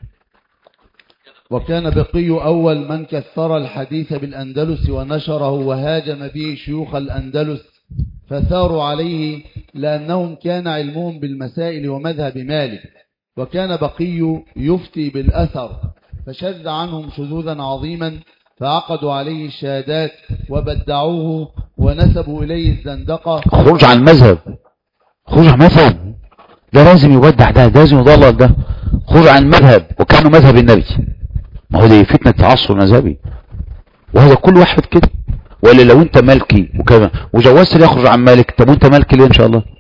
وكان بقي أول من كثر الحديث بالأندلس ونشره وهاجم به شيوخ الأندلس فثاروا عليه لأنهم كان علمهم بالمسائل ومذهب مالك وكان بقي يفتي بالأثر فشذ عنهم شذوذا عظيما فعقدوا عليه الشهادات وبدعوه ونسبوا إليه الزندقة خروج عن المذهب خروج عن المذهب ده لازم يبدع ده لازم يضلل ده خروج عن المذهب وكانوا مذهب النبي ما هو دي فتنة تعصب مذهبي وهذا كل واحد كده ولا لو انت مالكي وكذا وجوزت لي يخرج عن مالك طب وانت مالكي ليه ان شاء الله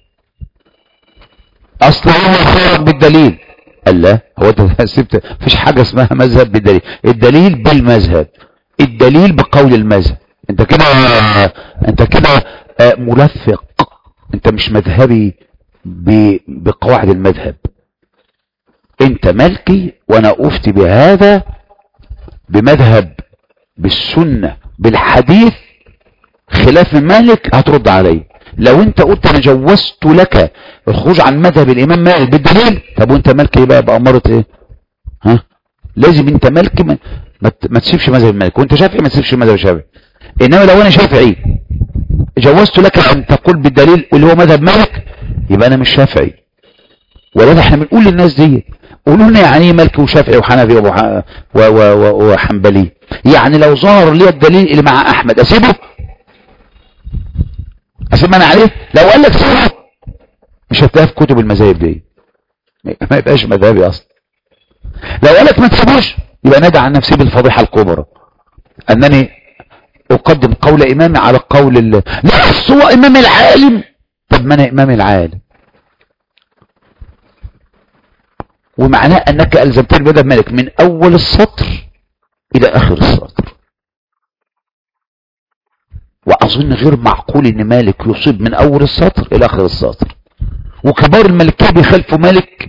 اصل هو خرج بالدليل قال لا هو انت سبت مفيش حاجه اسمها مذهب بالدليل الدليل بالمذهب الدليل بقول المذهب انت كده انت كده ملفق انت مش مذهبي بقواعد المذهب انت مالكي وانا افتي بهذا بمذهب بالسنة بالحديث خلاف مالك هترد علي لو انت قلت انا جوزت لك الخروج عن مذهب الامام مالك بالدليل طب وانت مالك ايه بقى بأمارة ايه ها لازم انت مالك ما, ما تسيبش مذهب مالك وانت شافعي ما تسيبش مذهب الشافعي انما لو انا شافعي جوزت لك ان تقول بالدليل اللي هو مذهب مالك يبقى انا مش شافعي ولا احنا بنقول للناس دي قولوا لنا يعني ايه مالكي وشافعي وحنفي وحنبلي يعني لو ظهر لي الدليل اللي مع احمد اسيبه اسيب انا عليه لو قال لك سيبه مش هتلاقي في كتب المذاهب دي ما يبقاش مذهبي اصلا لو قال لك ما تسيبوش يبقى نادى عن نفسي بالفضيحه الكبرى انني اقدم قول امامي على قول الله لا بس هو امام العالم طب ما انا امام العالم ومعناه انك الزمتني بدل ملك من اول السطر الى اخر السطر واظن غير معقول ان مالك يصيب من اول السطر الى اخر السطر وكبار الملكيه بيخالفوا مالك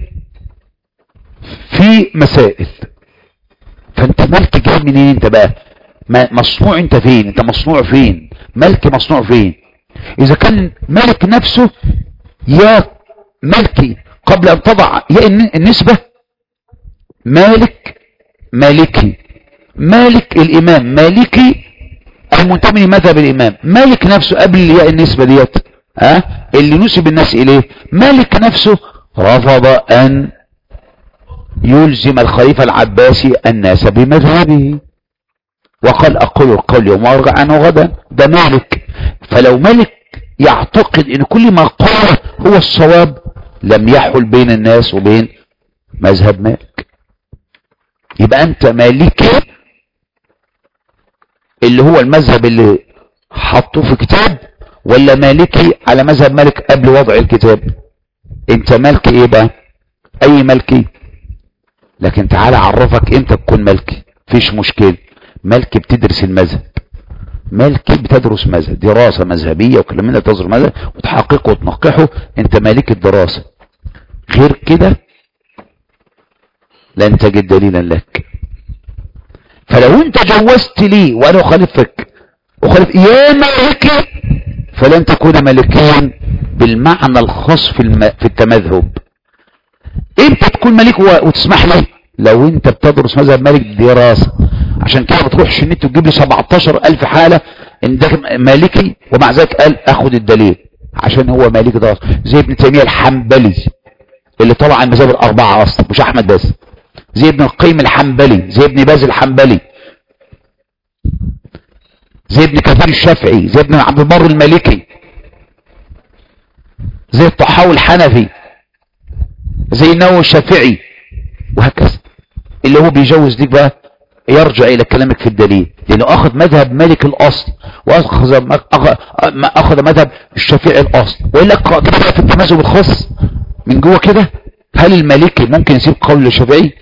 في مسائل فانت مالك جاي منين انت بقى مصنوع انت فين انت مصنوع فين ملك مصنوع فين اذا كان ملك نفسه يا ملكي قبل ان تضع يا النسبة مالك مالكي مالك الامام مالكي المنتمي لمذهب الامام مالك نفسه قبل ياء النسبة ديت ها اللي نسب الناس اليه مالك نفسه رفض ان يلزم الخليفة العباسي الناس بمذهبه وقال أقول القول يوم وارجع عنه غدا ده مالك فلو ملك يعتقد ان كل ما قال هو الصواب لم يحل بين الناس وبين مذهب مالك يبقى انت مالكي اللي هو المذهب اللي حطوه في كتاب ولا مالكي على مذهب مالك قبل وضع الكتاب انت مالكي ايه بقى اي مالكي لكن تعالى اعرفك امتى تكون مالكي فيش مشكله مالكي بتدرس المذهب مالكي بتدرس مذهب دراسة مذهبية وكلام من تدرس مذهب وتحققه وتنقحه انت مالك الدراسة غير كده لن تجد دليلا لك فلو انت جوزت لي وانا اخالفك اخالف يا مالكي فلن تكون مالكيا بالمعنى الخاص في, الم... في التمذهب امتى تكون مالك وتسمح لي لو انت بتدرس مذهب مالك دراسة عشان كده ما تروحش النت وتجيب لي 17000 حالة ان ده مالكي ومع ذلك قال اخد الدليل عشان هو مالكي دراسة زي ابن تيمية الحنبلي اللي طلع عن مذهب الاربعة اصلا مش احمد بس زي ابن القيم الحنبلي زي ابن باز الحنبلي زي ابن كثير الشافعي زي ابن عبد البر المالكي زي الطحاوي الحنفي زي النووي الشافعي وهكذا اللي هو بيجوز ديك بقى يرجع الى كلامك في الدليل لانه اخذ مذهب مالك الاصل واخذ اخذ مذهب الشافعي الاصل والا اقرا كده في التمازج الخاص من جوه كده هل المالكي ممكن يسيب قول الشافعي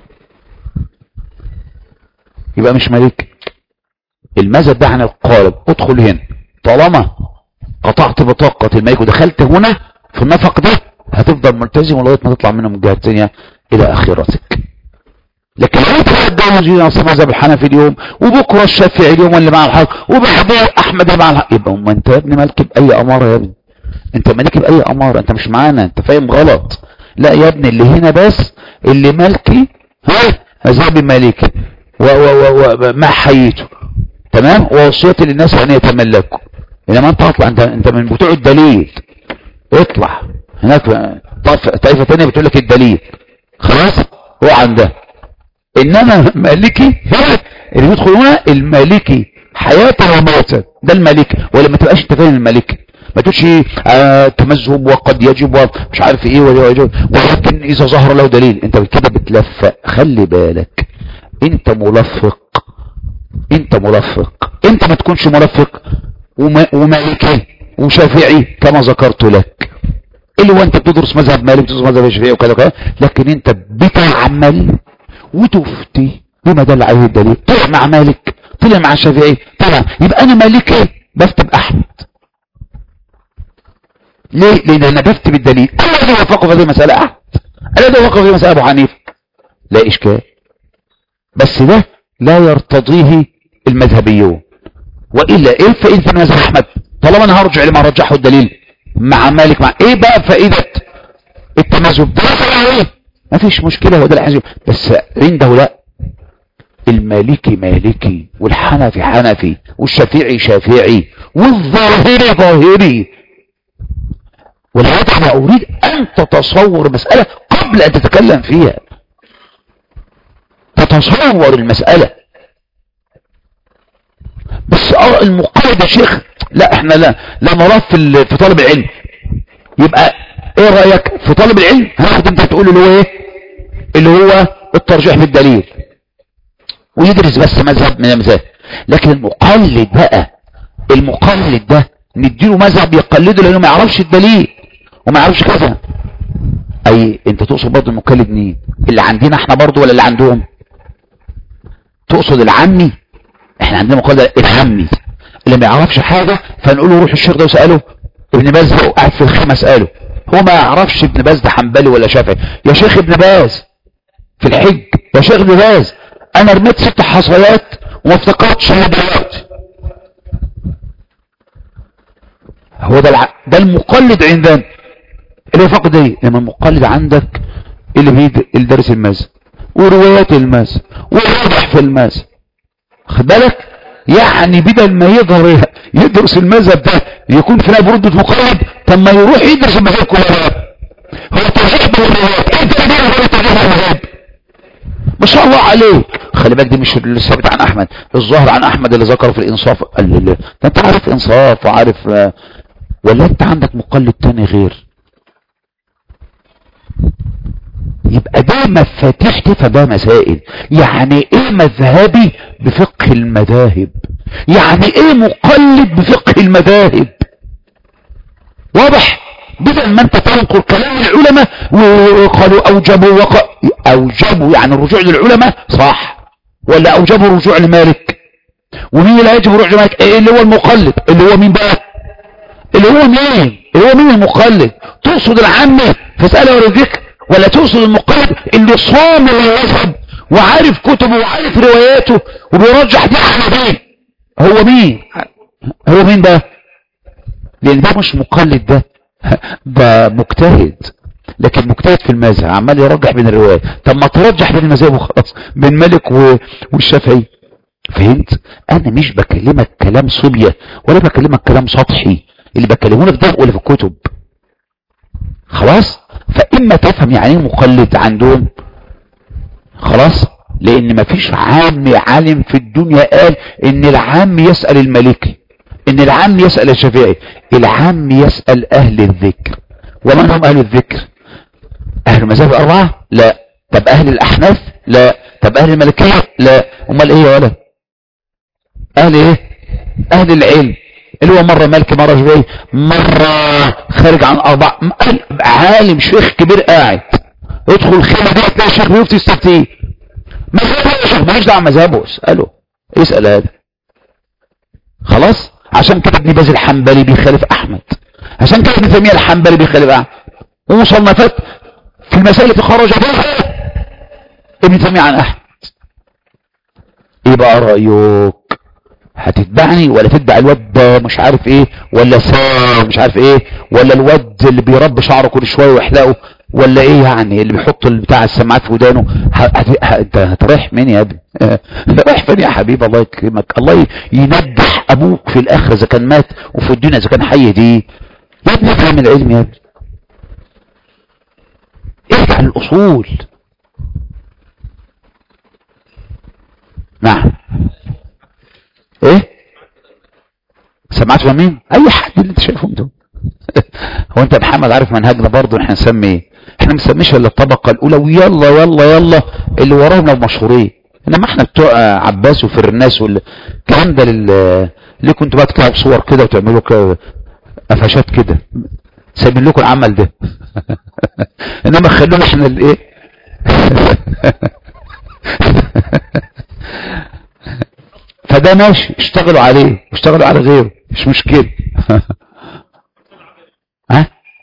يبقى مش مالكي المذهب ده عن القالب ادخل هنا طالما قطعت بطاقة الملك ودخلت هنا في النفق ده هتفضل ملتزم لغايه ما تطلع منه من الجهه الثانيه الى اخرتك لكن لو انت هتتجوز نص مذهب الحنفي اليوم وبكره الشافعي اليوم اللي مع الحق وبعدين احمد اللي مع الحق يبقى ما انت يا ابني مالك باي اماره يا ابني انت مالك باي اماره انت مش معانا انت فاهم غلط لا يا ابني اللي هنا بس اللي مالكي ها مذهب مالكي وما حييته تمام ووصيتي للناس ان يتملكوا انما انت اطلع انت انت من بتوع الدليل اطلع هناك طائفه ثانيه بتقول لك الدليل خلاص هو عندها انما مالكي اللي يدخل هنا المالكي حياة وموتا ده المالكي ولا ما تبقاش انت فاهم المالكي ما تقولش آه تمذهب وقد يجب ومش عارف ايه ويجب ولكن اذا ظهر له دليل انت كده بتلفق خلي بالك انت ملفق انت ملفق انت ما تكونش ملفق ومالكي وشافعي كما ذكرت لك اللي هو انت بتدرس مذهب مالك بتدرس مذهب الشافعي وكذا وكذا لكن انت بتعمل وتفتي بما دل عليه الدليل طلع مع مالك طلع مع الشافعي طلع يبقى انا مالكي بفتي باحمد ليه لان انا بفتي بالدليل انا اللي وافقه في هذه المساله احمد انا اللي وافقه في مساله ابو حنيفه لا اشكال بس ده لا يرتضيه المذهبيون والا ايه فائده مذهب احمد طالما انا هرجع لما رجحه الدليل مع مالك مع ايه بقى فائده التمذهب ده عليه ما فيش مشكلة هو ده الحزب بس عنده لا المالكي مالكي والحنفي حنفي والشافعي شافعي والظاهري ظاهري ولهذا انا اريد ان تتصور مسألة قبل ان تتكلم فيها تتصور المسألة بس ارى المقايدة شيخ لا احنا لا لا نراه في في طالب العلم يبقى ايه رأيك في طالب العلم هاخد انت تقول اللي هو ايه اللي هو الترجيح بالدليل ويدرس بس مذهب من المذاهب لكن المقلد بقى المقلد ده نديله مذهب يقلده لانه ما يعرفش الدليل وما يعرفش كذا اي انت تقصد برضه المقلد مين اللي عندنا احنا برضه ولا اللي عندهم تقصد العمي احنا عندنا مقلد العمي اللي ما يعرفش حاجة فنقول له روح الشيخ ده وسأله ابن باز ده قاعد في الخيمة اسأله هو ما يعرفش ابن باز ده حنبلي ولا شافعي يا شيخ ابن باز في الحج يا شيخ ابن باز انا رميت ست حصيات وما افتكرتش انا دلوقتي هو ده الع... ده المقلد عندنا اللي هو فقد ايه لما المقلد عندك اللي بيد اللي دارس المذهب وروايات المذهب وواضح في المذهب خد بالك يعني بدل ما يظهر يدرس المذهب ده يكون في بردة مقلد طب ما يروح يدرس المذهب كلها هو ترحيب بالروايات انت اللي هو ترحيب بالروايات ما شاء الله عليك خلي بالك دي مش اللي ثابت عن احمد الظاهر عن احمد اللي ذكره في الانصاف قال لي ده انت عارف انصاف وعارف ولا انت عندك مقلد تاني غير يبقى ده مفاتيح تفهم ده مسائل يعني ايه مذهبي بفقه المذاهب يعني ايه مقلد بفقه المذاهب واضح بدل ما انت تنقل كلام العلماء وقالوا اوجبوا وق... اوجبوا يعني الرجوع للعلماء صح ولا اوجبوا الرجوع لمالك ومين اللي يجب الرجوع لمالك ايه اللي هو المقلد اللي هو مين بقى اللي هو مين اللي هو مين المقلد تقصد العامة فاسأله وردك ولا تقصد المقلد اللي صام المذهب وعارف كتبه وعارف رواياته وبيرجح دي على دي هو مين هو مين ده لان ده مش مقلد ده ده مجتهد لكن مجتهد في المذهب عمال يرجح بين الروايات طب ما ترجح بين المذاهب وخلاص بين مالك والشافعي فهمت انا مش بكلمك كلام صبية ولا بكلمك كلام سطحي اللي بكلمونا في ده ولا في الكتب خلاص فاما تفهم يعني ايه مقلد عندهم خلاص لان مفيش عام عالم في الدنيا قال ان العام يسأل الملكي ان العام يسأل الشافعي العام يسأل اهل الذكر ومن هم اهل الذكر اهل المذاهب الاربعة لا طب اهل الاحناف لا طب اهل الملكية لا امال ايه يا ولد اهل ايه اهل العلم اللي هو مرة مالكي مرة شافعي مرة خارج عن اربع عالم شيخ كبير قاعد ادخل الخيمة دي تلاقي الشيخ بيفتي يستفتيه مذهبه يا شيخ ماليش دعوه مذهبه اساله اسال هذا خلاص عشان كده ابن باز الحنبلي بيخالف احمد عشان كده ابن تيميه الحنبلي بيخالف احمد ومصنفات في المسائل التي خرج بها ابن تيميه عن احمد ايه بقى رايك هتتبعني ولا تتبع الواد ده مش عارف ايه ولا سام مش عارف ايه ولا الواد اللي بيربي شعره كل شويه ويحلقه ولا ايه يعني اللي بيحط بتاع السماعات في ودانه انت هتريح مين يا ابني رايح فين يا حبيبي الله يكرمك الله ينجح ابوك في الاخره اذا كان مات وفي الدنيا اذا كان حي دي يا ابني افهم العلم يا ابني ارجع للاصول نعم ايه سمعت مين اي حد اللي انت شايفهم دول هو انت محمد عارف منهجنا برضه احنا نسمي ايه احنا ما بنسميش الا الطبقه الاولى ويلا يلا يلا اللي وراهم لو مشهورين انما احنا بتوع عباس وفرناس والكلام ده ليه كنتوا بقى تكتبوا صور كده وتعملوا كده قفشات كده سايبين لكم العمل ده انما خلونا احنا الايه فده ماشي اشتغلوا عليه واشتغلوا على غيره مش مشكله ها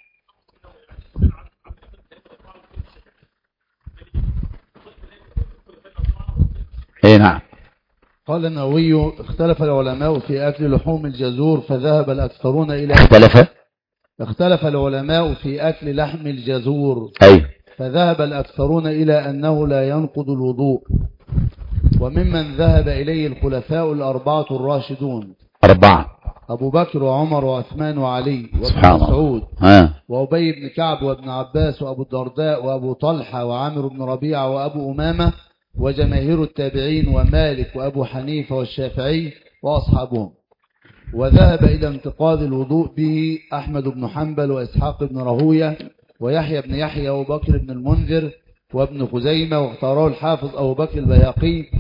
ايه نعم قال النووي اختلف العلماء في أكل لحوم الجزور فذهب الأكثرون إلى اختلف اختلف العلماء في أكل لحم الجزور ايوه فذهب الأكثرون إلى أنه لا ينقض الوضوء وممن ذهب إليه الخلفاء الأربعة الراشدون أربعة أبو بكر وعمر وعثمان وعلي وابن سبحان الله. مسعود ها وأبي بن كعب وابن عباس وأبو الدرداء وأبو طلحة وعامر بن ربيعة وأبو أمامة وجماهير التابعين ومالك وأبو حنيفة والشافعي وأصحابهم وذهب إلى انتقاد الوضوء به أحمد بن حنبل وإسحاق بن راهويه ويحيى بن يحيى وبكر بن المنذر وابن خزيمة واختاره الحافظ أبو بكر البياقي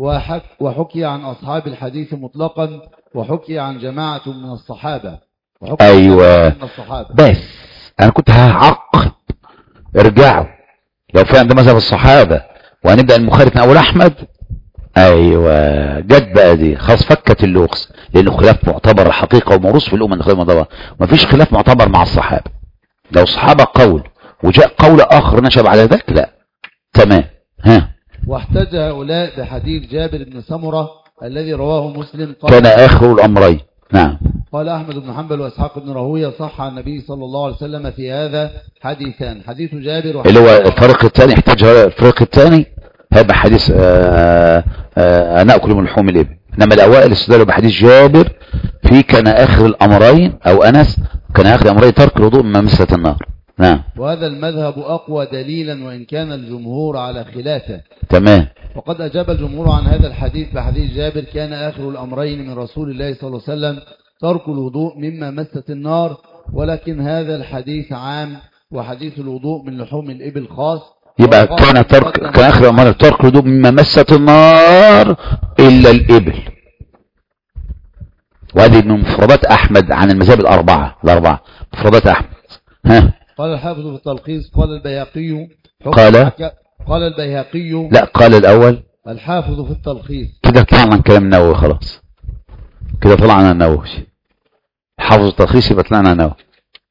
وحك وحكي عن أصحاب الحديث مطلقا وحكي عن جماعة من الصحابة وحكي عن أيوة. جماعة من الصحابة بس انا كنت هعقب ارجعوا لو فعلا ده مذهب الصحابة وهنبدأ المخالف من اول احمد ايوه جت بقى دي خلاص فكت اللغز لانه خلاف معتبر حقيقة وموروث في الامة انه خلاف معتبر مفيش خلاف معتبر مع الصحابة لو الصحابة قول وجاء قول اخر نشب على ذاك لا تمام ها واحتج هؤلاء بحديث جابر بن سمرة الذي رواه مسلم قال كان اخر الامرين نعم قال أحمد بن حنبل وإسحاق بن راهويه صح عن النبي صلى الله عليه وسلم في هذا حديثان حديث جابر اللي هو وحديث الفريق الثاني احتاج الفريق الثاني هيبقى حديث آه، آه، ناكل من لحوم الابل انما الاوائل استدلوا بحديث جابر في كان اخر الامرين او انس كان اخر الامرين ترك الوضوء مما مست النار نعم وهذا المذهب أقوى دليلا وإن كان الجمهور على خلافه تمام وقد أجاب الجمهور عن هذا الحديث بحديث جابر كان آخر الأمرين من رسول الله صلى الله عليه وسلم ترك الوضوء مما مست النار ولكن هذا الحديث عام وحديث الوضوء من لحوم الإبل خاص يبقى وقال كان ترك تقدم كان اخر الامرين ترك الوضوء مما مست النار الا الابل وهذه من مفردات احمد عن المذاهب الاربعه الاربعه مفردات احمد ها قال الحافظ في التلخيص قال البيهقي حكم قال؟ حك- قال البيهقي لا قال الاول الحافظ في التلخيص كده طلعنا عن كلام النووي خلاص كده طلعنا عن النووي حافظ التلخيص يبقى طلعنا عن النووي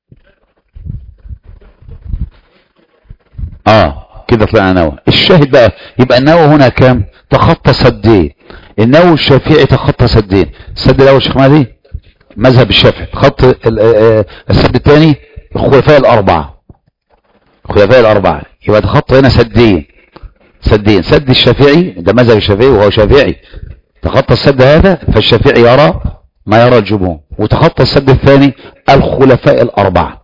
اه كده طلعنا عن النووي الشاهد بقى يبقى النووي هنا كام تخطى سدين النووي الشافعي تخطى سدين السد الاول شيخ مهدي مذهب الشافعي خط ال- آه، السد الثاني الخلفاء الاربعه الخلفاء الاربعه يبقى تخطى هنا سدين سدين سد الشافعي ده مذهب الشافعي وهو شافعي تخطى السد هذا فالشافعي يرى ما يرى الجمهور وتخطى السد الثاني الخلفاء الأربعة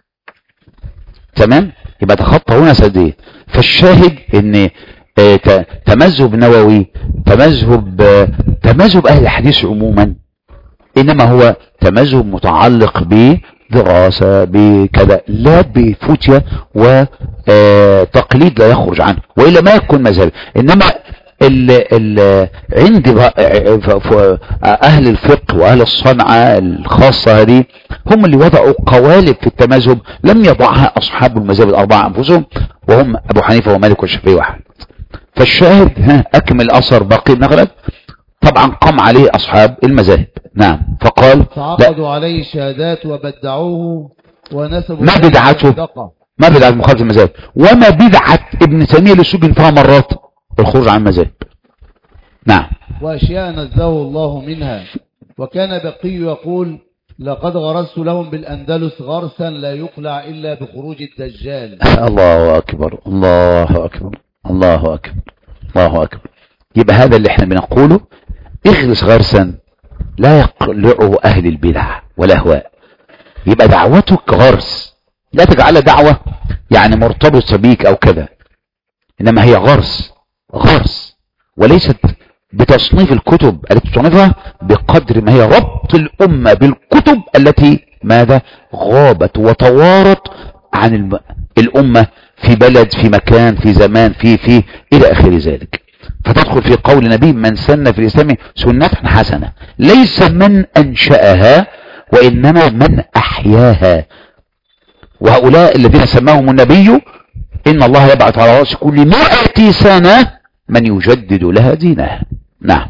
تمام يبقى تخطى هنا سدين فالشاهد ان آه، ت- تمذهب نووي تمذهب آه، تمذهب أهل الحديث عموما إنما هو تمذهب متعلق بدراسة بكذا لا بفتية وتقليد لا يخرج عنه وإلا ما يكون مذهب إنما ال ال عند بقى- ف- ف- أهل الفقه وأهل الصنعة الخاصة هذه هم اللي وضعوا قوالب في التمذهب لم يضعها أصحاب المذاهب الأربعة أنفسهم وهم أبو حنيفة ومالك والشافعي وأحمد فالشاهد ها أكمل أثر باقي بن مغلب طبعا قام عليه أصحاب المذاهب نعم فقال لا فعقدوا عليه الشهادات وبدعوه ونسبوا ما إليه بدعته؟ الصدقة. ما بدعة مخالف المذاهب وما بدعة ابن تيمية اللي سجن فيها مرات الخروج عن المذاهب نعم وأشياء نزه الله منها وكان بقي يقول لقد غرست لهم بالأندلس غرسا لا يقلع إلا بخروج الدجال الله أكبر الله أكبر الله أكبر الله أكبر يبقى هذا اللي احنا بنقوله اغرس غرسا لا يقلعه أهل البدع والأهواء يبقى دعوتك غرس لا تجعلها دعوة يعني مرتبطة بيك أو كذا إنما هي غرس غرس وليست بتصنيف الكتب التي تصنفها بقدر ما هي ربط الأمة بالكتب التي ماذا غابت وتوارت عن الم... الأمة في بلد في مكان في زمان في في إلى آخر ذلك فتدخل في قول النبي من سن في الإسلام سنة حسنة ليس من أنشأها وإنما من أحياها وهؤلاء الذين سماهم النبي إن الله يبعث على رأس كل مائة سنة من يجدد لها دينها نعم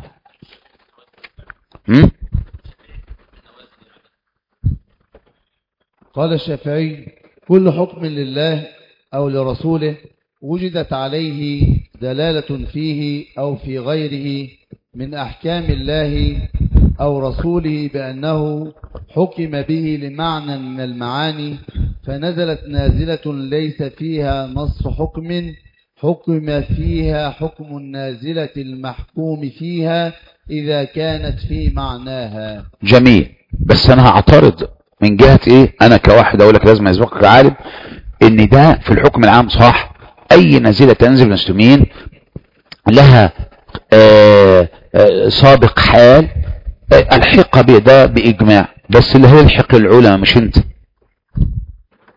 م? قال الشافعي كل حكم لله أو لرسوله وجدت عليه دلالة فيه أو في غيره من أحكام الله أو رسوله بأنه حكم به لمعنى من المعاني فنزلت نازلة ليس فيها نص حكم حكم فيها حكم النازلة المحكوم فيها إذا كانت في معناها جميل بس انا هعترض من جهة ايه انا كواحد اقول لك لازم يسبقك عالم ان ده في الحكم العام صح اي نازلة تنزل المسلمين لها آه آه سابق حال آه الحق بده باجماع بس اللي هيلحق العلماء مش انت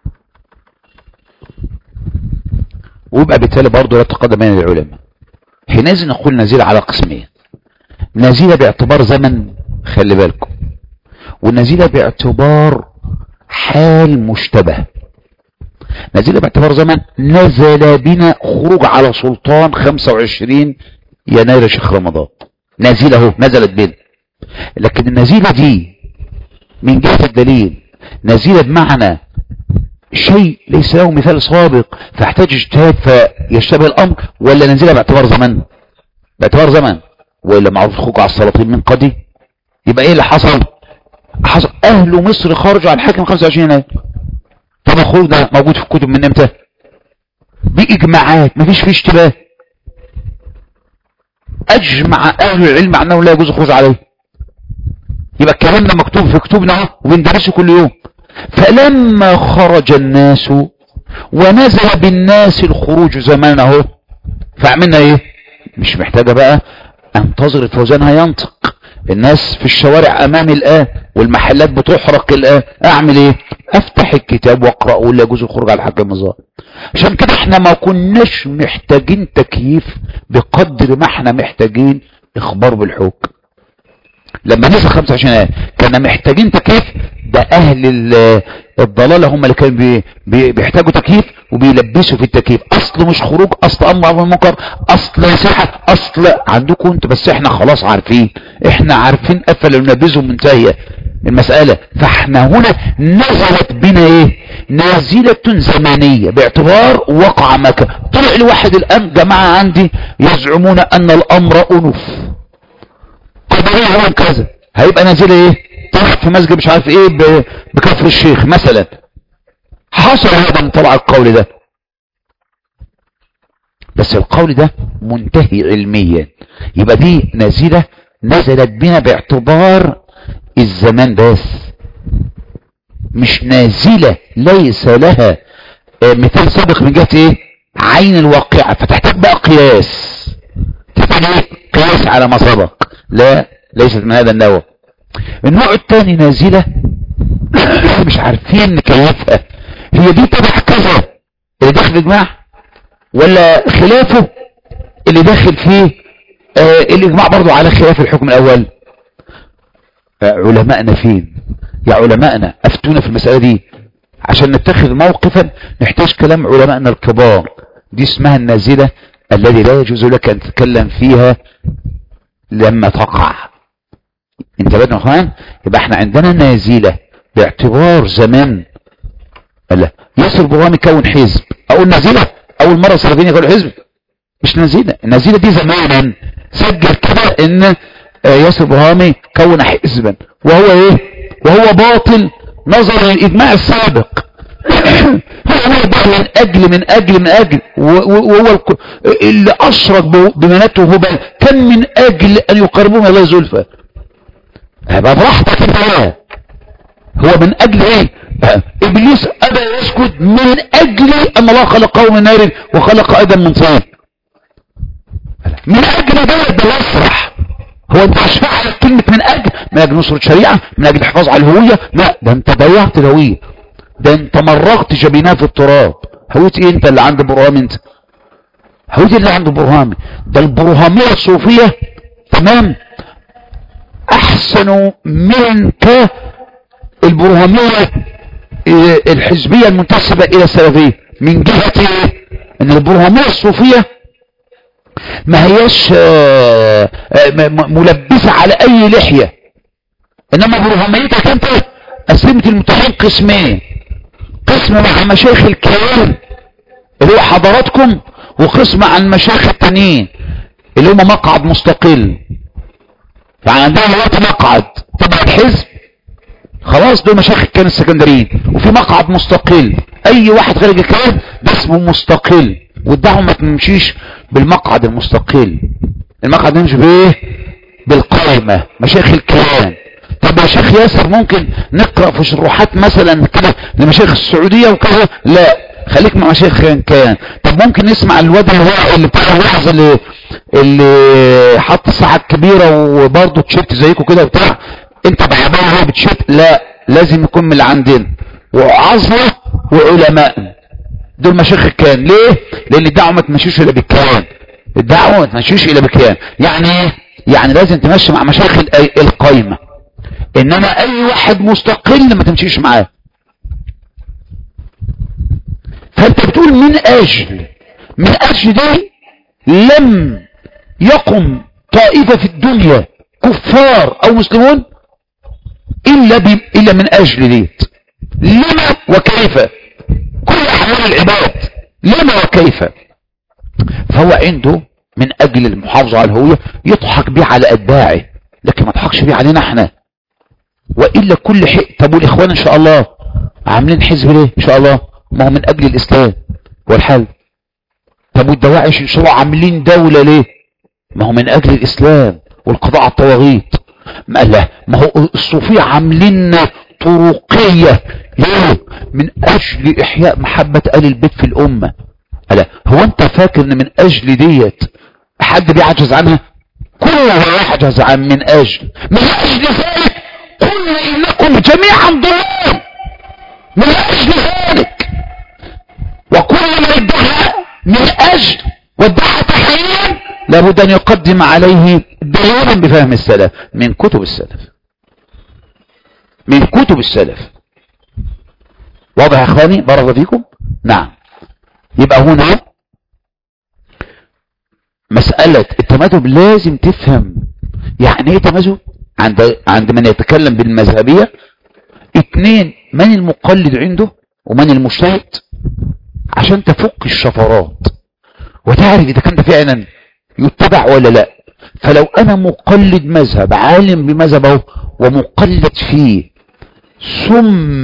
ويبقى بالتالي برضه لا تقدم بين العلماء حينئذ نقول نزيلة على قسمين نزيلة باعتبار زمن خلي بالكم والنزيلة باعتبار حال مشتبه نزيلة باعتبار زمن نزل بنا خروج على سلطان 25 يناير شهر رمضان نزيلة اهو نزلت بنا لكن النزيلة دي من جهة الدليل نزيلة بمعنى شيء ليس له مثال سابق فيحتاج اجتهاد فيشتبه الامر ولا ننزلها باعتبار زمن باعتبار زمن ولا معروف الخروج على السلاطين من قدي يبقى ايه اللي حصل حصل اهل مصر خرجوا عن حاكم 25 يناير طب الخروج ده موجود في الكتب من امتى باجماعات مفيش فيه اشتباه اجمع اهل العلم انه لا يجوز الخروج عليه يبقى الكلام ده مكتوب في كتبنا اهو وبندرسه كل يوم فلما خرج الناس ونزل بالناس الخروج زمان اهو فعملنا ايه مش محتاجة بقى انتظر الفوزان هينطق الناس في الشوارع امامي الان والمحلات بتحرق الان اعمل ايه افتح الكتاب واقرأ ولا يجوز الخروج على الحاكم الظاهر عشان كده احنا ما كناش محتاجين تكييف بقدر ما احنا محتاجين اخبار بالحكم لما نزل 25 آية كنا محتاجين تكييف ده اهل الضلالة هم اللي كانوا بي بي بيحتاجوا تكييف وبيلبسوا في التكييف اصل مش خروج اصل امر معروف المنكر اصل نصيحة اصل عندكم انت بس احنا خلاص عارفين احنا عارفين قفل ونبذوا منتهية المسألة فاحنا هنا نزلت بنا ايه نازلة زمانية باعتبار وقع مكة طلع الواحد الان جماعة عندي يزعمون ان الامر انف قدرية هو كذا هيبقى نازل ايه تحت في مسجد مش عارف ايه بكفر الشيخ مثلا حصل هذا من طلع القول ده بس القول ده منتهي علميا يبقى دي نازلة نزلت بنا باعتبار الزمان بس مش نازلة ليس لها مثال سابق من جهة ايه عين الواقعة فتحتاج بقى قياس تحتاج ايه قياس على ما سبق لا ليست من هذا النوع النوع الثاني نازلة مش عارفين نكيفها هي دي تبع كذا اللي داخل اجماع ولا خلافه اللي داخل فيه آه الاجماع برضو على خلاف الحكم الاول علماءنا فين يا علماءنا افتونا في المسألة دي عشان نتخذ موقفا نحتاج كلام علماءنا الكبار دي اسمها النازلة الذي لا يجوز لك ان تتكلم فيها لما تقع انت بدنا اخوان يبقى احنا عندنا نازلة باعتبار زمان لا ياسر برهامي كون حزب اقول نازلة اول مرة سلفين يقولوا حزب مش نازلة النازلة دي زمانا سجل كده ان ياسر برهامي كون حزبا وهو ايه وهو باطل نظرا للاجماع السابق هو من اجل من اجل من اجل وهو اللي اشرك بمناته هبل كان من اجل ان يقربوا من الله زلفى هيبقى براحتك انت بقى هو من اجل ايه ابليس ابى يسكت من اجل ان الله خلقه من نار وخلق ادم من طين من اجل ده ده يسرح هو انت مش فاهم كلمة من اجل من اجل نصرة شريعة من اجل الحفاظ على الهوية لا ده انت ضيعت الهوية ده انت مرغت جبيناه في التراب هويت ايه انت اللي عند برهام انت هويت اللي عند برهامي ده البرهامية الصوفية تمام احسن منك البرهامية الحزبية المنتسبة الى السلفية من جهة ايه ان البرهامية الصوفية ما هياش ملبسة على اي لحية انما برهاميتك انت قسمت المتحين قسمين قسم مع مشايخ الكلام اللي هو حضراتكم وقسم عن مشايخ التانيين اللي هم مقعد مستقل فعندنا دلوقتي مقعد تبع الحزب خلاص دول مشايخ الكيان السكندريين وفي مقعد مستقل اي واحد خارج الكلام ده اسمه مستقل والدعوه ما تمشيش بالمقعد المستقل المقعد يمشي بايه بالقائمه مشايخ الكيان طب يا شيخ ياسر ممكن نقرأ في شروحات مثلا كده لمشايخ السعودية وكذا لا خليك مع شيخ كان طب ممكن نسمع الواد اللي هو اللي بتاع الوعظ اللي اللي حط الساعة الكبيرة وبرضه تشيرت زيكم كده وبتاع انت بعبارة هو بتشيرت لا لازم يكون من اللي عندنا وعظنا وعلماء دول مشايخ كان ليه لان الدعوة ما تمشيش الا بالكلام الدعوة ما تمشيش الى بكيان يعني ايه يعني لازم تمشي مع مشايخ ال- القايمة انما اي واحد مستقل ما تمشيش معاه فانت بتقول من اجل من اجل دي لم يقم طائفة في الدنيا كفار او مسلمون الا, ب... إلا من اجل ديت لما وكيف كل احوال العباد لما وكيف فهو عنده من اجل المحافظة على الهوية يضحك بيه على اتباعه لكن ما تضحكش بيه علينا احنا والا كل حق طب والاخوان ان شاء الله عاملين حزب ليه ان شاء الله ما هو من اجل الاسلام والحل طب والدواعش ان شاء الله عاملين دولة ليه ما هو من اجل الاسلام والقضاء على الطواغيت ما لا ما هو الصوفية عاملين طرقية ليه من اجل احياء محبة ال البيت في الامة لا هو انت فاكر ان من اجل ديت حد بيعجز عنها كل يعجز عن من اجل من اجل ذلك قلنا انكم جميعا ضلال من اجل ذلك وكل من ادعى من اجل وادعى تحييا لابد ان يقدم عليه دليلا بفهم السلف من كتب السلف من كتب السلف واضح يا اخواني بارك الله فيكم نعم يبقى هنا مسألة التمذهب لازم تفهم يعني ايه تمذهب عند عند من يتكلم بالمذهبية اتنين من المقلد عنده ومن المجتهد عشان تفك الشفرات وتعرف اذا كان ده فعلا يتبع ولا لا فلو انا مقلد مذهب عالم بمذهبه ومقلد فيه ثم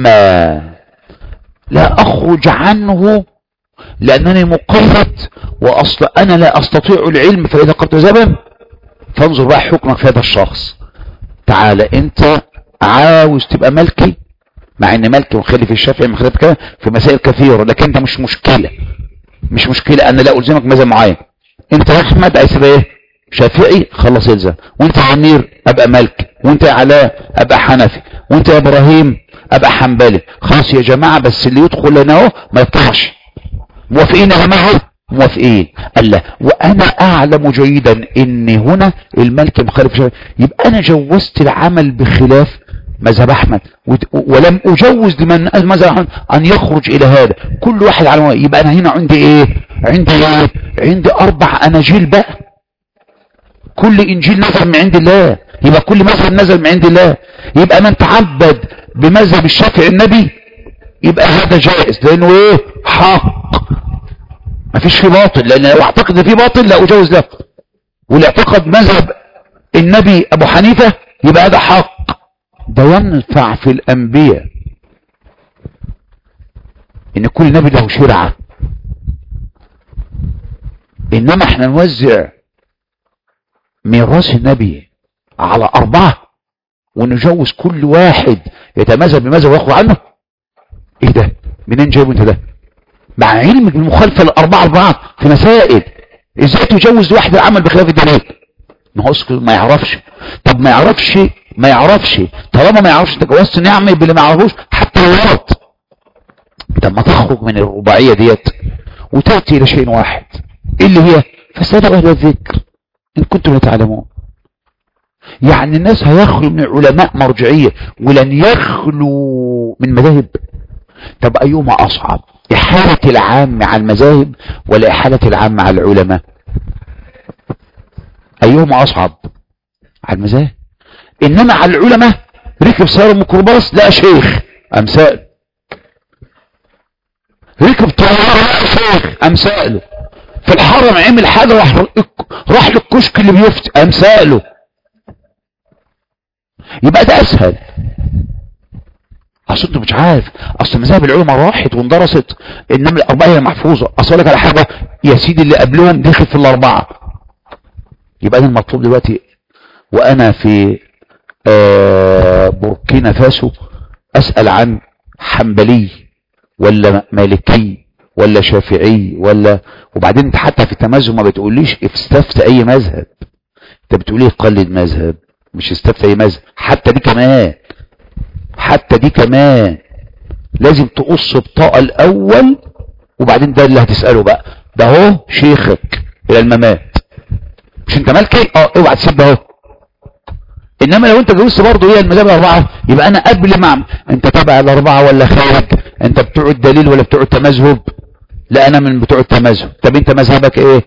لا اخرج عنه لانني مقلد واصلا انا لا استطيع العلم فاذا قلت زبن فانظر بقى حكمك في هذا الشخص تعالى انت عاوز تبقى ملكي مع ان ملكي وخلي في الشافعي مخالف كده في مسائل كثيرة لكن انت مش مشكلة مش مشكلة انا لا الزمك مذهب معين انت يا احمد عايز تبقى ايه شافعي خلص الزم وانت يا عمير ابقى ملكي وانت يا علاء ابقى حنفي وانت يا ابراهيم ابقى حنبلي خلاص يا جماعة بس اللي يدخل لنا اهو ما يطلعش موافقين يا جماعة موافقين قال لا وانا اعلم جيدا ان هنا الملك مخالف شافعي يبقى انا جوزت العمل بخلاف مذهب احمد ولم اجوز لمن مذهب احمد ان يخرج الى هذا كل واحد على يبقى انا هنا عندي ايه عندي ايه عندي اربع اناجيل بقى كل انجيل نزل من عند الله يبقى كل مذهب نزل من عند الله يبقى من تعبد بمذهب الشافعي النبي يبقى هذا جائز لانه ايه حق مفيش فيه باطل لان لو اعتقد فيه باطل لا اجوز له واللي اعتقد مذهب النبي ابو حنيفة يبقى هذا حق ده ينفع في الانبياء ان كل نبي له شرعة انما احنا نوزع ميراث النبي على اربعة ونجوز كل واحد يتمذهب بمذهب ويخرج عنه ايه ده منين جايبه انت ده مع علمك بالمخالفة الاربعة اربعة في مسائل ازاي تجوز واحد العمل بخلاف الدليل ما هو اسكت ما يعرفش طب ما يعرفش ما يعرفش طالما ما يعرفش انت جوزت نعمة باللي ما يعرفوش حتى لو غلط طب ما تخرج من الرباعية ديت وتأتي إلى شيء واحد إيه اللي هي فسألوا أهل الذكر إن كنتم لا تعلمون يعني الناس هيخلوا من علماء مرجعية ولن يخلوا من مذاهب طب أيهما أصعب إحالة العام على المذاهب ولا إحالة العام على العلماء أيهما أصعب على المذاهب إنما على العلماء ركب سيارة ميكروباص لا شيخ أمثال ركب طيارة لا شيخ أمثاله في الحرم عمل حاجة راح راح للكشك اللي بيفتي أمثاله يبقى ده أسهل اصل انت مش عارف اصل مذاهب العلماء راحت واندرست انما الاربعه هي محفوظه اصل لك على حاجه يا سيدي اللي قبلهم دخل في الاربعه يبقى انا المطلوب دلوقتي وانا في آه بوركينا فاسو اسال عن حنبلي ولا مالكي ولا شافعي ولا وبعدين انت حتى في التمذهب ما بتقوليش استفت اي مذهب انت بتقولي قلد مذهب مش استفت اي مذهب حتى دي كمان حتى دي كمان لازم تقص بطاقة الاول وبعدين ده اللي هتسأله بقى ده هو شيخك الى الممات مش انت مالكي اه اوعى تسيب اهو انما لو انت جوزت برضه هي المذاهب الاربعه يبقى انا قبل ما انت تابع الاربعه ولا خارج انت بتوع الدليل ولا بتوع التمذهب لا انا من بتوع التمذهب طب انت مذهبك ايه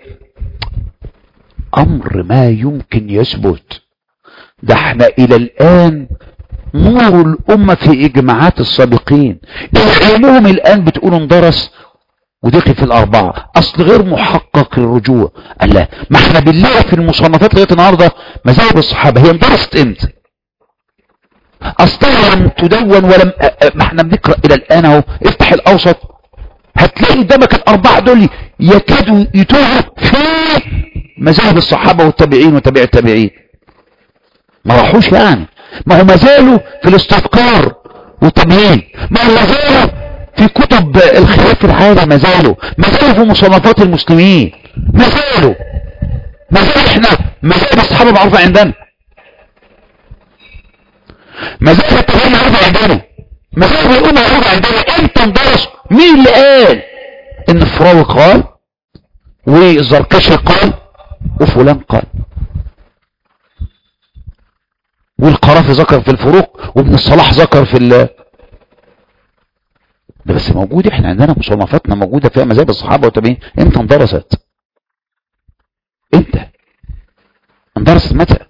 امر ما يمكن يثبت ده احنا الى الان نور الامه في اجماعات السابقين علمهم الان بتقول اندرس ودخل في الأربعة أصل غير محقق الرجوع قال لا ما احنا بالله في المصنفات لغاية النهاردة مذاهب الصحابة هي اندرست امتى أصلها لم تدون ولم ما احنا بنقرأ إلى الآن اهو افتح الأوسط هتلاقي قدامك الأربعة دول يكادوا يتوهوا في مذاهب الصحابة والتابعين وتابع التابعين ما راحوش يعني ما هو ما زالوا في الاستذكار والتمهيد ما هو ما زالوا في كتب الخلاف العالي ما زالوا ما زالوا في مصنفات المسلمين ما زالوا ما زال احنا ما زال الصحابة معروفة عندنا ما زال التغيير معروفة عندنا ما زال الأمة معروفة عندنا امتى اندرس مين اللي قال ان فراوي قال والزركشي قال وفلان قال والقرافي ذكر في الفروق وابن الصلاح ذكر في ال ده بس موجود احنا عندنا مصنفاتنا موجودة فيها مذاهب الصحابة والتابعين امتى اندرست امتى اندرست متى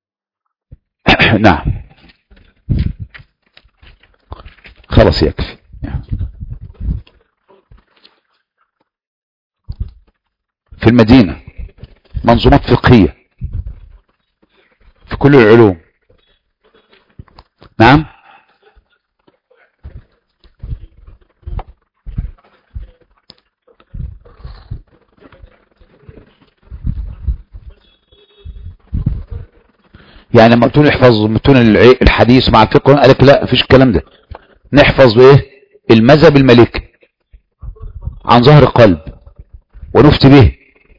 نعم خلاص يكفي في المدينة منظومات فقهية في كل العلوم نعم يعني لما قلت له احفظ متون الحديث مع الفقه قال لك لا مفيش الكلام ده نحفظ ايه المذهب المالكي عن ظهر قلب ونفتي به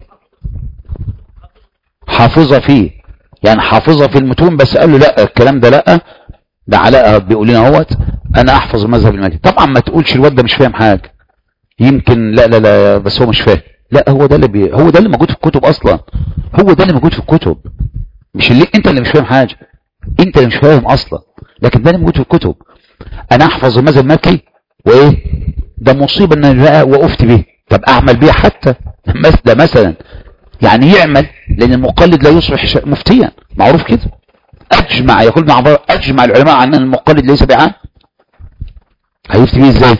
حافظة فيه يعني حافظة في المتون بس قال له لا الكلام ده لا ده علاء بيقول لنا اهوت انا احفظ المذهب المالكي طبعا ما تقولش الواد ده مش فاهم حاجه يمكن لا لا لا بس هو مش فاهم لا هو ده اللي بي هو ده اللي موجود في الكتب اصلا هو ده اللي موجود في الكتب مش اللي انت اللي مش فاهم حاجة انت اللي مش فاهم اصلا لكن ده اللي موجود في الكتب انا احفظ المذهب المالكي وايه ده مصيبة ان انا بقى وقفت به طب اعمل بيه حتى ده مثلا يعني يعمل لان المقلد لا يصبح مفتيا معروف كده اجمع يقول ابن عبار اجمع العلماء عن ان المقلد ليس بعان هيفتي بيه ازاي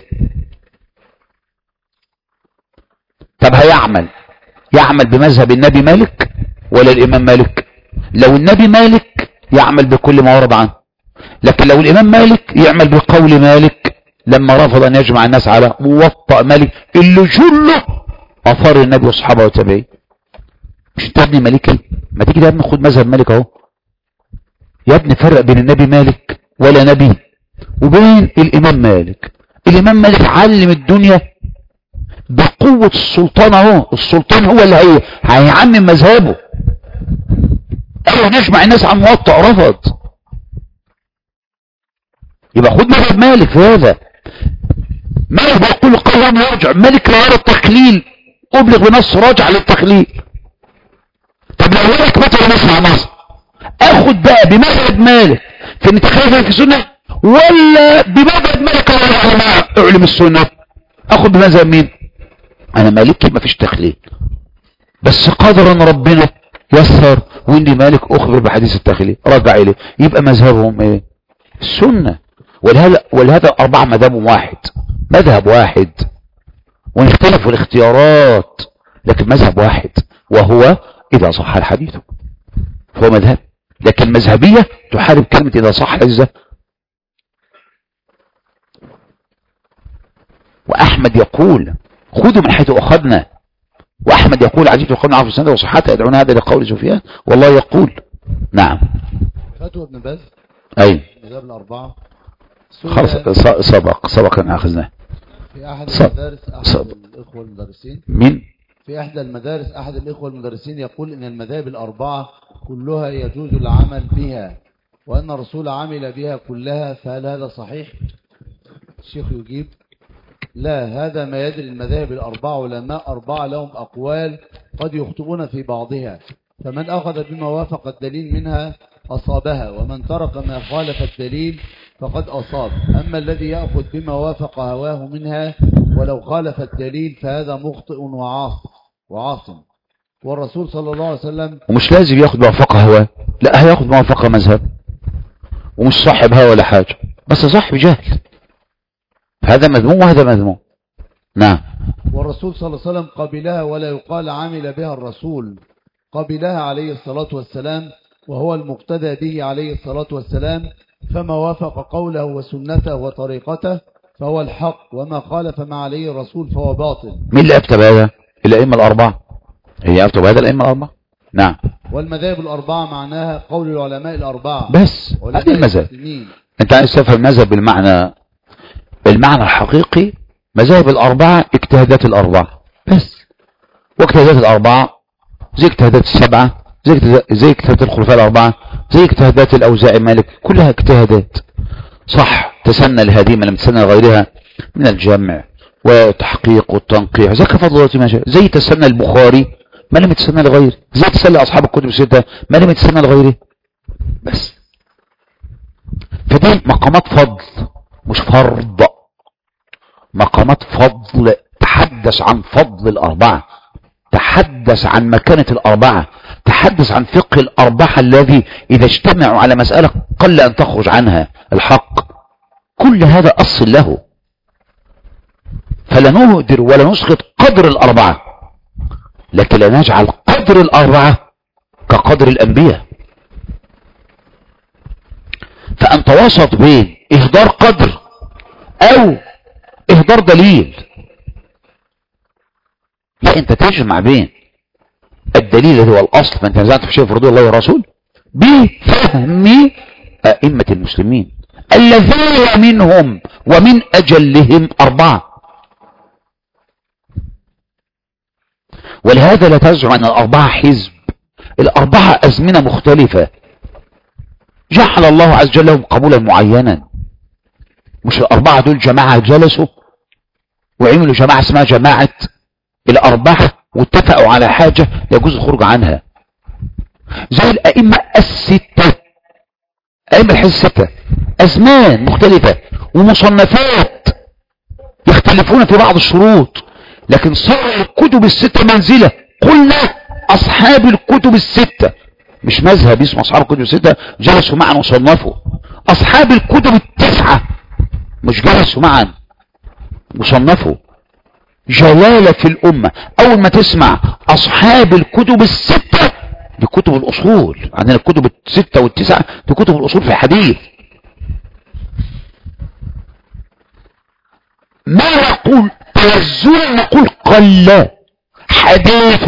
طب هيعمل يعمل بمذهب النبي مالك ولا الامام مالك لو النبي مالك يعمل بكل ما ورد عنه لكن لو الإمام مالك يعمل بقول مالك لما رفض أن يجمع الناس على موطأ مالك اللي جله أثار النبي والصحابة والتابعين مش انت يا ابني مالكي ما تيجي يا ابني خد مذهب مالك اهو يا ابني فرق بين النبي مالك ولا نبي وبين الإمام مالك الإمام مالك علم الدنيا بقوة السلطان اهو السلطان هو اللي هي هيعمم مذهبه ايوه نجمع الناس عن موطأ رفض يبقى خد مذهب مالك في هذا مالك بيقول قال لا يرجع مالك لا يرى التخليل ابلغ بنص راجع للتخليل طب لو مالك مثلا نسمع نص اخد بقى بمذهب مالك في ان تخليل في السنه ولا بمذهب مالك علماء اعلم السنه اخد بمذهب مين انا مالكي مفيش تخليل بس قدر ان ربنا يسر واني مالك اخبر بحديث التخليل رجع اليه يبقى مذهبهم ايه السنة ولهذا, ولهذا اربع مذهب واحد مذهب واحد ونختلف الاختيارات لكن مذهب واحد وهو اذا صح الحديث فهو مذهب لكن المذهبية تحارب كلمة اذا صح الحديث واحمد يقول خذوا من حيث اخذنا واحمد يقول عجبت قول عفو السنة وصحتها يدعون هذا لقول سفيان والله يقول نعم فتوى ابن باز اي مذهب الاربعه خلاص سبق سبق ان اخذناه في احد صب- المدارس احد صب. الاخوه المدرسين مين في احدى المدارس احد الاخوه المدرسين يقول ان المذاهب الاربعه كلها يجوز العمل بها وان الرسول عمل بها كلها فهل هذا صحيح الشيخ يجيب لا هذا ما يدري المذاهب الأربعة علماء أربعة لهم أقوال قد يخطئون في بعضها فمن أخذ بما وافق الدليل منها أصابها ومن ترك ما خالف الدليل فقد أصاب أما الذي يأخذ بما وافق هواه منها ولو خالف الدليل فهذا مخطئ وعاصم وعاصم والرسول صلى الله عليه وسلم ومش لازم ياخد موافقة هواه لا هياخد موافقة مذهب ومش صاحب هوا ولا حاجة بس صاحب جهل هذا مذموم وهذا مذموم نعم والرسول صلى الله عليه وسلم قبلها ولا يقال عمل بها الرسول قبلها عليه الصلاة والسلام وهو المقتدى به عليه الصلاة والسلام فما وافق قوله وسنته وطريقته فهو الحق وما خالف ما عليه الرسول فهو باطل مين اللي أكتب هذا الأئمة الأربعة هي أكتب هذا الأئمة الأربعة نعم والمذاهب الأربعة معناها قول العلماء الأربعة بس علماء هذه المذهب المسلمين. انت عايز تفهم المذهب بالمعنى المعنى الحقيقي مذاهب الأربعة اجتهادات الأربعة بس واجتهادات الأربعة زي اجتهادات السبعة زي اجتهاد- زي اجتهادات الخلفاء الأربعة زي اجتهادات الأوزاعي مالك كلها اجتهادات صح تسنى لهذه ما لم تسنى لغيرها من الجمع والتحقيق والتنقيح زي كفضل ما شاء زي تسنى البخاري ما لم يتسنى لغيره زي تسنى أصحاب الكتب الستة ما لم يتسنى لغيره بس فدي مقامات فضل مش فرض مقامات فضل تحدث عن فضل الأربعة تحدث عن مكانة الأربعة تحدث عن فقه الأربعة الذي إذا اجتمعوا على مسألة قل أن تخرج عنها الحق كل هذا أصل له فلا نهدر ولا نسقط قدر الأربعة لكن لا نجعل قدر الأربعة كقدر الأنبياء فأنت وسط بين إهدار قدر أو إهدار دليل لا أنت تجمع بين الدليل اللي هو الأصل فأنت نزعت في شيء في رضي الله والرسول بفهم أئمة المسلمين الذين منهم ومن أجلهم أربعة ولهذا لا تزعم أن الأربعة حزب الأربعة أزمنة مختلفة جعل الله عز وجل لهم قبولا معينا مش الأربعة دول جماعة جلسوا وعملوا جماعة اسمها جماعة الأربعة واتفقوا على حاجة يجوز الخروج عنها زي الأئمة الستة أئمة الحزب الستة أزمان مختلفة ومصنفات يختلفون في بعض الشروط لكن صار الكتب الستة منزلة قلنا أصحاب الكتب الستة مش مذهب اسمه أصحاب الكتب الستة جلسوا معا وصنفوا أصحاب الكتب التسعة مش جلسوا معا وصنفوا جلالة في الأمة أول ما تسمع أصحاب الكتب الستة دي كتب الأصول عندنا الكتب الستة والتسعة دي كتب الأصول في الحديث ما نقول توزن نقول قل حديث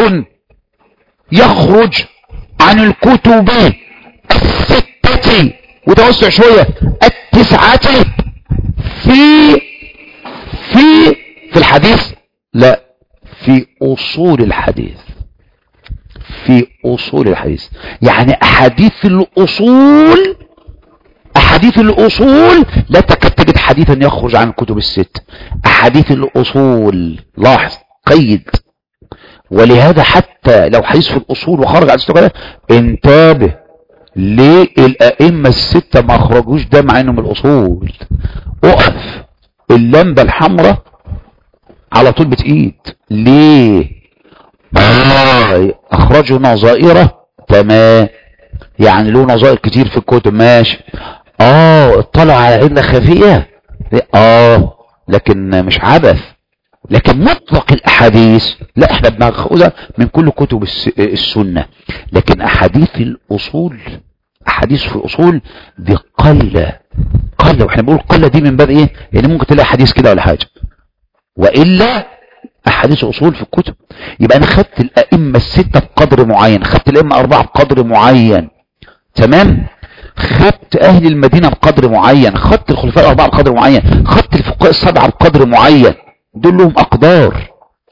يخرج عن الكتب الستة وتوسع شوية التسعة في في في الحديث لا في أصول الحديث في أصول الحديث يعني أحاديث الأصول أحاديث الأصول لا تكاد تجد حديثا يخرج عن الكتب الست أحاديث الأصول لاحظ قيد ولهذا حتى لو حديث في الأصول وخرج عن الستة انتبه ليه الأئمة الستة ما أخرجوش ده مع إنهم الأصول أقف اللمبة الحمراء على طول بتقيد ليه آه أخرجوا نظائره تمام يعني له نظائر كتير في الكتب ماشي اه اطلع على علة خفية اه لكن مش عبث لكن مطلق الاحاديث لا احنا بناخذها من كل كتب الس- السنة لكن احاديث الاصول احاديث في الاصول دي قلة قلة واحنا بنقول قلة دي من باب ايه يعني ممكن تلاقي حديث كده ولا حاجة والا احاديث اصول في الكتب يبقى انا خدت الائمه السته بقدر معين خدت الائمه اربعه بقدر معين تمام خدت اهل المدينه بقدر معين خدت الخلفاء الاربعه بقدر معين خدت الفقهاء السبعه بقدر معين دول لهم اقدار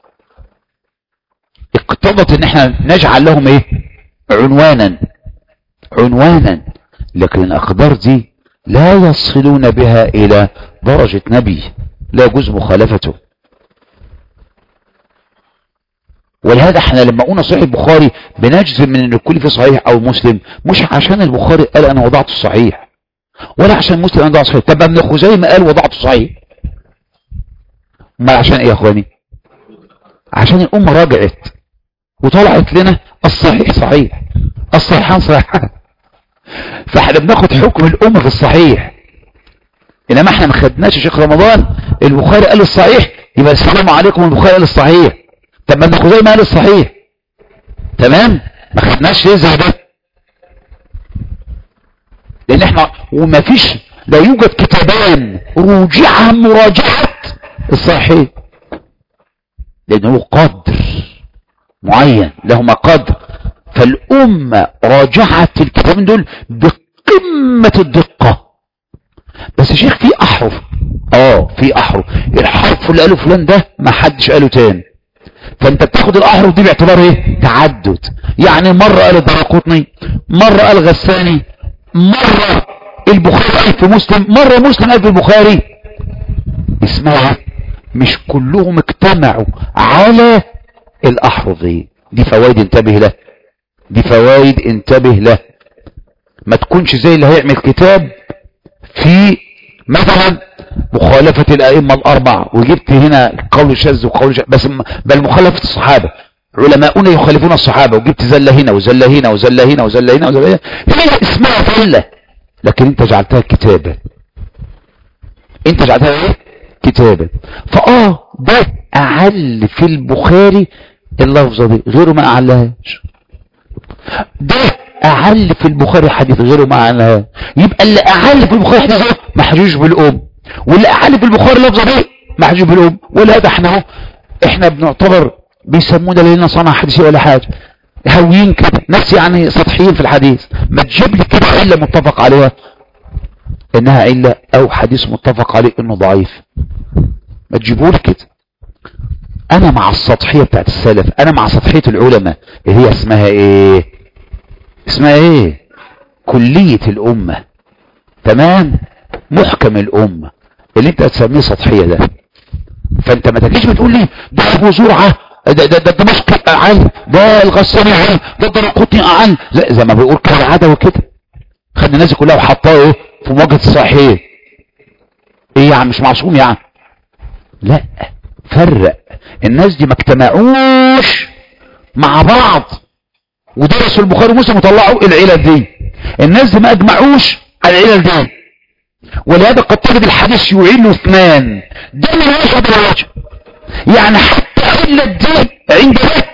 اقتضت ان احنا نجعل لهم ايه عنوانا عنوانا لكن الاقدار دي لا يصلون بها الى درجه نبي لا يجوز مخالفته ولهذا احنا لما قلنا صحيح البخاري بنجزم من ان الكل فيه صحيح او مسلم مش عشان البخاري قال انا وضعت الصحيح ولا عشان مسلم انا وضعت الصحيح طب ابن خزيمه قال وضعت الصحيح ما عشان ايه يا اخواني عشان الامه رجعت وطلعت لنا الصحيح صحيح الصحيحان صحيحان فاحنا بناخد حكم الامه في الصحيح انما احنا ما خدناش شيخ رمضان البخاري قال الصحيح يبقى السلام عليكم البخاري قال الصحيح طب ما ابن خزيمه قال الصحيح تمام ما خدناش ليه زي ده لان احنا وما فيش لا يوجد كتابان رجع مراجعه الصحيح لانه قدر معين لهما قدر فالامه راجعت الكتابين دول بقمه الدقه بس يا شيخ في احرف اه في احرف الحرف اللي قاله فلان ده ما حدش قاله تاني فانت بتاخد الاحرف دي باعتبار ايه تعدد يعني مرة قال الدرقطني مرة قال غساني مرة البخاري قال في مسلم مرة مسلم قال في البخاري اسمها مش كلهم اجتمعوا على الاحرف دي دي فوائد انتبه له دي فوائد انتبه له ما تكونش زي اللي هيعمل كتاب في مثلا مخالفة الأئمة الأربعة وجبت هنا قول شاذ وقول شاذ بس بل مخالفة الصحابة علماؤنا يخالفون الصحابة وجبت زلة هنا وزلة هنا وزلة هنا وزلة هنا وزلة هنا هي اسمها زلة لكن انت جعلتها كتابة انت جعلتها ايه كتابة فاه ده اعل في البخاري اللفظة دي غيره ما اعلهاش ده اعل في البخاري حديث غيره ما اعلهاش يبقى اللي اعل في البخاري حديث محجوج بالام واللي اعل في البخاري اللفظة دي محجوج بالام ولا احنا اهو احنا بنعتبر بيسمونا لنا صنع حديثي ولا حاجة هاويين كده ناس يعني سطحيين في الحديث ما تجيب لي كده علة متفق عليها انها علة او حديث متفق عليه انه ضعيف ما تجيبولي كده انا مع السطحية بتاعت السلف انا مع سطحية العلماء اللي هي اسمها ايه اسمها ايه كلية الامة تمام محكم الامة اللي انت هتسميه سطحية ده فانت ما تجيش بتقول لي ده ابو زرعة ده ده ده دمشق اعل ده الغساني اعل ده الدرقطني اعل لا زي ما بيقول كده العاده وكده خد الناس كلها وحطها ايه في مواجهه الصحيح ايه يعني مش معصوم يعني لا فرق الناس دي ما اجتمعوش مع بعض ودرسوا البخاري ومسلم وطلعوا العلل دي الناس دي ما اجمعوش على العلل دي ولهذا قد تجد الحديث يعيل اثنان ده من واحد الوجه يعني حتى علة دي عند ده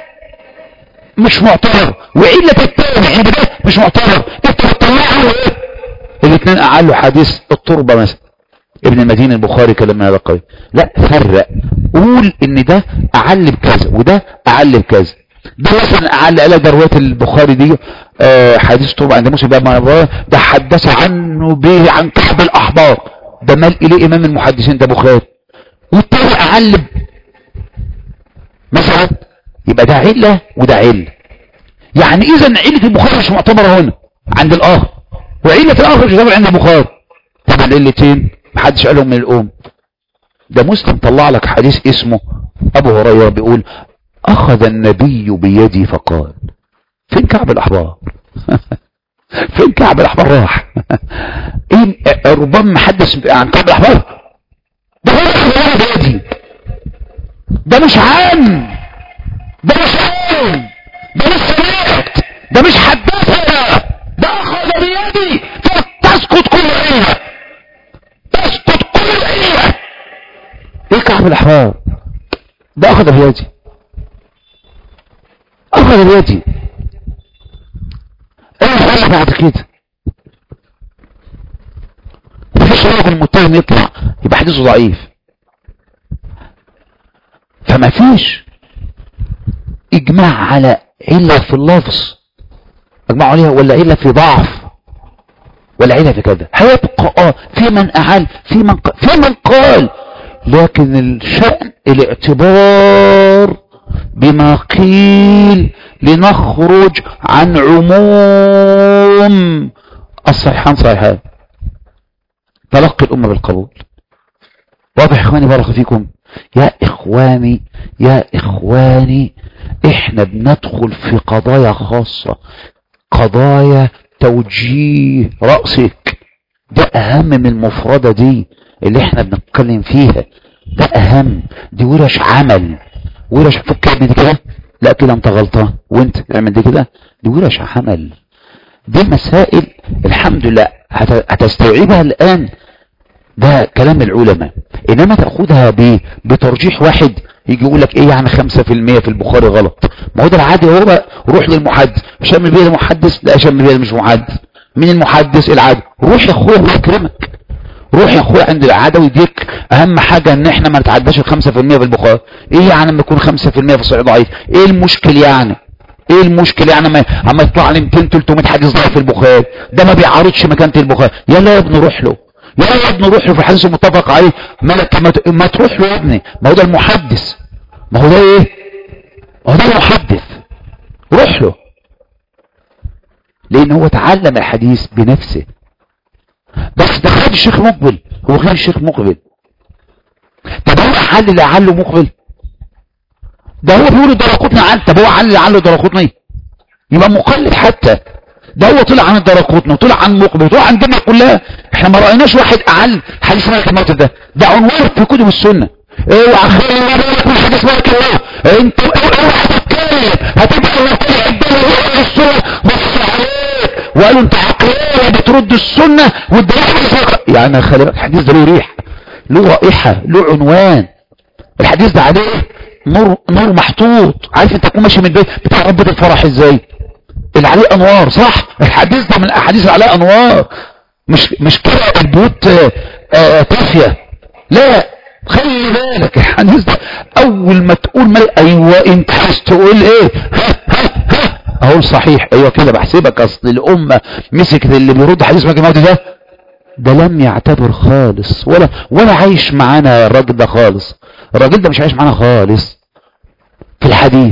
مش معتبر وعلة الثاني عند ده مش معتبر انت بتطلعها ايه الاثنين اعلوا حديث التربة مثلا ابن المدينة البخاري كلام هذا قوي لا فرق قول ان ده اعل بكذا وده اعل بكذا ده مثلا اعل على ده روايه البخاري دي آه حديث طبعا عند مسلم بقى ده حدث عنه به عن كعب الاحبار ده مال اليه امام المحدثين ده بخاري والتاني اعل مثلا يبقى ده علة وده علة يعني اذا علة البخاري مش معتبرة هنا عند الاخر وعلة الاخر مش معتبرة عند البخاري طبعا العلتين محدش قالهم من الام ده مسلم طلع لك حديث اسمه ابو هريرة بيقول اخذ النبي بيدي فقال فين كعب الاحبار فين كعب الاحبار راح ايه ربما محدث عن كعب الاحبار ده هو اخذ بيدي ده مش عام ده مش عام ده مش سمعت ده مش حدثنا ده اخذ بيدي فتسقط كل عينة تسقط كل عينة ايه كعب الاحبار ده اخذ بيدي اخذ بيدي ايه الحل بعد كده مفيش راجل متهم يطلع يبقى حديثه ضعيف فما فيش اجماع على علة في اللفظ اجماع عليها ولا علة في ضعف ولا علة في كذا هيبقى اه في من اعل في من قال في من قال لكن الشأن الاعتبار بما قيل لنخرج عن عموم الصحيحان صحيحان تلقي الأمة بالقبول واضح يا إخواني بارك فيكم يا اخواني يا اخواني احنا بندخل في قضايا خاصة قضايا توجيه رأسك ده اهم من المفردة دي اللي احنا بنتكلم فيها ده اهم دي ورش عمل ورش فك اعمل دي كده لا كده انت غلطان وانت اعمل دي كده دي ورش عمل دي مسائل الحمد لله هت- هتستوعبها الان ده كلام العلماء انما تاخدها ب- بترجيح واحد يجي يقول لك ايه يعني 5% في البخاري غلط ما هو ده العادي هو بقى روح للمحدث هشام البيه ده محدث لا هشام البيه ده مش محدث مين المحدث العادي روح يا اخويا الله يكرمك روح يا اخويا عند العاده ويديك اهم حاجه ان احنا ما نتعداش ال 5% في البخاري ايه يعني لما يكون 5% في الصحيح ضعيف ايه المشكل يعني ايه المشكل يعني ما اما يطلع لي 200 300 حديث ضعيف في البخاري ده ما بيعارضش مكانه البخاري يلا يا ابني روح له يلا يا ابني روح له في الحديث المتفق عليه مالك ما, ت- ما تروح له يا ابني ما هو ده المحدث ما هو ده ايه ما هو ده المحدث روح له لان هو تعلم الحديث بنفسه بس ده خد الشيخ مقبل هو غير الشيخ مقبل طب هو حل اللي عله مقبل ده هو بيقول الدرقوتني عن طب هو علل اللي عله درقوتني يبقى مقلد حتى ده هو طلع عن الدرقوتني وطلع عن مقبل وطلع عن الدنيا كلها احنا ما رأيناش واحد اعل حديث ملك الموت ده ده عنوان في كتب السنة اوعى خلي بالك من حديث ملك الموت انت اوعى تتكلم هتبقى الله طلع الدنيا السنة بص عليك وقالوا انت عقلية بترد السنة والدليل حديث ملك يعني خلي بالك الحديث ده له ريح له رائحة له عنوان الحديث ده عليه نور نور محطوط عارف انت تكون ماشي من البيت بتاع ربة الفرح ازاي اللي عليه انوار صح الحديث ده من الاحاديث اللي عليها انوار مش مش كده البيوت آه، آه، تافهه لا خلي بالك الحديث ده اول ما تقول مال ايوه انت عايز تقول ايه ها ها ها اقول صحيح ايوه كده بحسبك اصل الامه مسكت اللي بيرد حديث مجد الموت ده ده لم يعتبر خالص ولا ولا عايش معانا الراجل ده خالص الراجل ده مش عايش معانا خالص في الحديث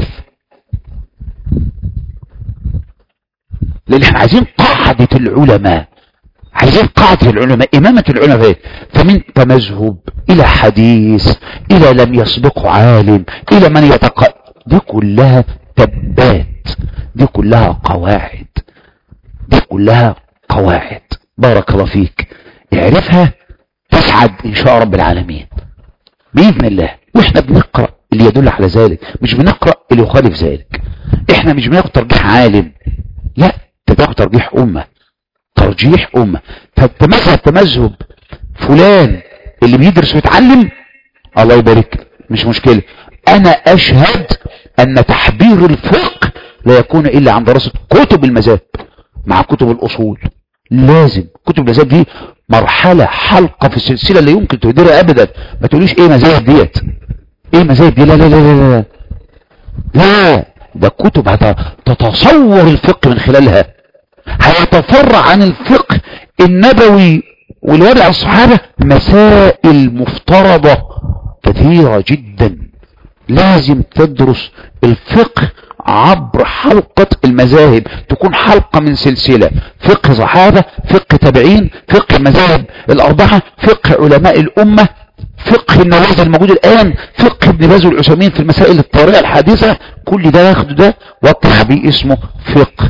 لان احنا عايزين قاعدة العلماء عايزين قاعدة العلماء امامة العلماء فمن تمذهب الى حديث الى لم يسبقه عالم الى من يتق دي كلها تبات دي كلها قواعد دي كلها قواعد بارك الله فيك اعرفها تسعد ان شاء رب العالمين بإذن الله واحنا بنقرأ اللي يدل على ذلك مش بنقرأ اللي يخالف ذلك احنا مش بناخد ترجيح عالم لا تاخد ترجيح أمة ترجيح أمة فالتمذهب تمذهب فلان اللي بيدرس ويتعلم الله يبارك له، مش مشكلة انا اشهد ان تحبير الفقه لا يكون الا عن دراسة كتب المذاهب مع كتب الاصول لازم كتب المذاهب دي مرحلة حلقة في السلسلة لا يمكن تهدرها ابدا ما تقوليش ايه مذاهب ديت ايه مذاهب دي لا لا لا لا لا لا ده كتب هتتصور الفقه من خلالها هيتفرع عن الفقه النبوي والوضع الصحابة مسائل مفترضة كثيرة جدا لازم تدرس الفقه عبر حلقة المذاهب تكون حلقة من سلسلة فقه صحابة فقه تابعين فقه المذاهب الأربعة فقه علماء الأمة فقه النوازل الموجود الآن فقه ابن باز والعثيمين في المسائل الطارئة الحادثة كل ده ياخده ده واطلع بيه اسمه فقه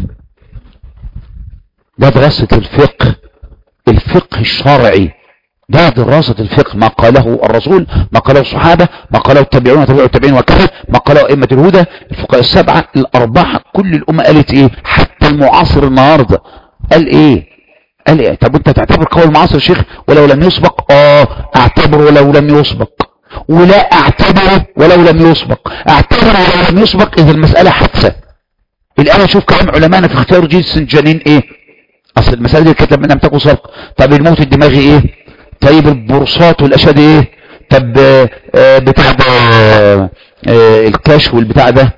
ده دراسة الفقه الفقه الشرعي ده دراسة الفقه ما قاله الرسول ما قاله الصحابة ما قاله التابعون وتابعوا التابعين وكذا ما قاله أئمة الهدى الفقهاء السبعة الأربعة كل الأمة قالت إيه حتى المعاصر النهاردة قال إيه قال إيه طب أنت تعتبر قول المعاصر شيخ ولو لم يسبق آه أعتبر ولو لم يسبق ولا أعتبره ولو لم يسبق أعتبر ولو لم يسبق إذا المسألة حادثة الآن أشوف كلام علمائنا في اختيار جنس الجنين إيه أصل المسألة دي كانت لم تكن سبق طب الموت الدماغي إيه طيب البورصات والاشياء ايه طب آه بتاع ده آه الكاش والبتاع ده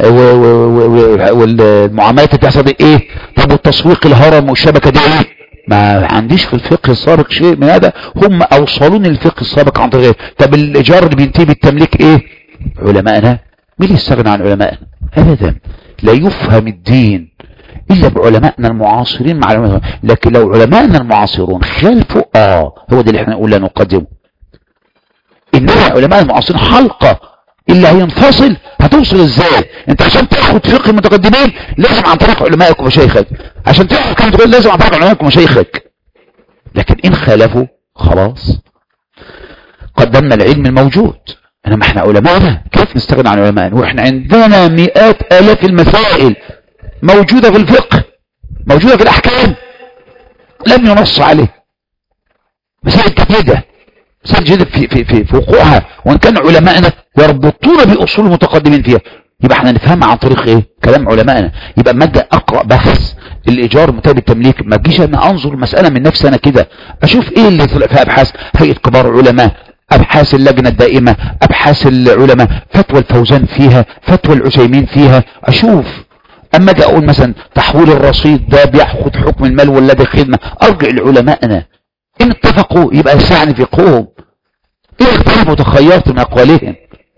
والمعاملات اللي بتحصل دي ايه طب والتسويق الهرم والشبكه دي ايه ما عنديش في الفقه السابق شيء من هذا هم اوصلوني الفقه السابق عن طريق طب الايجار اللي بينتهي بالتمليك ايه علمائنا مين اللي يستغنى عن علمائنا ابدا لا يفهم الدين إلا بعلمائنا المعاصرين مع علماء لكن لو علمائنا المعاصرون خلفوا آه هو ده اللي احنا نقول لا نقدمه انما علماء المعاصرين حلقة اللي هينفصل هتوصل ازاي انت عشان تاخد فقه المتقدمين لازم عن طريق علمائك ومشايخك عشان تاخد كلمة تقول لازم عن طريق علمائك ومشايخك لكن ان خالفوا خلاص قدمنا العلم الموجود انما احنا علماءنا كيف نستغنى عن علمائنا واحنا عندنا مئات الاف المسائل موجودة في الفقه موجودة في الاحكام لم ينص عليه مسائل جديدة مسائل جديدة في, في, في, في وقوعها وان كان علمائنا يربطون باصول المتقدمين فيها يبقى احنا نفهمها عن طريق ايه كلام علمائنا يبقى اما اجي اقرا بحث الايجار متابع التمليك ما تجيش انا انظر المساله من نفسي انا كده اشوف ايه اللي طلع في ابحاث هيئه كبار العلماء ابحاث اللجنه الدائمه ابحاث العلماء فتوى الفوزان فيها فتوى العثيمين فيها اشوف اما اجي اقول مثلا تحويل الرصيد ده بياخد حكم المال والذي خدمه ارجع لعلمائنا ان اتفقوا يبقى يسعني فقههم ايه اختلفوا وتخيرت من اقوالهم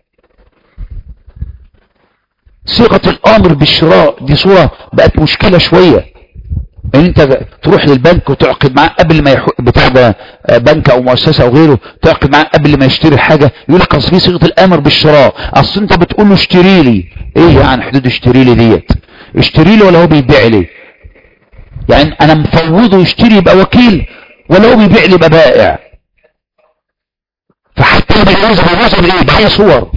صيغة الامر بالشراء دي صورة بقت مشكلة شوية ان انت تروح للبنك وتعقد معاه قبل ما يحق بتاع ده بنك او مؤسسة او غيره تعقد معاه قبل ما يشتري حاجة يقول لك اصل في صيغة الامر بالشراء اصل انت بتقول له اشتري لي ايه يعني حدود اشتري لي ديت اشتري لي ولا هو بيبيع لي يعني انا مفوضه يشتري يبقى وكيل ولا هو بيبيع لي يبقى بائع فحتى لما يوزع الوزن ايه بأي صور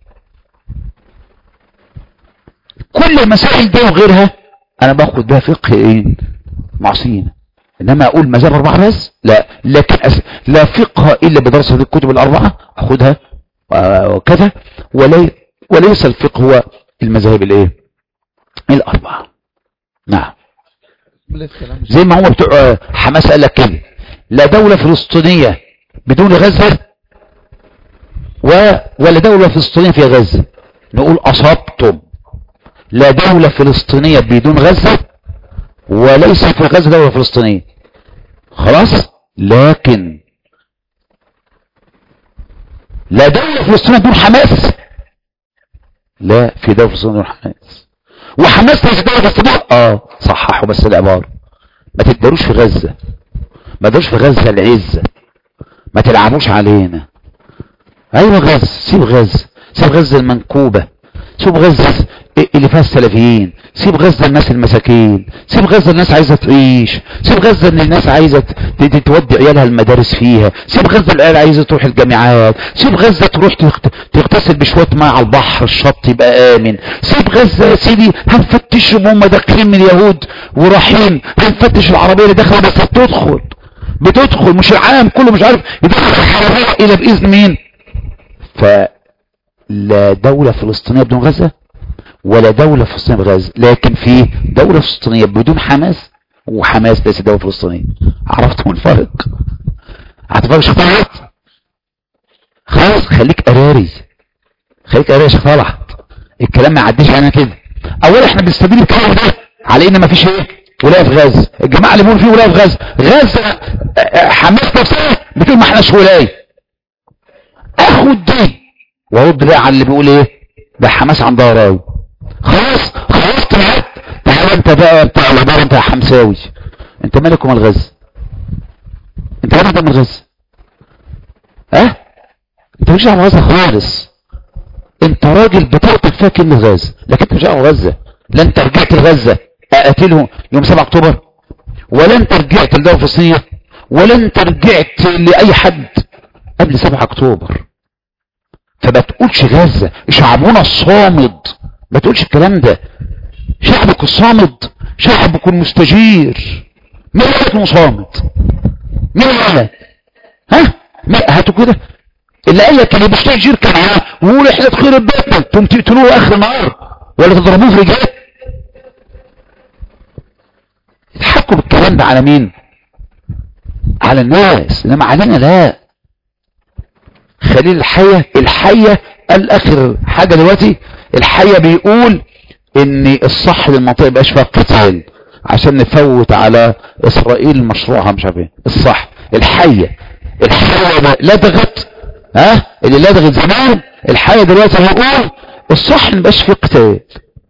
كل المسائل دي وغيرها انا باخد بها فقه ايه معصينا انما اقول مذهب اربعه بس لا لكن أس... لا فقه الا بدراسه الكتب الاربعه اخدها وكذا ولي... وليس الفقه هو المذاهب الايه الاربعه نعم زي ما هو بتوع حماس قال لك كده لا دولة فلسطينية بدون غزة و... ولا دولة فلسطينية في غزة نقول أصبتم لا دولة فلسطينية بدون غزة وليس في غزة دولة فلسطينية خلاص لكن لا دولة فلسطينية بدون حماس لا في دولة فلسطينية بدون حماس وحماس ليس دولة فلسطينية اه صححوا بس العبارة ما تقدروش في غزة ما تقدروش في غزة العزة ما تلعبوش علينا ايوه غزة سيب غزة سيب غزة المنكوبة سيب غزة اللي فيها السلفيين سيب غزة الناس المساكين سيب غزة الناس عايزة تعيش سيب غزة ان الناس عايزة تودي عيالها المدارس فيها سيب غزة العيال عايزة تروح الجامعات سيب غزة تروح تغتسل بشوية ماء على البحر الشط يبقى امن سيب غزة يا سيدي هنفتشهم هم داخلين من اليهود ورايحين هنفتش العربية اللي داخله بس بتدخل بتدخل مش العالم كله مش عارف يدخل الحربية الى باذن مين فلا دولة فلسطينية بدون غزة ولا دولة فلسطينية بغزة لكن في دولة فلسطينية بدون حماس وحماس ليس دولة فلسطينية عرفتم الفرق هتفرق شيخ طلعت خلاص خليك قراري خليك قراري يا شيخ طلعت الكلام ما يعديش علينا كده اولا احنا بنستدين الكلام ده على ان ما فيش ايه ولايه في غزه الجماعه اللي بيقولوا فيه ولايه في غزه غزه حماس نفسها بتقول ما احناش ولايه اخد دي وارد بقى على اللي بيقول ايه ده حماس عندها راي خلاص خلاص طلعت تعال انت بقى بتاع العباره انت يا حمساوي انت مالك ومال غزه انت مالك ومال غزه اه انت مش على غزه خالص انت راجل بتقتل فيها كلمه غزه لكن انت مش على غزه لا انت رجعت لغزه اقتلهم يوم 7 اكتوبر ولا انت رجعت لدوله فلسطينيه ولا انت رجعت لاي حد قبل 7 اكتوبر فما تقولش غزه شعبنا الصامد ما تقولش الكلام ده شعبك الصامد شعبك المستجير مين قالك انه صامد مين قال ها هاتوا كده اللي قال لك اللي بيستجير كان معاه ويقول احنا تخير بيتنا تقوم تقتلوه اخر النهار ولا تضربوه في رجال يضحكوا بالكلام ده على مين على الناس انما علينا لا خليل الحية الحية قال اخر حاجة دلوقتي الحية بيقول ان الصح للمنطقة يبقاش فيها قتال عشان نفوت على اسرائيل مشروعها مش عارف ايه الصح الحية الحية لدغت ها اللي لدغت زمان الحية دلوقتي هيقول الصح مبقاش فيه قتال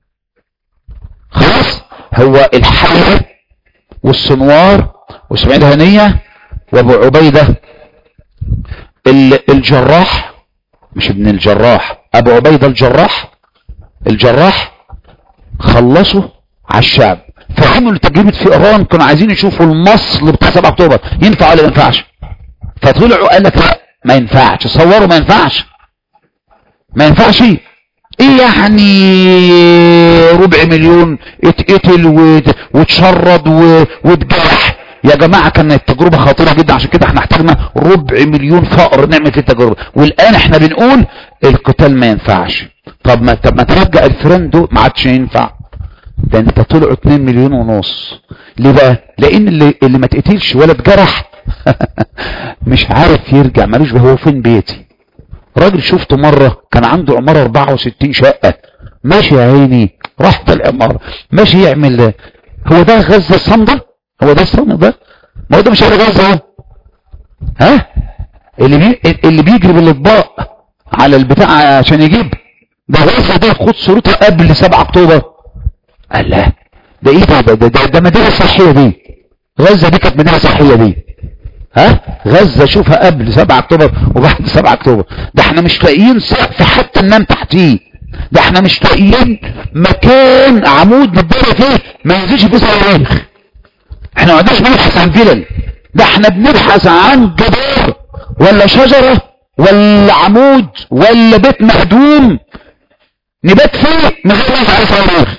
خلاص هو الحية والسنوار واسماعيل هنية وابو عبيدة الجراح مش ابن الجراح ابو عبيدة الجراح الجراح خلصوا على الشعب فعملوا تجربة في ايران كانوا عايزين يشوفوا المصل بتاع 7 اكتوبر ينفع ولا ما ينفعش فطلعوا قال لك لا ما ينفعش صوروا ما ينفعش ما ينفعش ايه يعني ربع مليون اتقتل واتشرد واتجرح يا جماعة كانت تجربة خطيرة جدا عشان كده احنا احتاجنا ربع مليون فقر نعمل في التجربة والان احنا بنقول القتال ما ينفعش طب ما طب ما ترجع الفرن دول ما عادش ينفع ده انت طلعوا 2 مليون ونص ليه بقى لان اللي, اللي ما تقتلش ولا اتجرح مش عارف يرجع مالوش هو فين بيتي راجل شفته مرة كان عنده عمارة 64 شقة ماشي يا عيني راح العمارة ماشي يعمل ده هو ده غزة الصمدة هو ده الصمد ده ما هو ده مش على غزة ها اللي بي... اللي بيجري بالاطباق على البتاع عشان يجيب ده غزة ده خد صورته قبل 7 اكتوبر قال لا ده ايه ده ده ده, ده, ده مدينة صحية دي غزة دي كانت مدينة صحية دي ها غزة شوفها قبل 7 اكتوبر وبعد 7 اكتوبر ده احنا مش لاقيين سقف حتى ننام تحتيه ده احنا مش لاقيين مكان عمود نتدرى فيه ما ينزلش فيه صواريخ احنا ما عندناش بنبحث عن فلل ده احنا بنبحث عن جدار ولا شجرة ولا عمود ولا بيت مهدوم نبات فيه من غير ما نفعل صواريخ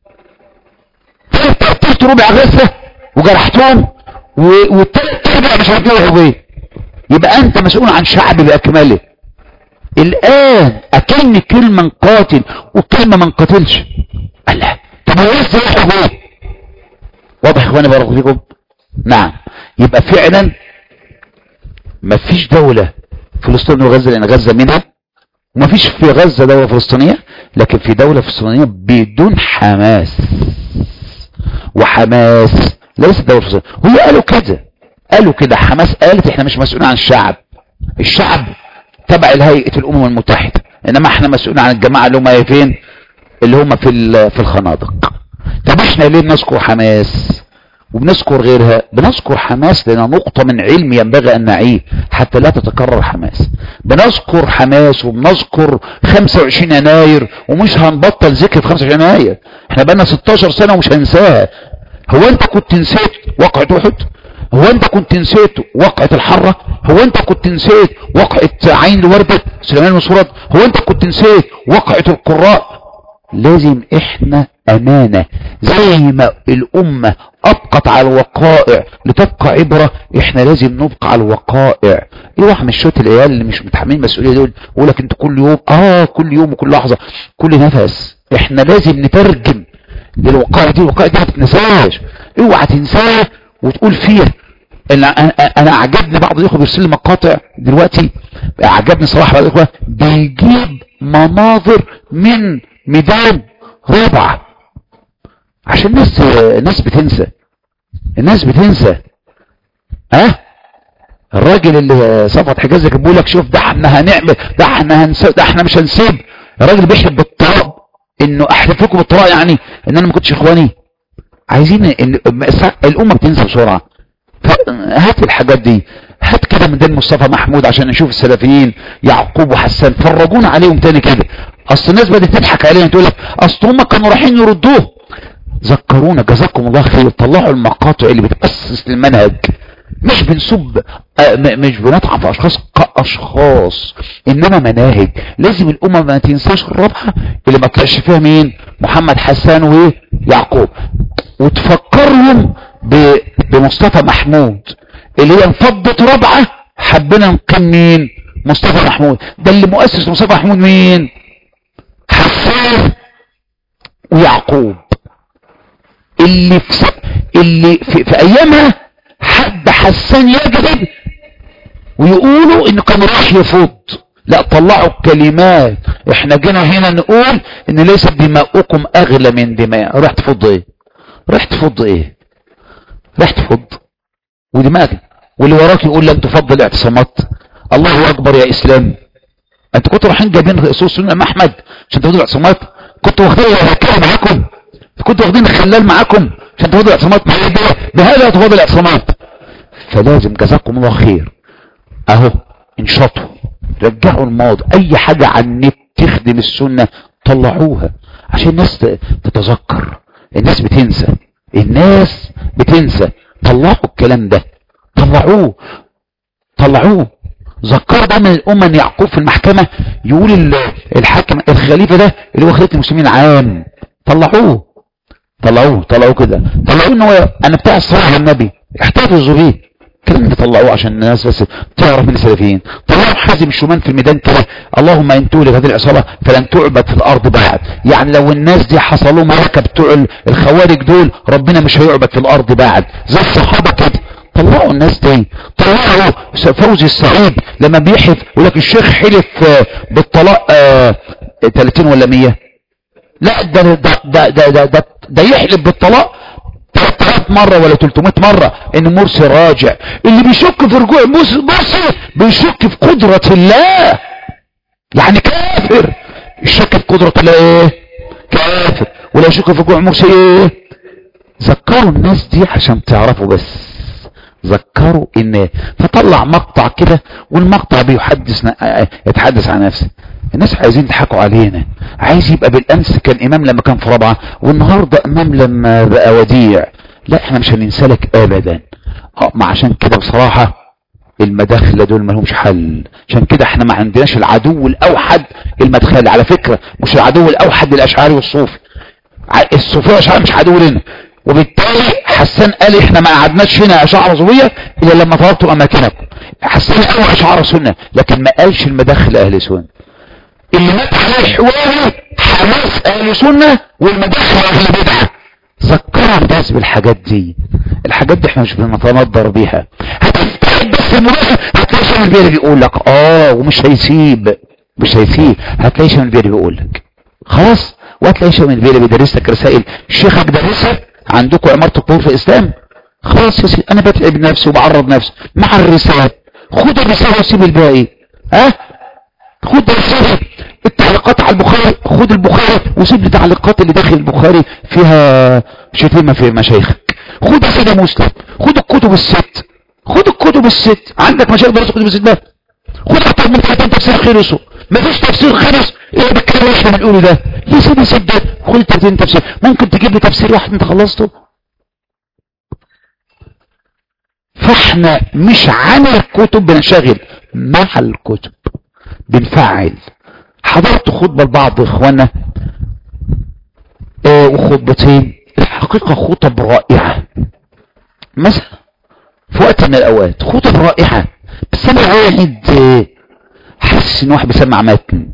قتلت ربع غزة وجرحتهم والتلات ارباع مش عارف يروحوا فين يبقى انت مسؤول عن شعب باكمله الان اكلني كلمة قاتل وكلمة ما نقاتلش الله طب هو ازاي يروحوا فين واضح يا اخواني بارك فيكم نعم يبقى فعلا مفيش دولة فلسطين وغزة لان غزة منها ومفيش في غزة دولة فلسطينية لكن في دولة فلسطينية بدون حماس وحماس ليس دولة فلسطينية هو قالوا كده قالوا كده حماس قالت احنا مش مسؤولين عن الشعب الشعب تبع الهيئة الامم المتحدة انما احنا مسؤولين عن الجماعة اللي هم فين اللي هم في في الخنادق طب احنا ليه بنذكر حماس وبنذكر غيرها بنذكر حماس لنا نقطة من علم ينبغي ان نعيه حتى لا تتكرر حماس بنذكر حماس وبنذكر 25 يناير ومش هنبطل ذكر في 25 يناير احنا بقالنا 16 سنة ومش هنساها هو انت كنت نسيت وقعة احد هو انت كنت نسيت وقعة الحرة هو انت كنت نسيت وقعة عين الوردة سليمان المسورد هو انت كنت نسيت وقعة القراء لازم احنا امانة زي ما الامة ابقت على الوقائع لتبقى عبرة احنا لازم نبقى على الوقائع ايه واحد من الشوت العيال اللي مش متحملين مسؤولية دول يقول لك انت كل يوم اه كل يوم وكل لحظة كل نفس احنا لازم نترجم للوقائع دي الوقائع دي ما تتنساش اوعى تنساها وتقول فيها انا انا اعجبني بعض الاخوه بيرسل لي مقاطع دلوقتي اعجبني صراحه بعض الاخوه بيجيب مناظر من ميدان رابعه عشان الناس الناس بتنسى الناس بتنسى ها أه؟ الراجل اللي صفت حجاز كان بيقول لك شوف ده احنا هنعمل ده احنا هنسيب ده احنا مش هنسيب الراجل بيحلف بالتراب انه احلف لكم بالتراب يعني ان انا ما كنتش اخواني عايزين ان الامه بتنسى بسرعه هات الحاجات دي هات كده من دين مصطفى محمود عشان نشوف السلفيين يعقوب وحسان فرجونا عليهم تاني كده اصل الناس بدات تضحك عليهم تقول لك اصل هم كانوا رايحين يردوه ذكرونا جزاكم الله خير طلعوا المقاطع اللي بتاسس للمنهج مش بنسب مش بنطعن في اشخاص كاشخاص انما مناهج لازم الامه ما تنساش الرابعه اللي ما طلعش فيها مين محمد حسان ويعقوب وتفكرهم بمصطفى محمود اللي هي انفضت رابعه حبينا نقيم مين مصطفى محمود ده اللي مؤسس مصطفى محمود مين حسان ويعقوب اللي في اللي في, في ايامها حد حسان يجذب ويقولوا ان كان راح يفض لا طلعوا الكلمات احنا جينا هنا نقول ان ليس دماؤكم اغلى من دماء راح تفض ايه راح تفض ايه راح تفض ودماغي واللي وراك يقول لن تفضل اعتصامات الله اكبر يا اسلام انت كنتوا رايحين جايبين رسول سنة احمد عشان تفضلوا اعتصامات كنتوا واخدين الهكايه معاكم كنتوا واخدين الخلال معاكم عشان تفضلوا اعتصامات بهذا تفضل الاعتصامات فلازم جزاكم الله خير اهو انشطوا رجعوا الماضي اي حاجة عن النت تخدم السنة طلعوها عشان الناس تتذكر الناس بتنسى الناس بتنسى طلعوا الكلام ده طلعوه طلعوه ذكر ده من الأمة أن يعقوب في المحكمة يقول الحاكم الخليفة ده اللي هو خليفة المسلمين عام طلعوه طلعوه طلعوه كده طلعوه ان هو انا بتاع الصلاة النبي احتفظوا بيه الكلام ده طلعوه عشان الناس بس تعرف من السلفيين طلعوا حازم الشومان في الميدان كده اللهم ان تولد هذه العصابه فلن تعبد في الارض بعد يعني لو الناس دي حصل لهم هلكه بتوع الخوارج دول ربنا مش هيعبد في الارض بعد زي الصحابه كده طلعوا الناس دي طلعوا فوزي السعيد لما بيحلف يقول لك الشيخ حلف بالطلاق آه 30 ولا 100 لا ده ده ده ده, ده, ده, ده يحلف بالطلاق 3000 مرة ولا 300 مرة ان مرسي راجع اللي بيشك في رجوع مرسي بيشك في قدرة الله يعني كافر الشك في قدرة الله ايه كافر ولا يشك في رجوع مرسي ايه ذكروا الناس دي عشان تعرفوا بس ذكروا ان فطلع مقطع كده والمقطع بيحدث يتحدث عن نفسه الناس عايزين يضحكوا علينا عايز يبقى بالامس كان امام لما كان في رابعه والنهارده امام لما بقى وديع لا احنا مش هننسلك ابدا اه ما عشان كده بصراحه المداخله دول ما لهمش حل عشان كده احنا ما عندناش العدو الاوحد المدخل على فكره مش العدو الاوحد للاشعري والصوفي الصوفيه والاشعري مش عدو لنا وبالتالي حسان قال احنا ما قعدناش هنا اشعار صوفيه الا لما طلبتم اماكنكم حسان قال اشعار سنه لكن ما قالش المداخل اهل سنه اللي مات عليه حواري حماس اهل سنة والمداخل اهل بدعة ذكروا الناس بالحاجات دي الحاجات دي احنا مش بنتنضر بيها هتفتح بس المداخل هتلاقي شامل البيري بيقول لك اه ومش هيسيب مش هيسيب هتلاقي شامل البيري بيقول لك خلاص وهتلاقي شامل البيري بيدرس لك رسائل شيخك درسها عندكم عمارة القبور في الاسلام خلاص يا سيدي انا بتعب نفسي وبعرض نفسي مع الرسالة خد الرسالة وسيب الباقي ها خد الرسالة التعليقات على البخاري خد البخاري وسيب لي التعليقات اللي داخل البخاري فيها شتيمة في مشايخك خد سيدة مسلم خد الكتب الست خد الكتب الست عندك مشايخ درس كتب الست ده خد اكتر من 30 تفسير خلصوا مفيش تفسير خلص ايه بالكلام اللي احنا بنقوله ده يا سيدي سد خد 30 تفسير ممكن تجيب لي تفسير واحد انت خلصته فاحنا مش عن الكتب بنشغل مع الكتب بنفعل حضرت خطبة لبعض اخوانا اه وخطبتين الحقيقة خطب رائعة مثلا في وقت من الاوقات خطب رائعة بس انا قاعد اه حاسس ان واحد بيسمع متن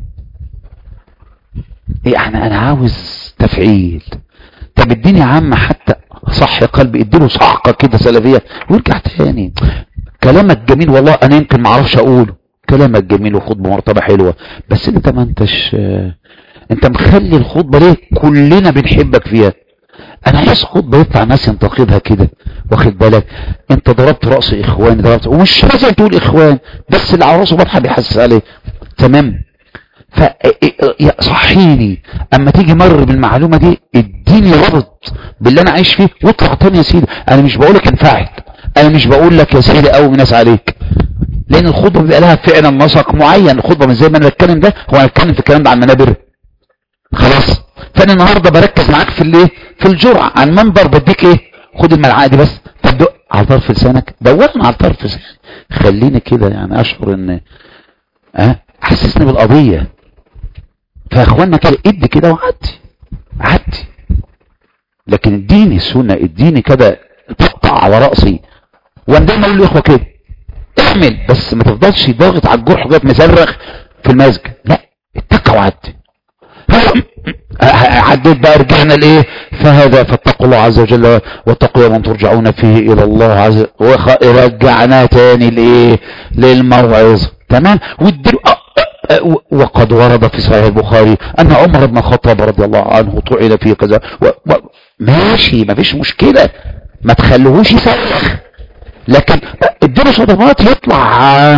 يعني انا عاوز تفعيل طب اديني يا عم حتى صح قلبي اديله صعقة كده سلفية وارجع تاني كلامك جميل والله انا يمكن معرفش اقوله كلامك جميل وخطبة مرتبة حلوة بس انت ما انتش انت مخلي الخطبة ليه كلنا بنحبك فيها انا عايز خطبة يطلع ناس ينتقدها كده واخد بالك انت ضربت رأس اخوان ضربت ومش لازم تقول اخوان بس اللي على راسه بطحة بيحسس عليه تمام ف صحيني اما تيجي مر بالمعلومة دي اديني ربط باللي انا عايش فيه واطلع تاني يا سيدي انا مش بقولك انفعل انا مش بقول لك يا سيدي قوي ناس عليك لان الخطبه بيبقى لها فعلا نسق معين الخطبه مش زي ما انا بتكلم ده هو انا بتكلم في الكلام ده عن المنابر خلاص فانا النهارده بركز معاك في الايه في الجرعه عن منبر بديك ايه خد الملعقه دي بس طب دق على طرف لسانك دورنا على طرف لسانك خليني كده يعني اشعر ان اه حسسني بالقضيه فيا اخوانا كده ادي كده وعدي عدي لكن اديني السنه اديني كده تقطع على راسي وانا دايما اقول للاخوه كده اعمل بس ما تفضلش ضاغط على الجرح لغايه مصرخ في المسجد لا اتقى وعدي عديت بقى رجعنا لايه فهذا فاتقوا الله عز وجل واتقوا من ترجعون فيه الى الله عز وجل رجعنا تاني لايه للموعظه تمام والدل... وقد ورد في صحيح البخاري ان عمر بن الخطاب رضي الله عنه طعن في كذا و... و... ماشي ما فيش مشكله ما تخلوهوش يصرخ لكن اديله صدمات يطلع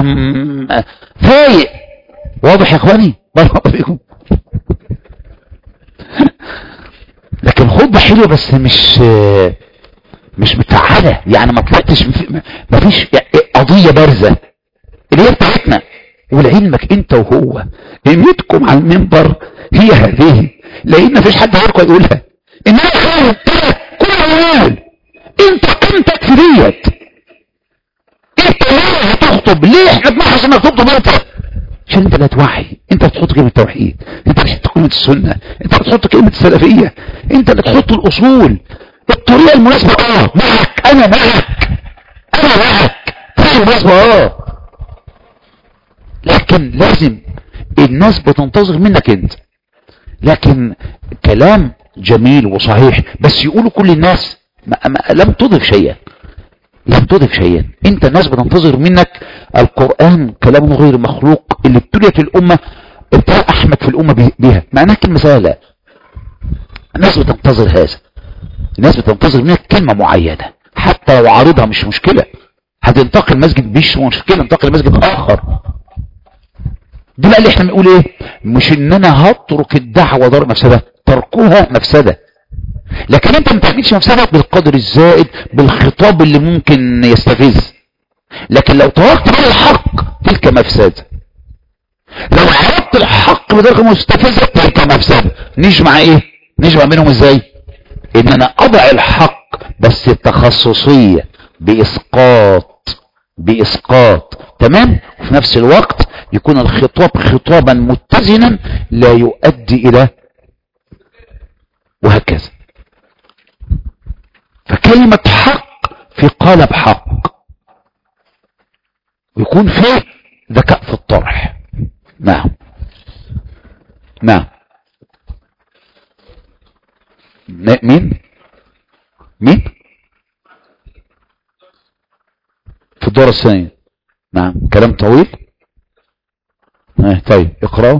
فايق واضح يا اخواني بارك فيكم لكن خطبه حلوه بس مش مش متعاده يعني ما طلعتش ما فيش قضيه بارزه اللي هي بتاعتنا ولعلمك انت وهو قيمتكم على المنبر هي هذه لان مفيش حد غيركم يقولها انما خير كل يقول انت قيمتك في ديت انت ليه هتخطب ليه احنا بنحرص انك تخطب انت عشان انت لا توحي انت بتحط كلمة التوحيد انت بتحط كلمة السنة انت بتحط كلمة السلفية انت اللي تحط الاصول الطريقة المناسبة اه معك انا معك انا معك الطريقة المناسبة اه لكن لازم الناس بتنتظر منك انت لكن كلام جميل وصحيح بس يقولوا كل الناس ما ما لم تضف شيئا لم تضف شيئا انت الناس بتنتظر منك القرآن كلام غير مخلوق اللي ابتليت الامة ابتلى احمد في الامة بها معناها كلمة سهلة الناس بتنتظر هذا الناس بتنتظر منك كلمة معينة حتى لو عارضها مش مشكلة هتنتقل مسجد مش مشكلة انتقل مسجد اخر دي بقى اللي احنا بنقول ايه مش ان انا هترك الدعوة دار مفسدة تركوها مفسدة لكن انت ما تعملش مفسدة بالقدر الزائد بالخطاب اللي ممكن يستفز لكن لو تركت بقى الحق تلك مفسدة لو عرفت الحق بطريقة مستفزة تلك مفسدة نجمع ايه نجمع بينهم ازاي ان انا اضع الحق بس التخصصية باسقاط باسقاط تمام وفي نفس الوقت يكون الخطاب خطابا متزنا لا يؤدي الى وهكذا فكلمة حق في قالب حق ويكون فيه ذكاء في الطرح نعم نعم مين مين في الدورة الثانية نعم كلام طويل اه طيب اقرأوا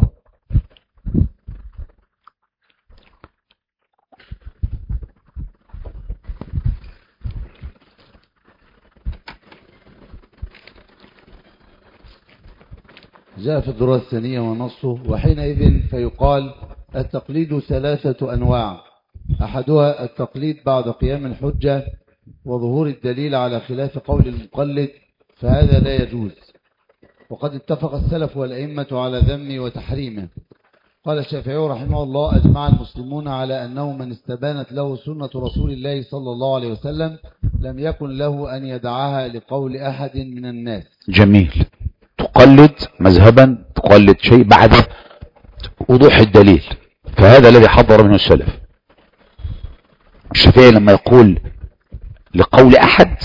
جاء في الدراسة الثانية ونصه وحينئذ فيقال التقليد ثلاثة أنواع أحدها التقليد بعد قيام الحجة وظهور الدليل على خلاف قول المقلد فهذا لا يجوز وقد اتفق السلف والأئمة على ذمه وتحريمه قال الشافعي رحمه الله أجمع المسلمون على أنه من استبانت له سنة رسول الله صلى الله عليه وسلم لم يكن له أن يدعها لقول أحد من الناس جميل تقلد مذهبا تقلد شيء بعد وضوح الدليل فهذا الذي حضر منه السلف الشافعي لما يقول لقول أحد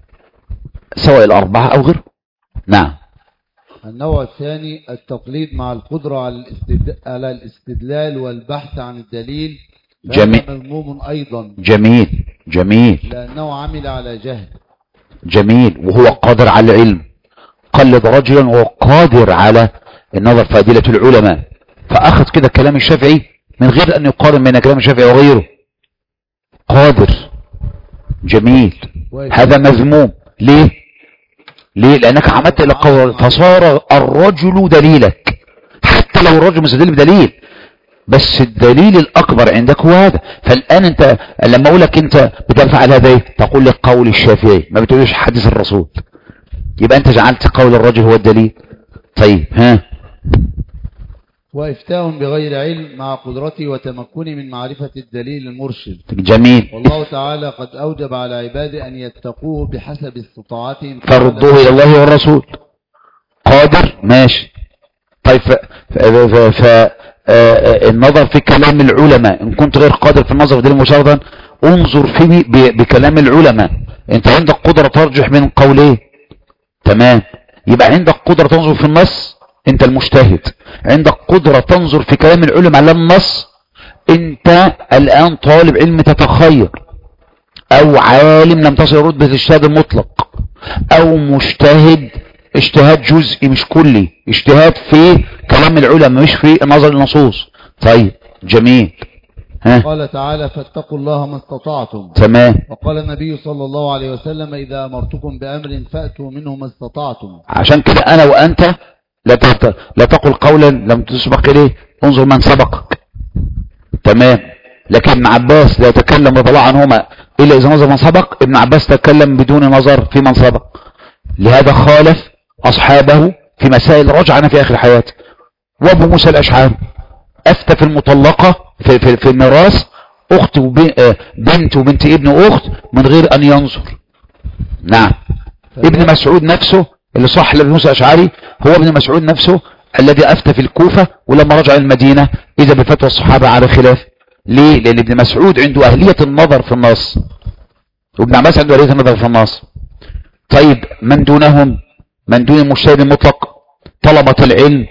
سواء الأربعة أو غيره نعم النوع الثاني التقليد مع القدرة على الاستد... على الاستدلال والبحث عن الدليل جميل. فهذا مذموم أيضا جميل جميل لأنه عمل على جهل جميل وهو قادر على العلم قلد رجلا وهو قادر على النظر في أدلة العلماء فأخذ كده كلام الشافعي من غير أن يقارن بين كلام الشافعي وغيره قادر جميل هذا مذموم ليه ليه لأنك عمدت إلى قول فصار الرجل دليلك حتى لو الرجل مستدل بدليل بس الدليل الأكبر عندك هو هذا فالآن أنت لما أقول لك أنت بتفعل هذا إيه تقول لك قول الشافعي ما بتقولش حديث الرسول يبقى أنت جعلت قول الرجل هو الدليل طيب ها وإفتاء بغير علم مع قدرته وتمكنه من معرفة الدليل المرشد جميل والله تعالى قد أوجب على عباده أن يتقوه بحسب استطاعتهم فردوه إلى الله والرسول قادر ماشي طيب ف... ف... ف... ف... آه، النظر في كلام العلماء إن كنت غير قادر في النظر في دليل مشاهدا انظر فيه ب... بكلام العلماء انت عندك قدرة ترجح من قوليه تمام يبقى عندك قدرة تنظر في النص انت المجتهد عندك قدرة تنظر في كلام العلماء على النص انت الان طالب علم تتخير او عالم لم تصل رتبة الاجتهاد المطلق او مجتهد اجتهاد جزئي مش كلي اجتهاد في كلام العلماء مش في نظر النصوص طيب جميل ها قال تعالى فاتقوا الله ما استطعتم تمام وقال النبي صلى الله عليه وسلم إذا أمرتكم بأمر فأتوا منه ما استطعتم عشان كده انا وانت لا تت... لا تقل قولا لم تسبق اليه انظر من سبقك تمام لكن ابن عباس لا يتكلم رضي الله عنهما الا اذا نظر من سبق ابن عباس تكلم بدون نظر في من سبق لهذا خالف اصحابه في مسائل رجعنا في اخر حياته وابو موسى الاشعري افتى في المطلقة في, في, في الميراث اخت وبنت وبنت ابن اخت من غير ان ينظر نعم ابن مسعود نفسه اللي صح لابن موسى الاشعري هو ابن مسعود نفسه الذي افتى في الكوفة ولما رجع المدينة اذا بفتوى الصحابة على خلاف ليه لان ابن مسعود عنده اهلية النظر في النص وابن عباس عنده اهلية النظر في النص طيب من دونهم من دون المجتهد المطلق طلبة العلم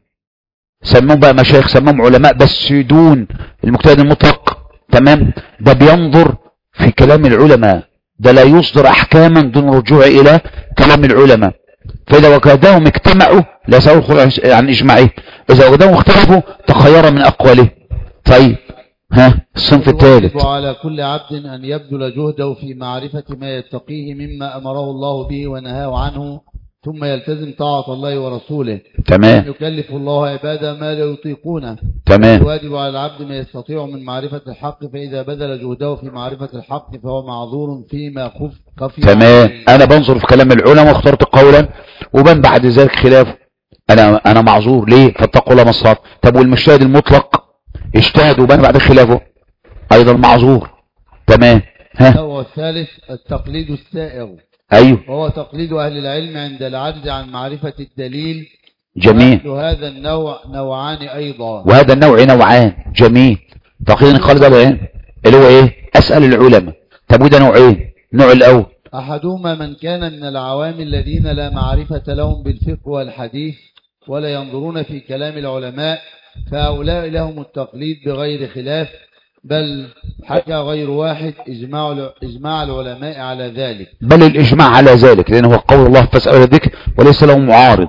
سموهم بقى مشايخ سموهم علماء بس دون المجتهد المطلق تمام ده بينظر في كلام العلماء ده لا يصدر احكاما دون رجوع الى كلام العلماء فاذا وجدهم اجتمعوا لا يسألوا الخروج عن اجماعه اذا وجدهم اختلفوا تخير من اقواله طيب ها الصنف الثالث يجب على كل عبد أن يبذل جهده في معرفة ما يتقيه مما أمره الله به ونهاه عنه ثم يلتزم طاعة الله ورسوله تمام يكلف الله عباده ما لا يطيقونه تمام الواجب على العبد ما يستطيع من معرفة الحق فإذا بذل جهده في معرفة الحق فهو معذور فيما خف خفي تمام عليه. انا بنظر في كلام العلماء واخترت قولا وبن بعد ذلك خلافه انا انا معذور ليه فاتقوا الله مصاب طب والمجتهد المطلق اجتهد وبن بعد خلافه ايضا معذور تمام ها النوع الثالث التقليد السائغ ايوه وهو تقليد أهل العلم عند العجز عن معرفة الدليل جميل وأهل هذا النوع نوعان أيضا وهذا النوع نوعان جميل تقليد قال العلم اللي هو ايه اسال العلماء طب وده نوعين النوع الاول أحدهما من كان من العوام الذين لا معرفة لهم بالفقه والحديث ولا ينظرون في كلام العلماء فهؤلاء لهم التقليد بغير خلاف بل حكى غير واحد إجماع, الع- إجماع العلماء على ذلك بل الاجماع على ذلك لان هو قول الله فاسالوا الذكر وليس له معارض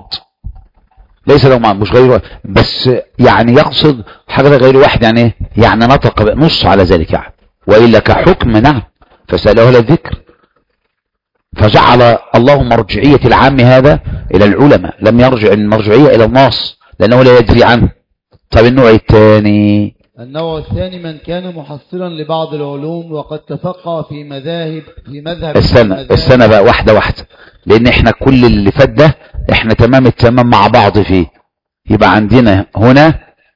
ليس له معارض مش غير بس يعني يقصد حاجه غير واحد يعني ايه يعني نطق نص على ذلك يعني والا كحكم نعم فاسالوا اهل الذكر فجعل الله مرجعيه العام هذا الى العلماء لم يرجع المرجعيه الى النص لانه لا يدري عنه طب النوع الثاني النوع الثاني من كان محصلا لبعض العلوم وقد تفقه في مذاهب في مذهب السنة المذاهب السنة بقى واحدة واحدة لان احنا كل اللي فات ده احنا تمام التمام مع بعض فيه يبقى عندنا هنا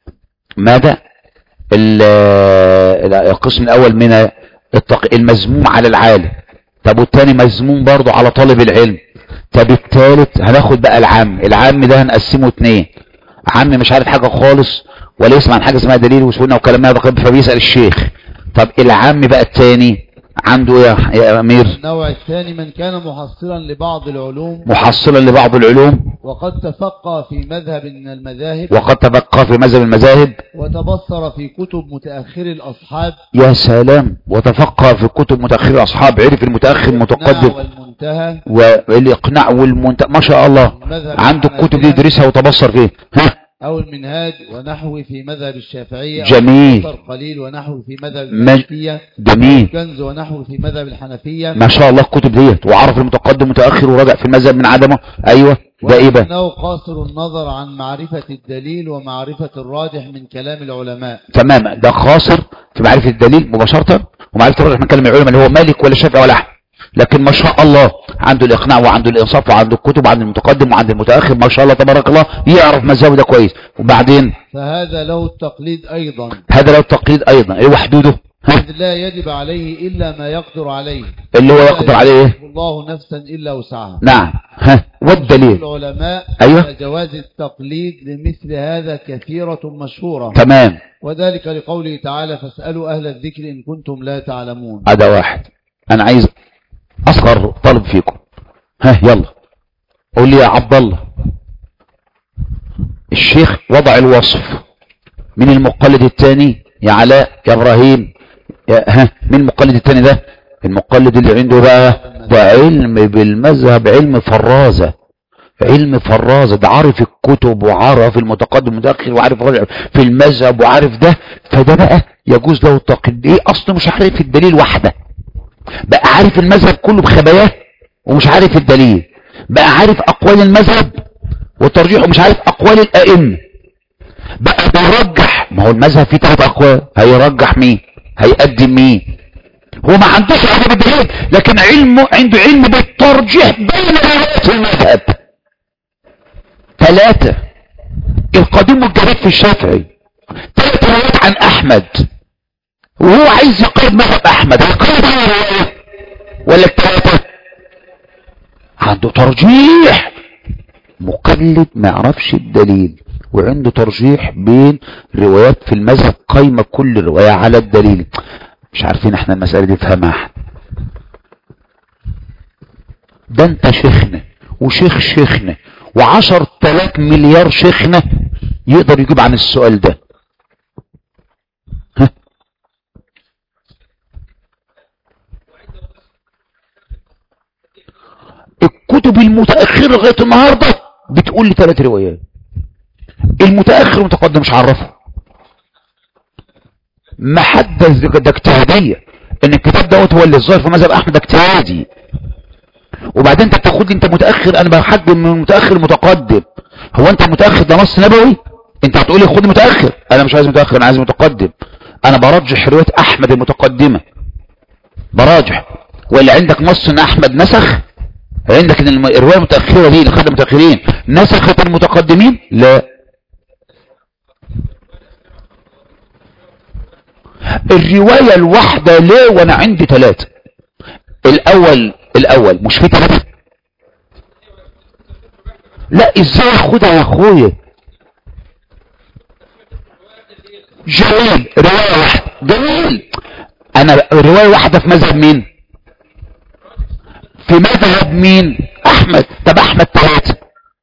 ماذا ال- ال- القسم الاول من التق... المذموم على العالم طب والتاني مذموم برضه على طالب العلم طب التالت هناخد بقى العام العام ده هنقسمه اتنين عم مش عارف حاجة خالص ولا يسمع عن حاجة اسمها دليل وسنة وكلام هذا فبيسأل الشيخ طب العام بقى التاني عنده ايه يا- يا امير النوع الثاني من كان محصلا لبعض العلوم محصلا لبعض العلوم وقد تفقه في مذهب من المذاهب وقد تبقى في مذهب المذاهب وتبصر في كتب متأخر الأصحاب يا سلام وتفقه في كتب متأخر الأصحاب عرف المتأخر المتقدم والمنتهى والإقناع والمنت ما شاء الله مذهب عنده الكتب دي الحنابلة يدرسها وتبصر فيه ها أو المنهاج ونحوه في مذهب الشافعية أو جميل. المختصر قليل ونحوه في مذهب مج- المالكية جميل الكنز ونحوه في مذهب الحنفية ما شاء الله الكتب ديت وعرف المتقدم متأخر ورجع في المذهب من عدمه أيوة ده إيه بقى وأنه قاصر النظر عن معرفة الدليل ومعرفة الراجح من كلام العلماء تماما ده خاصر في معرفة الدليل مباشرة ومعرفة الرجح من كلام العلماء اللي هو مالك ولا شافعي ولا أحمد لكن ما شاء الله عنده الإقناع وعنده الإنصاف وعنده الكتب وعنده المتقدم وعنده المتأخر ما شاء الله تبارك الله يعرف مذهبه ده كويس وبعدين فهذا له التقليد أيضا هذا له التقليد أيضا إيه هو حدوده ها؟ إذ لا يجب عليه إلا ما يقدر عليه اللي هو يقدر عليه إيه يكلف الله نفسا إلا وسعها نعم ها والدليل العلماء أيوة. على جواز التقليد لمثل هذا كثيرة مشهورة تمام وذلك لقوله تعالى فاسألوا أهل الذكر إن كنتم لا تعلمون هذا واحد أنا عايز أصغر طالب فيكم ها يلا قول لي يا عبد الله الشيخ وضع الوصف من المقلد الثاني يا علاء يا ابراهيم يا ها مين المقلد الثاني ده المقلد اللي عنده بقى ده علم بالمذهب علم فرازة علم فرازة ده عارف الكتب وعارف المتقدم المتأخر وعارف الرجع في المذهب وعارف ده فده بقى يجوز له التقليد ايه اصله مش عارف الدليل واحده بقى عارف المذهب كله بخباياه ومش عارف الدليل بقى عارف اقوال المذهب وترجيحه مش عارف اقوال الائمه بقى بيرجح ما هو المذهب فيه ثلاث اقوال هيرجح مين هيقدم مين هو ما عندوش علم بالدليل لكن علمه عنده علم بالترجيح بين روايات المذهب ثلاثة القديم والجديد في الشافعي ثلاث روايات عن احمد وهو عايز يقيد مذهب احمد هيقيد على رواية ولا الثلاثة عنده ترجيح مقلد ما يعرفش الدليل وعنده ترجيح بين روايات في المذهب قايمة كل رواية على الدليل مش عارفين احنا المسألة دي فهمها احنا ده انت شيخنا وشيخ شيخنا وعشر تلاف مليار شيخنا يقدر يجيب عن السؤال ده ها؟ الكتب المتأخرة لغاية النهاردة بتقول لي ثلاث روايات المتأخر المتقدم مش عرفه ما حدث ده اجتهادية ان الكتاب دوت هو اللي الظاهر في مذهب احمد ده اجتهادي وبعدين انت بتاخد لي انت متاخر انا بحجم من المتاخر المتقدم هو انت المتاخر ده نص نبوي انت هتقول لي خد متاخر انا مش عايز متاخر انا عايز متقدم انا برجح روايه احمد المتقدمه براجح ولا عندك نص ان احمد نسخ عندك ان الم- الروايه المتاخره دي اللي خدها المتاخرين نسخت المتقدمين لا الروايه الواحده ليه وانا عندي ثلاثه الاول الاول مش في ثلاثه لا ازاي اخدها يا اخويا جميل روايه واحده جميل انا روايه واحده في مذهب مين في مذهب مين احمد طب احمد ثلاثه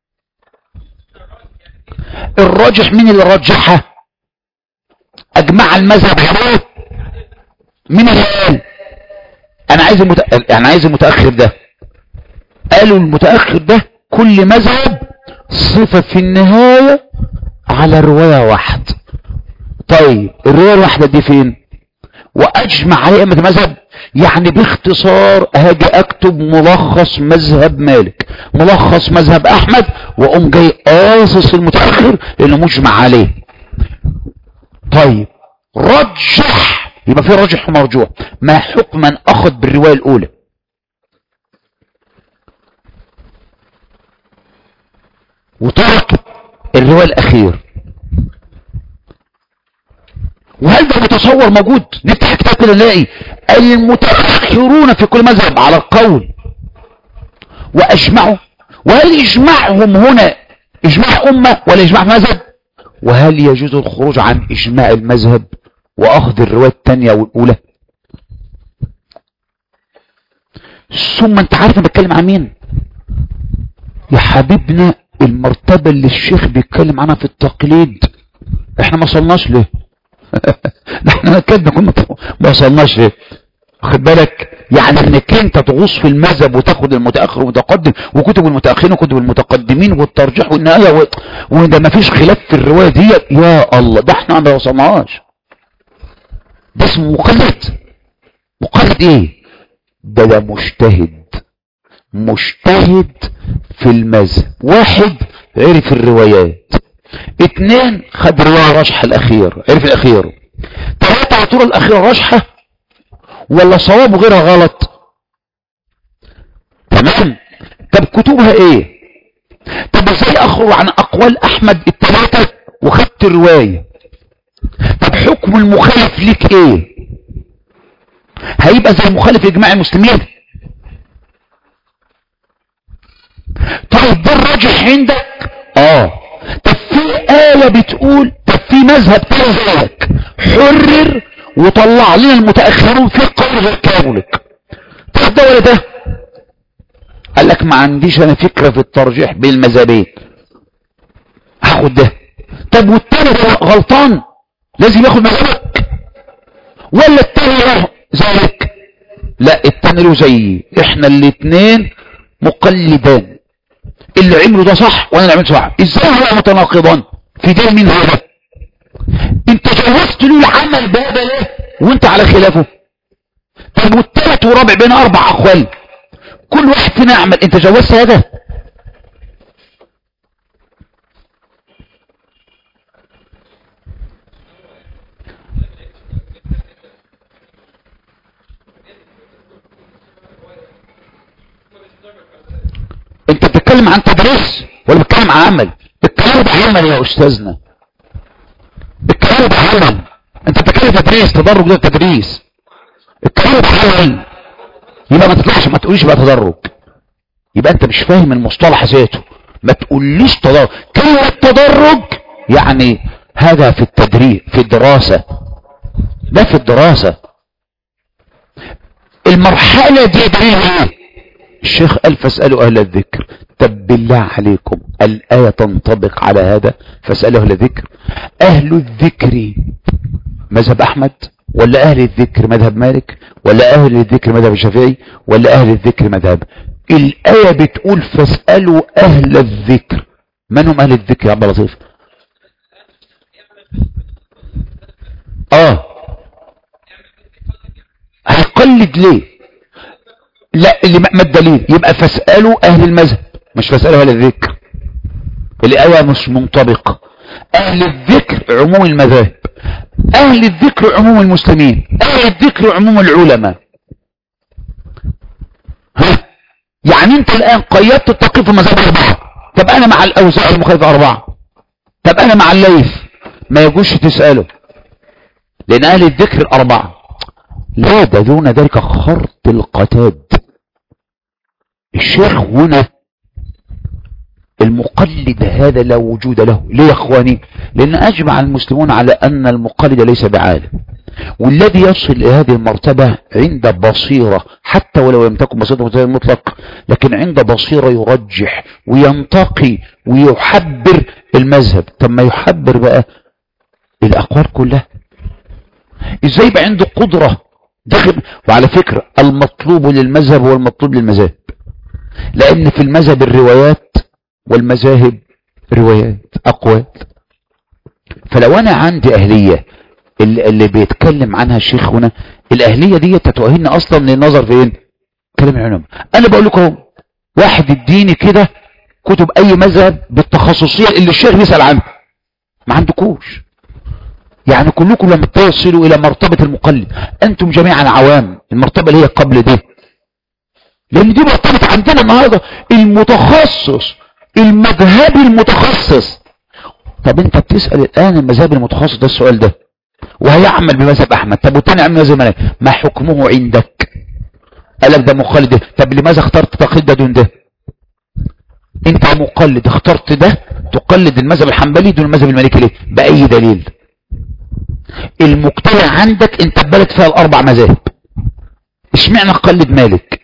الراجح مين اللي رجحها اجمع المذهب عليه مين اللي قال انا عايز المت... يعني عايز المتاخر ده قالوا المتاخر ده كل مذهب صفه في النهايه على روايه واحده طيب الروايه الواحده دي فين واجمع عليه ائمه المذهب يعني باختصار هاجي اكتب ملخص مذهب مالك ملخص مذهب احمد واقوم جاي قاصص المتاخر اللي مجمع عليه طيب رجح يبقى في راجح ومرجوح ما حكم من اخذ بالروايه الاولى وترك الروايه الاخير وهل ده متصور موجود نفتح كتاب كده نلاقي المتاخرون في كل مذهب على القول واجمعوا وهل اجماعهم هنا اجماع امه ولا اجماع مذهب وهل يجوز الخروج عن اجماع المذهب واخذ الروايه الثانيه والاولى ثم انت عارف انا بتكلم عن مين يا حبيبنا المرتبه اللي الشيخ بيتكلم عنها في التقليد احنا ما وصلناش ليه ده احنا كده كنا ما وصلناش ليه واخد بالك يعني انك انت تغوص في المذهب وتاخد المتاخر والمتقدم وكتب المتاخرين وكتب المتقدمين والترجيح والنهايه و... وده ما فيش خلاف في الروايه دي يا الله ده احنا ما وصلناش ده اسمه مقلد مقلد ايه ده ده مجتهد مجتهد في المذهب واحد عرف الروايات اتنين خد رواية راجحة الاخير عرف الاخير تلاتة عطور الاخير راجحة ولا صواب وغيرها غلط تمام طب كتبها ايه طب ازاي اخرج عن اقوال احمد التلاتة وخدت الرواية طب حكم المخالف ليك ايه هيبقى زي مخالف اجماع المسلمين طيب ده الراجح عندك اه طب في آية بتقول طب في مذهب تاني زيك حرر وطلع لنا المتأخرون في قول غير كاملك طب ده ولا ده قال لك ما عنديش انا فكرة في الترجيح بين المذهبين هاخد ده طب والتاني ده غلطان لازم ياخد مذهبك ولا التاني له زيك لا التاني له زيي احنا الاتنين مقلدان اللي عمله ده صح وانا اللي عملته صح ازاي هو متناقضان في دين مين هذا انت جوزت له العمل بابا ليه وانت على خلافه طب والتالت ورابع بين اربع اقوال كل واحد فينا يعمل انت جوزت هذا انت بتتكلم عن تدريس ولا بتتكلم عن عمل الكلام ده عمل يا استاذنا الكلام ده عمل انت بتتكلم تدريس تدرج ده تدريس الكلام ده عمل يبقى ما تطلعش ما تقوليش بقى تدرج يبقى انت مش فاهم المصطلح ذاته ما تقوليش تدرج كلمة تدرج يعني هذا في التدريب في الدراسة ده في الدراسة المرحلة دي دليل ايه الشيخ قال فاسألوا اهل الذكر طب بالله عليكم الآية تنطبق على هذا فاسألوا اهل الذكر اهل الذكر مذهب احمد ولا اهل الذكر مذهب مالك ولا اهل الذكر مذهب الشافعي ولا اهل الذكر مذهب الآية بتقول فاسألوا اهل الذكر من هم اهل الذكر يا عبد اللطيف اه هيقلد ليه لا اللي ما الدليل يبقى فاسألوا اهل المذهب مش فاسألوا اهل الذكر الآية مش منطبقة اهل الذكر عموم المذاهب اهل الذكر عموم المسلمين اهل الذكر عموم العلماء ها يعني انت الان قيدت التقييد في المذاهب اربعة طب انا مع الاوزاع المخالفة اربعة طب انا مع الليث ما يجوش تسأله لان اهل الذكر اربعة لا ده دون ذلك خرط القتاد الشيخ هنا المقلد هذا لا وجود له ليه يا اخواني لان اجمع المسلمون على ان المقلد ليس بعالم والذي يصل الى هذه المرتبة عند بصيرة حتى ولو لم تكن بصيرة مطلق لكن عند بصيرة يرجح وينتقي ويحبر المذهب طب ما يحبر بقى الاقوال كلها ازاي يبقى عنده قدرة داخل وعلى فكرة المطلوب للمذهب هو المطلوب للمذاهب لان في المذهب الروايات والمذاهب روايات اقوال فلو انا عندي اهلية اللي, اللي بيتكلم عنها الشيخ هنا الاهلية دي تتوهلني اصلا للنظر فين كلام العلماء انا بقول لكم واحد اديني كده كتب اي مذهب بالتخصصية اللي الشيخ بيسأل عنها ما عندكوش يعني كلكم لما تصلوا الى مرتبة المقلد انتم جميعا عوام المرتبة اللي هي قبل دي لان دي مرتبة عندنا النهاردة المتخصص المذهبي المتخصص طب انت بتسأل الان المذهب المتخصص ده السؤال ده وهيعمل بمذهب احمد طب والتاني عمل مذهب مالك ما حكمه عندك قالك ده مقلد طب لماذا اخترت تقليد ده دون ده انت مقلد اخترت ده تقلد المذهب الحنبلي دون المذهب المالكي ليه باي دليل المجتمع عندك انت بلد فيها الاربع مذاهب اشمعنى قلد مالك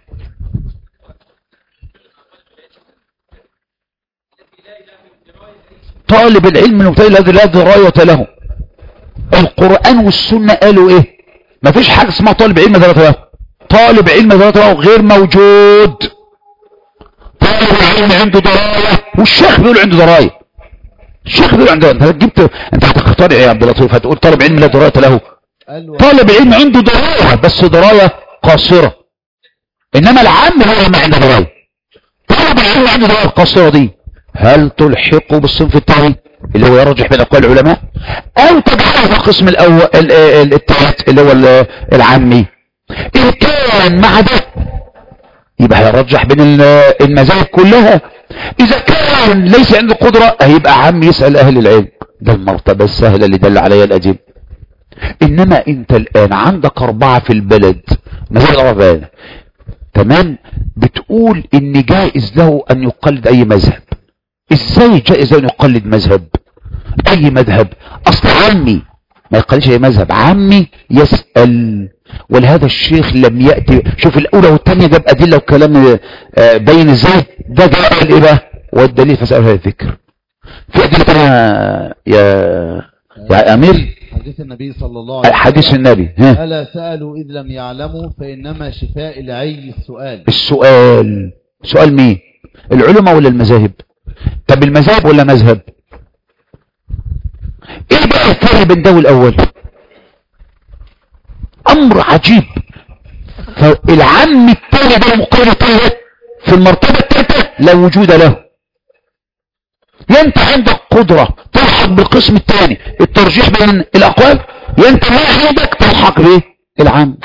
طالب العلم المبتدئ الذي لا دراية له القرآن والسنة قالوا ايه مفيش حاجة اسمها طالب علم دراية له طالب علم دراية له غير موجود طالب العلم عنده دراية والشيخ بيقول عنده دراية الشيخ بيقول عنده انت جبت انت هتختار ايه يا عبد اللطيف هتقول طالب علم لا دراية له طالب علم عنده دراية بس دراية قاصرة انما العام هو ما عنده دراية طالب العلم عنده دراية قاصرة دي هل تلحقه بالصنف الثاني اللي هو يرجح بين اقوال العلماء او تجعله في القسم الاول الثالث اللي هو العامي ان كان مع ده يبقى هيرجح بين المذاهب كلها اذا كان ليس عنده قدرة هيبقى عام يسأل اهل العلم ده المرتبة السهلة اللي دل عليها الادب انما انت الان عندك اربعة في البلد مذاهب اربعة تمام بتقول ان جائز له ان يقلد اي مذهب ازاي جائز ان يقلد مذهب اي مذهب اصل عمي ما يقلدش اي مذهب عمي يسأل ولهذا الشيخ لم يأتي شوف الاولى والثانية جاب ادلة وكلام بين ازاي ده جاء قال ايه بقى والدليل فسأل هذا الذكر في ادلة تانية يا يا امير حديث النبي صلى الله عليه وسلم حديث النبي ها ألا سألوا إذ لم يعلموا فإنما شفاء العي السؤال السؤال سؤال مين العلماء ولا المذاهب طب المذاهب ولا مذهب ايه بقى الفرق بين ده والاول امر عجيب فالعم الثاني ده المقارنة الثالث في المرتبة الثالثة لا وجود له يا انت عندك قدرة تلحق بالقسم الثاني الترجيح بين الاقوال يا انت ما عندك تلحق بايه العمد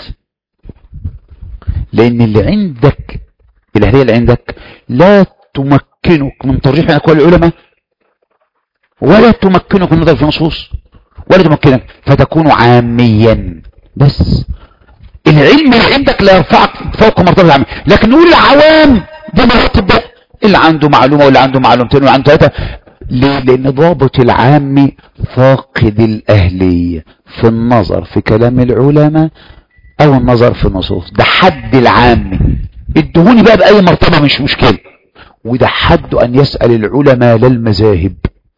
لان اللي عندك الاهلية اللي عندك لا تمكنك من ترجيح بين اقوال العلماء ولا تمكنك من النظر في نصوص ولا تمكنك فتكون عاميا بس العلم اللي عندك لا يرفعك فوق مرتبة العام لكن نقول العوام دي مراتب ده اللي عنده معلومة واللي عنده معلومتين واللي عنده ثلاثة ليه؟ لأن ضابط العام فاقد الأهلية في النظر في كلام العلماء أو النظر في النصوص ده حد العام ادهوني بقى بأي مرتبة مش مشكلة وده حد أن يسأل العلماء للمذاهب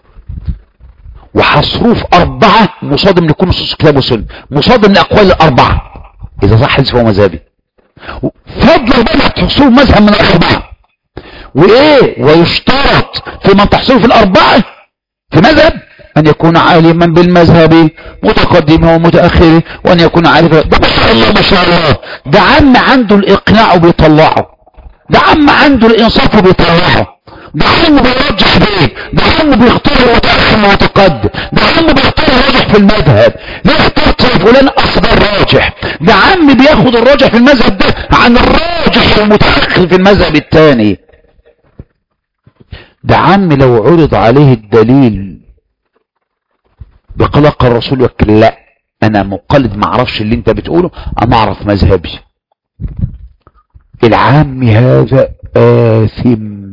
وحصروف أربعة مصادم لكل نصوص الكتاب والسنة مصادم لأقوال الأربعة إذا صح حديث فهو مذهبي فضل بقى تحصروف مذهب من الأربعة وإيه ويشترط في من تحصروه في الأربعة في مذهب أن يكون عالما بالمذهب متقدمه ومتأخره وأن يكون عارفا ده ما شاء الله ما شاء الله ده عم عنده الإقناع وبيطلعه ده عم عنده الإنصاف وبيطلعه ده عم بيرجح بيه ده عم بيختار المتأخر ومتقدم ده عم بيختار الراجح في المذهب ليه اخترت فلان أفضل راجح ده عم بياخد الراجح في المذهب ده عن الراجح المتأخر في المذهب الثاني ده عم لو عرض عليه الدليل بقلق الرسول يقول لا انا مقلد ما اعرفش اللي انت بتقوله انا اعرف مذهبي العام هذا آثم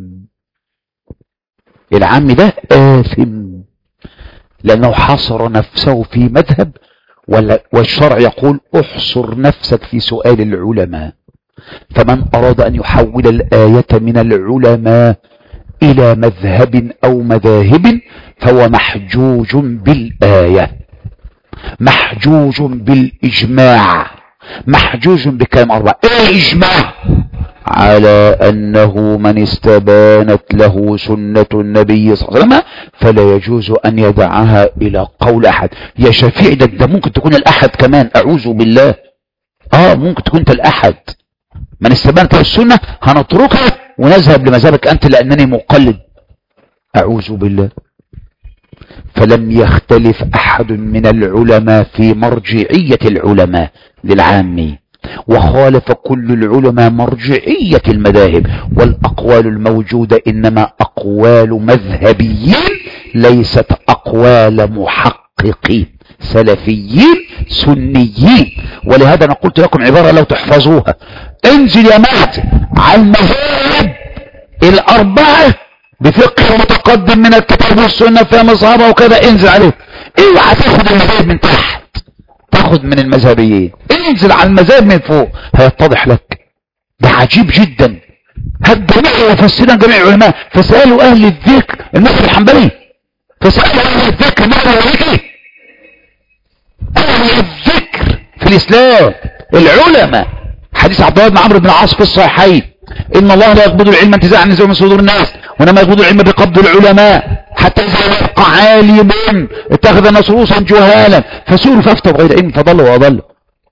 العام ده آثم لأنه حصر نفسه في مذهب والشرع يقول احصر نفسك في سؤال العلماء فمن أراد أن يحول الآية من العلماء إلى مذهب أو مذاهب فهو محجوج بالآية محجوج بالإجماع محجوج بكلام أربعة إيه إجماع على أنه من استبانت له سنة النبي صلى الله عليه وسلم فلا يجوز أن يدعها إلى قول أحد يا شفيع ده, ده ممكن تكون الأحد كمان أعوذ بالله آه ممكن تكون أنت الأحد من استبانت له السنة هنتركها ونذهب لمذهبك أنت لأنني مقلد أعوذ بالله فلم يختلف أحد من العلماء في مرجعية العلماء للعامي وخالف كل العلماء مرجعية المذاهب والأقوال الموجودة إنما أقوال مذهبيين ليست أقوال محققين سلفيين سنيين ولهذا أنا قلت لكم عبارة لو تحفظوها انزل يا مهد على المذاهب الأربعة بفقه متقدم من الكتاب والسنة فيها مصابة وكذا انزل عليه اوعى تاخد المذاهب من تحت تاخد من المذهبيين انزل على المذاهب من فوق هيتضح لك ده عجيب جدا هات جميع المفسرين جميع العلماء فسألوا أهل الذكر المذهب الحنبلي فسألوا أهل الذكر ماذا يريد أهل الذكر في الإسلام العلماء حديث عبد الله بن عمرو بن العاص في الصحيحين إن الله لا يقبض العلم انتزاعا نزوع من صدور الناس وإنما يقبض العلم بقبض العلماء حتى إذا يبقى عالم اتخذ الناس رؤوسا جهالا فسئلوا فافتوا بغير علم فضلوا وأضلوا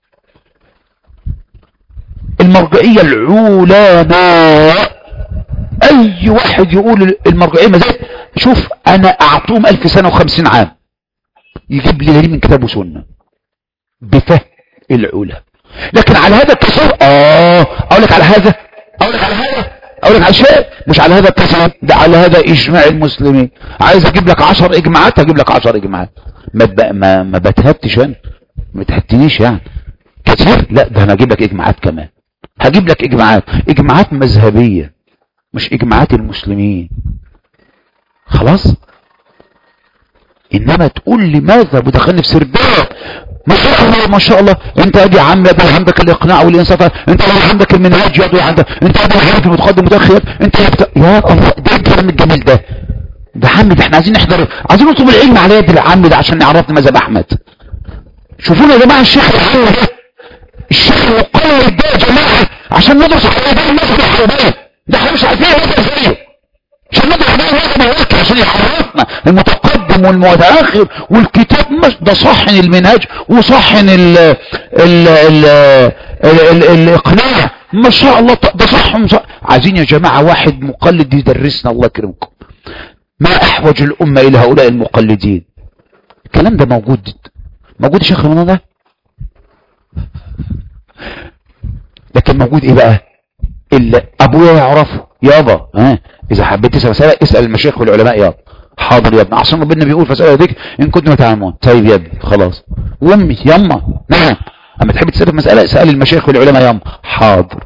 المرجعية العلماء أي واحد يقول المرجعية مزاج شوف أنا أعطوهم ألف سنة وخمسين عام يجيب لي دليل من كتاب وسنة بفهم العلا لكن على هذا التصور اه اقول لك على هذا اقول لك على هذا اقول لك على شيء مش على هذا التصور ده على هذا اجماع المسلمين عايز اجيب لك عشر اجماعات هجيب لك عشر اجماعات ما ب... ما ما بتهبتش انا ما تهبتنيش يعني كتير لا ده انا اجيب لك اجماعات كمان هجيب لك اجماعات اجماعات مذهبيه مش اجماعات المسلمين خلاص انما تقول لي ماذا ودخلني في سرداب ما شاء الله ما شاء الله انت ادي عم يدي عندك الاقناع والانصاف انت عندك المنهاج يدي عندك انت عندك المتقدم متاخر انت يبت... يا الله ده الكلام الجميل ده ده عم ده احنا عايزين نحضر عايزين نطلب العلم على يد العم ده عشان نعرف مذهب احمد شوفونا يا جماعه الشيخ العم ده الشيخ المقلد ده يا جماعه عشان ندرس على ده المذهب الحنبلي ده احنا مش عارفين نقدر فيه عشان ندرس على المذهب عشان يعرفنا المتقدم والمتاخر والكتاب مش ده صحن المنهاج وصحن ال ال ال ال الاقناع ما شاء الله ده صح ومصح. عايزين يا جماعه واحد مقلد يدرسنا الله يكرمكم ما احوج الامه الى هؤلاء المقلدين الكلام ده موجود موجود يا شيخ رمضان ده لكن موجود ايه بقى اللي ابويا يعرفه يابا ها اذا حبيت تسال مساله اسال المشايخ والعلماء يابا حاضر يا ابني عشان ربنا بيقول فاسألوا ذيك ان كنتم تعلمون طيب يا ابني خلاص وامي يما نعم اما تحب تسأل في مسألة اسأل المشايخ والعلماء يما حاضر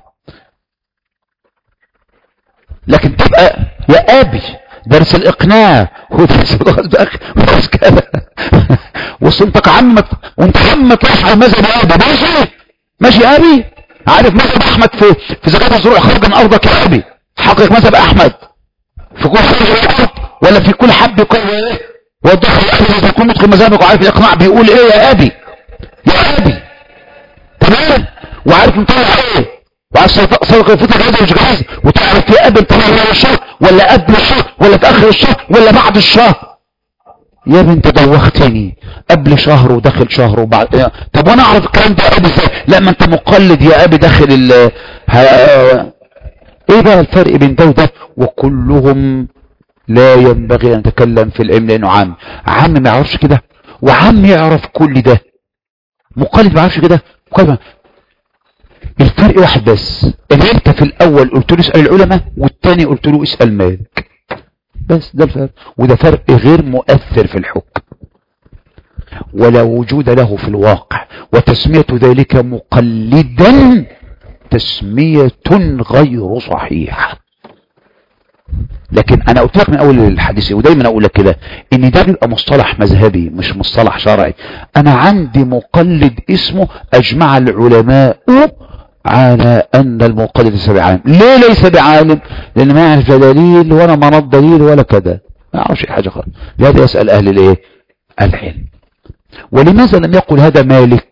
لكن تبقى يا ابي درس الاقناع ودرس الغلط اخي ودرس كذا وصنتك عمك وانت عمك يفعل مذهب ابي ماشي ماشي ابي عارف مذهب احمد في في زكاة الزروع خارج من ارضك يا ابي حقق مذهب احمد في كل خارج ولا في كل حب يكون ايه وضح اذا تكون مدخل مذهبك وعارف الاقناع بيقول ايه يا ابي يا ابي تمام وعارف انت ايه وعارف صدق الفطر جاهز مش جاهز وتعرف يا ابي انت من الشهر ولا قبل الشهر ولا في اخر الشهر ولا بعد الشهر يا ابني انت دوختني قبل شهر وداخل شهر وبعد طب وانا اعرف الكلام ده ابي ازاي لا ما انت مقلد يا ابي داخل ال ه... ايه بقى الفرق بين ده وده وكلهم لا ينبغي ان نتكلم في العلم لانه عام عام ما يعرفش كده وعام يعرف كل ده مقلد ما يعرفش كده مقلد الفرق واحد بس ان انت في الاول قلت له اسال العلماء والتاني قلت له اسال مالك بس ده الفرق وده فرق غير مؤثر في الحكم ولا وجود له في الواقع وتسمية ذلك مقلدا تسمية غير صحيحة لكن انا قلت لك من اول الحديث ودايما اقول لك كده ان ده بيبقى مصطلح مذهبي مش مصطلح شرعي انا عندي مقلد اسمه اجمع العلماء على ان المقلد ليس بعالم ليه ليس بعالم لان ما يعرف دليل ولا مرض دليل ولا كذا ما يعرفش حاجه خالص لهذا يسال اهل الايه العلم ولماذا لم يقل هذا مالك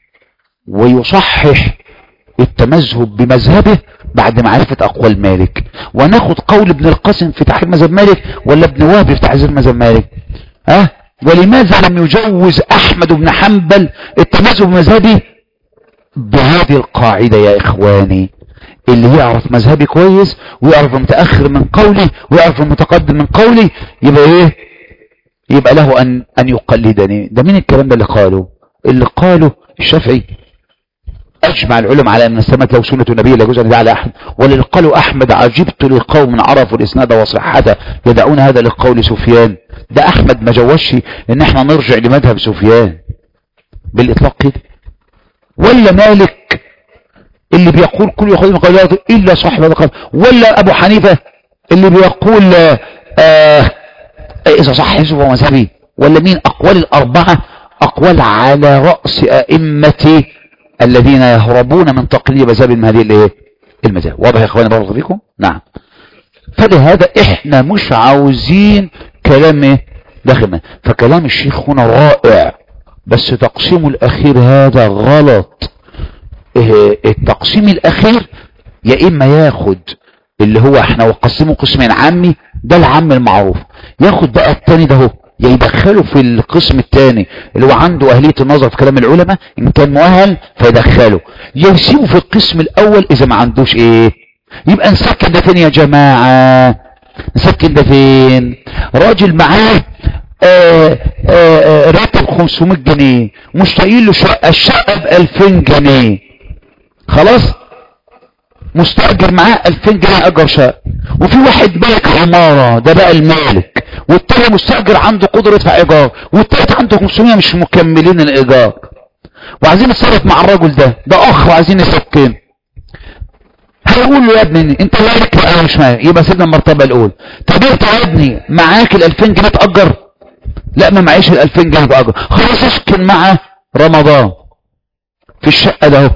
ويصحح التمذهب بمذهبه بعد معرفة أقوال مالك وناخد قول ابن القاسم في تحريم مذهب مالك ولا ابن وهب في تحريم مذهب مالك ها ولماذا لم يجوز أحمد بن حنبل التمذهب بمذهبه بهذه القاعدة يا إخواني اللي يعرف مذهبي كويس ويعرف المتأخر من قولي ويعرف المتقدم من قولي يبقى ايه يبقى له أن, أن يقلدني ده مين الكلام ده اللي قاله اللي قاله الشافعي أجمع العلم على أن السماء لو سنة النبي لا يجوز أن يدعى على أحد ولل قالوا أحمد عجبت لقوم عرفوا الإسناد وصحته يدعون هذا لقول سفيان ده أحمد ما جوش إن احنا نرجع لمذهب سفيان بالإطلاق كده ولا مالك اللي بيقول كل يخذ من قوله إلا صاحب هذا القول ولا أبو حنيفة اللي بيقول آه إذا صح حزب ومذهبي ولا مين أقوال الأربعة أقوال على رأس أئمة الذين يهربون من تقليد مذهب من هذه الايه المذاهب واضح يا اخواني بارك فيكم نعم فلهذا احنا مش عاوزين كلام ايه داخل فكلام الشيخ هنا رائع بس تقسيمه الاخير هذا غلط إيه التقسيم الاخير يا اما ياخد اللي هو احنا وقسمه قسمين عامي ده العام المعروف ياخد بقى التاني ده هو يا يدخله في القسم الثاني اللي هو عنده أهلية النظر في كلام العلماء إن كان مؤهل فيدخله يسيبه في القسم الأول إذا ما عندوش إيه يبقى نسكن ده فين يا جماعة نسكن ده فين راجل معاه آه، آه، آه، راتب 500 جنيه مشتاقين له شقة الشقة ب 2000 جنيه خلاص مستأجر معاه 2000 جنيه أجر شقة وفي واحد مالك عمارة ده بقى المالك والتاني مستأجر عنده قدرة يدفع إيجار والتالت عنده 500 مش مكملين الإيجار وعايزين نتصرف مع الراجل ده ده أخ وعايزين نسكن هيقول له يا ابني انت مالك انا مش مالك يبقى سيبنا المرتبة الأولى طب انت يا ابني معاك ال 2000 جنيه تأجر لا ما معيش ال 2000 جنيه تأجر خلاص اسكن مع رمضان في الشقة ده اهو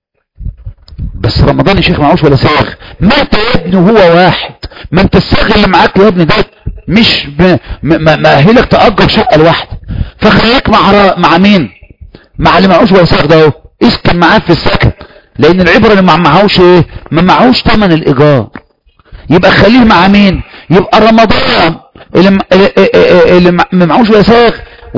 بس رمضان يا شيخ معهوش ولا ساغ ما انت يا ابني هو واحد ما انت الساغ اللي معاك يا ابني ده مش ب... مأهلك تأجر شقة لوحدك فخليك مع ر... مع مين مع اللي معهوش ولا ساغ ده اهو اسكن معاه في السكن لان العبرة اللي ما معهوش ايه ما معهوش ثمن الايجار يبقى خليه مع مين يبقى رمضان اللي م... اللي ما معهوش ولا ساغ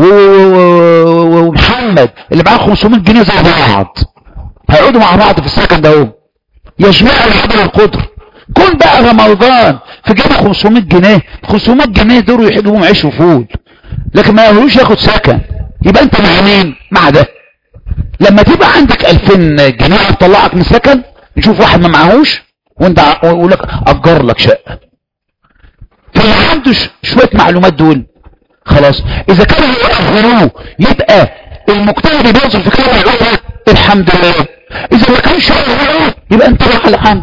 ومحمد اللي معاه 500 جنيه زي بعض هيقعدوا مع بعض في السكن ده اهو يجمعوا الحضر القدر كون بقى رمضان في جيبه 500 جنيه 500 جنيه دول يحجبهم عيش وفول لكن ما يقولوش ياخد سكن يبقى انت مع مين مع ده لما تبقى عندك 2000 جنيه هتطلعك من السكن نشوف واحد ما معهوش وانت يقول لك اجر لك شقه في عنده ش- شوية معلومات دول خلاص اذا كانوا يؤهلوه يبقى المجتهد بيوصل في كلام العلماء الحمد لله اذا ما كانش يؤهلوه يبقى انت راح العام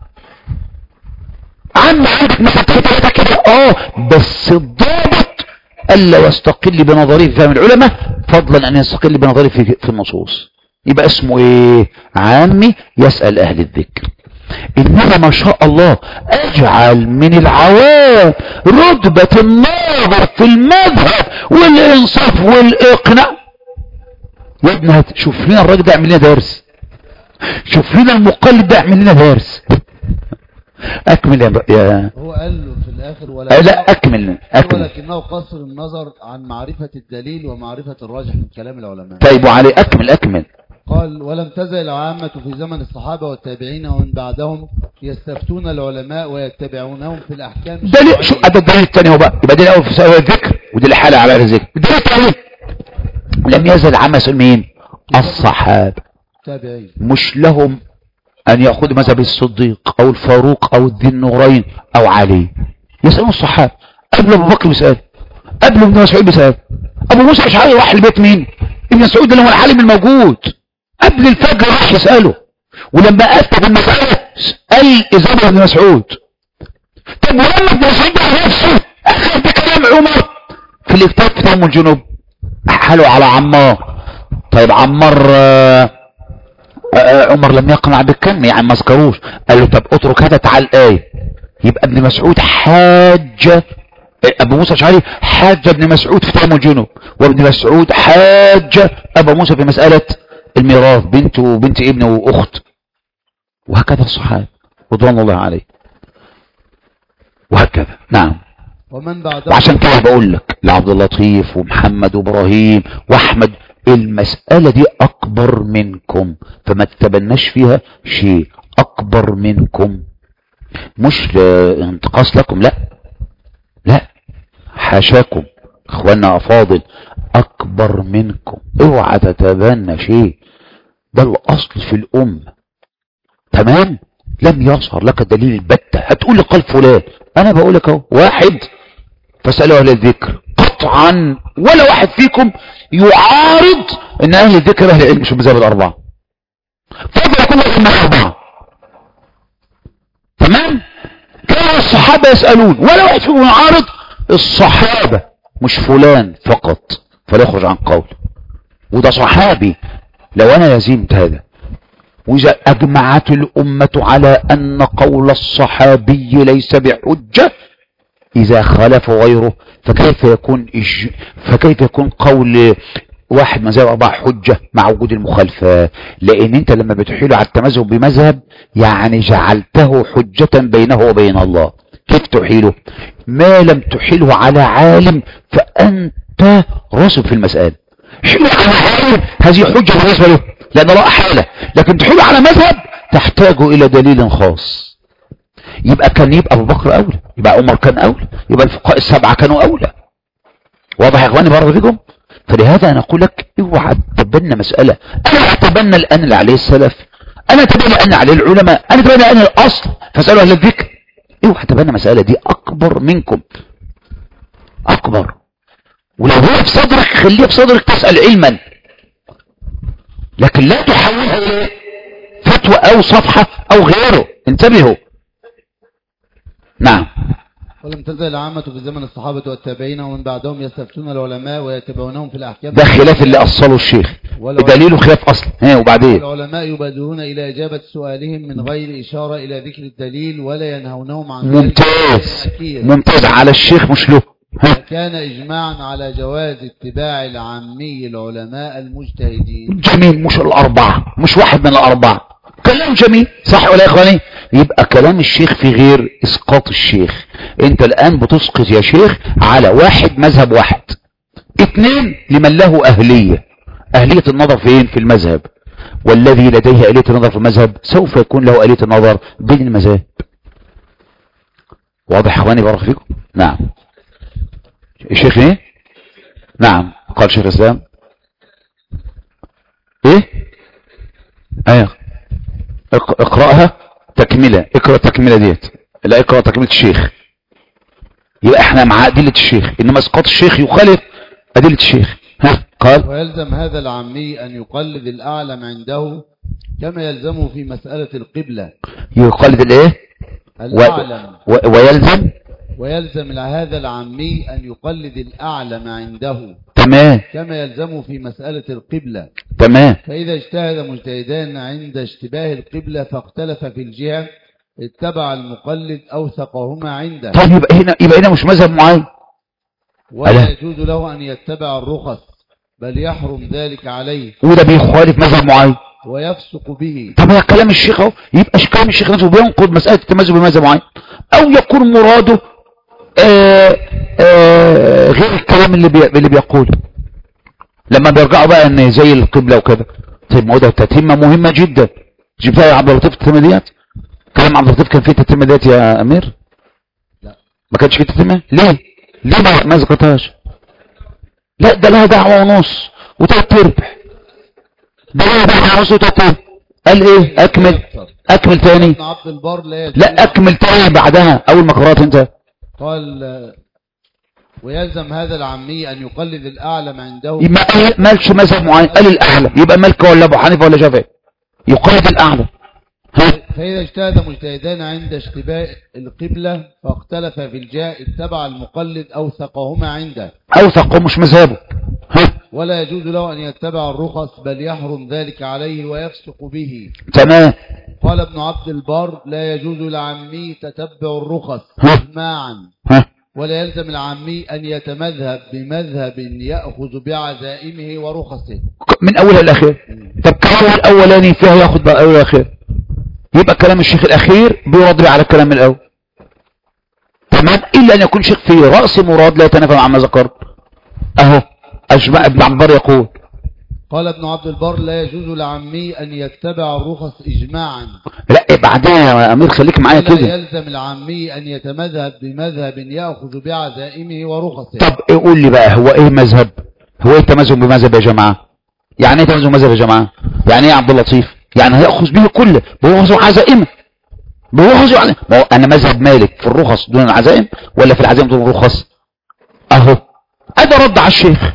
عم عندك مفاتيح ثلاثة كده اه بس الضابط الا يستقل بنظريه في فهم العلماء فضلا ان يستقل بنظريه في, في النصوص يبقى اسمه ايه عامي يسأل اهل الذكر انما ما شاء الله اجعل من العوام رتبة الناظر في المذهب والانصاف والاقناع يا ابني هات- شوف لنا الراجل ده يعمل لنا درس شوف لنا المقلد ده يعمل لنا درس اكمل يا, ب- يا هو قال له في الآخر ولا آه، لا اكمل اكمل ولكنه قصر النظر عن معرفة الدليل ومعرفة الراجح من كلام العلماء طيب وعلي اكمل اكمل قال ولم تزل العامة في زمن الصحابة والتابعين ومن بعدهم يستفتون العلماء ويتبعونهم في الأحكام دليل شو الشرعية. ده الدليل الثاني هو بقى يبقى دليل اول في سؤال الذكر ودليل حالة على الذكر الدليل الثاني لم يزل عام يسأل مين الصحابة التابعين مش لهم ان يأخذوا مذهب الصديق او الفاروق او ذي النورين او علي يسألون الصحابة قبل ابو بكر بيسأل قبل ابن مسعود بيسأل ابو موسى الاشعري راح البيت مين ابن مسعود ده اللي هو العالم الموجود قبل الفجر راح يسأله ولما افتى بالمسألة قال اذا ابن مسعود طب ولما ابن مسعود على نفسه اخذ بكلام عمر في الكتاب في تيمم الجنوب حلوا على عمار طيب عمار آه، آه، عمر لم يقنع بالكم يعني ما ذكروش قال له طب اترك هذا تعال الايه يبقى ابن مسعود حاج ابو موسى الاشعري حاج ابن مسعود في تيمم الجنوب وابن مسعود حاج ابو موسى في مسألة الميراث بنت وبنت ابن واخت وهكذا الصحابة رضوان الله عليه وهكذا نعم ومن بعدهم وعشان كده بقول لك لعبد اللطيف ومحمد وابراهيم واحمد المسألة دي اكبر منكم فما تتبناش فيها شيء اكبر منكم مش ل- انتقاص لكم لا لا حاشاكم اخوانا افاضل اكبر منكم اوعى تتبنى شيء ده الاصل في الامه تمام لم يظهر لك دليل البتة هتقول لي قال فلان انا بقول لك اهو واحد فاسألوا اهل الذكر قطعا ولا واحد فيكم يعارض ان اهل الذكر اهل العلم مش المذاهب الاربعه فضل يكون واحد من الاربعه تمام كان الصحابه يسالون ولا واحد فيكم يعارض الصحابه مش فلان فقط فلا يخرج عن قول وده صحابي لو انا لزمت هذا وإذا أجمعت الأمة على أن قول الصحابي ليس بحجة إذا خالف غيره فكيف يكون إج... فكيف يكون قول واحد مذهب أربعة حجة مع وجود المخالفة لأن أنت لما بتحيله على التمذهب بمذهب يعني جعلته حجة بينه وبين الله كيف تحيله ما لم تحيله على عالم فأنت راسب في المسألة حيله على عالم هذه حجة بالنسبة له لأن الله أحاله لكن تحيله على مذهب تحتاج إلى دليل خاص يبقى كان يبقى أبو بكر أولى يبقى عمر كان أولى يبقى الفقهاء السبعة كانوا أولى واضح يا إخواني بارك فيكم فلهذا أنا أقول لك اوعى تتبنى مسألة أنا أتبنى الآن اللي عليه السلف أنا أتبنى الآن عليه العلماء أنا أتبنى الآن الأصل فاسألوا أهل الذكر اوعى تتبنى مسألة دي أكبر منكم أكبر ولو هو في صدرك خليه في صدرك تسأل علما لكن لا تحولها إلى فتوى أو صفحة أو غيره انتبهوا نعم ولم تزل العامة في زمن الصحابة والتابعين ومن بعدهم يستفتون العلماء ويتبعونهم في الأحكام ده خلاف اللي أصله الشيخ بدليله خلاف أصل ها وبعدين العلماء يبادرون إلى إجابة سؤالهم من غير إشارة إلى ذكر الدليل ولا ينهونهم عن ذلك ممتاز أكيد. ممتاز على الشيخ مش له ها كان إجماعا على جواز اتباع العامي العلماء المجتهدين جميل مش الأربعة مش واحد من الأربعة كلام جميل صح ولا يا إخواني يبقى كلام الشيخ في غير إسقاط الشيخ أنت الآن بتسقط يا شيخ على واحد مذهب واحد اثنين لمن له أهلية أهلية النظر فين في المذهب والذي لديه أهلية النظر في المذهب سوف يكون له أهلية النظر بين المذاهب واضح يا إخواني بارك فيكم نعم الشيخ ايه نعم قال شيخ الاسلام ايه ايه اق- اقرأها تكملة اقرأ التكملة ديت لا اقرأ تكملة الشيخ يبقى احنا مع ادله الشيخ انما اسقاط الشيخ يخالف ادله الشيخ ها قال ويلزم هذا العامي أن يقلد الأعلم عنده كما يلزمه في مسألة القبلة يقلد الايه و... الأعلم و... ويلزم ويلزم هذا العامي أن يقلد الأعلم عنده تمام كما يلزمه في مسألة القبلة تمام فإذا اجتهد مجتهدان عند اشتباه القبلة فاختلف في الجهة اتبع المقلد أوثقهما عنده طيب يبقى هنا يبقى هنا مش مذهب معين ولا ألا. يجوز له أن يتبع الرخص بل يحرم ذلك عليه وده بيخالف مذهب معين ويفسق به طب هو كلام الشيخ اهو يبقى كلام الشيخ نفسه بينقض مسألة التميز بمذهب معين او يكون مراده آآ آآ غير الكلام اللي بي... اللي بيقوله لما بيرجعوا بقى ان زي القبلة وكده طيب ما هو ده تتمة مهمة جدا جبتها يا عبد اللطيف التتمة ديت كلام عبد اللطيف كان فيه تتمة ديت يا امير لا. ما كانش فيه تتمة ليه ليه ما, ما ذكرتهاش لا ده لها دعوة ونص وتلات ارباع ده لها دعوة ونص وتلات ارباع قال ايه اكمل اكمل تاني ابن عبد البر لا يجوز لا اكمل تاني بعدها اول ما قرات انت قال آه، ويلزم هذا العامي أن يقلد الأعلم عنده ما قال- مالش مذهب معين قال الاعلى يبقى مالك ولا ابو حنيفه ولا شافعي يقلد الاعلى ها فإذا اجتهد مجتهدان عند اشتباه القبلة فاختلف في الجاء اتبع المقلد أوثقهما عنده اوثق مش مذهبه ها ولا يجوز له أن يتبع الرخص بل يحرم ذلك عليه ويفسق به تمام قال ابن عبد البر لا يجوز لعمي تتبع الرخص ها. إجماعا ها ولا يلزم العمي أن يتمذهب بمذهب يأخذ بعزائمه ورخصه من اولها لاخر طب كلام الاولاني فيها ياخد بقى اول الاخير يبقى كلام الشيخ الاخير بيرد بيه على الكلام الاول تمام الا ان يكون شيخ في راس مراد لا يتنافى مع ما ذكر اهو اجمع ابن عبد البر يقول قال ابن عبد البر لا يجوز لعمي أن يتبع الرخص إجماعا لا بعدها يا امير خليك معايا ولا كده يلزم العمي أن يتمذهب بمذهب يأخذ بعزائمه ورخصه طب قول لي بقى هو ايه مذهب هو ايه التمذهب بمذهب يا جماعه يعني ايه تمذهب بمذهب يا جماعه يعني ايه يا عبد اللطيف يعني هياخذ به كله برخص وعزائمه برخص وعزائم ما هو انا مذهب مالك في الرخص دون العزائم ولا في العزائم دون الرخص اهو ادي رد على الشيخ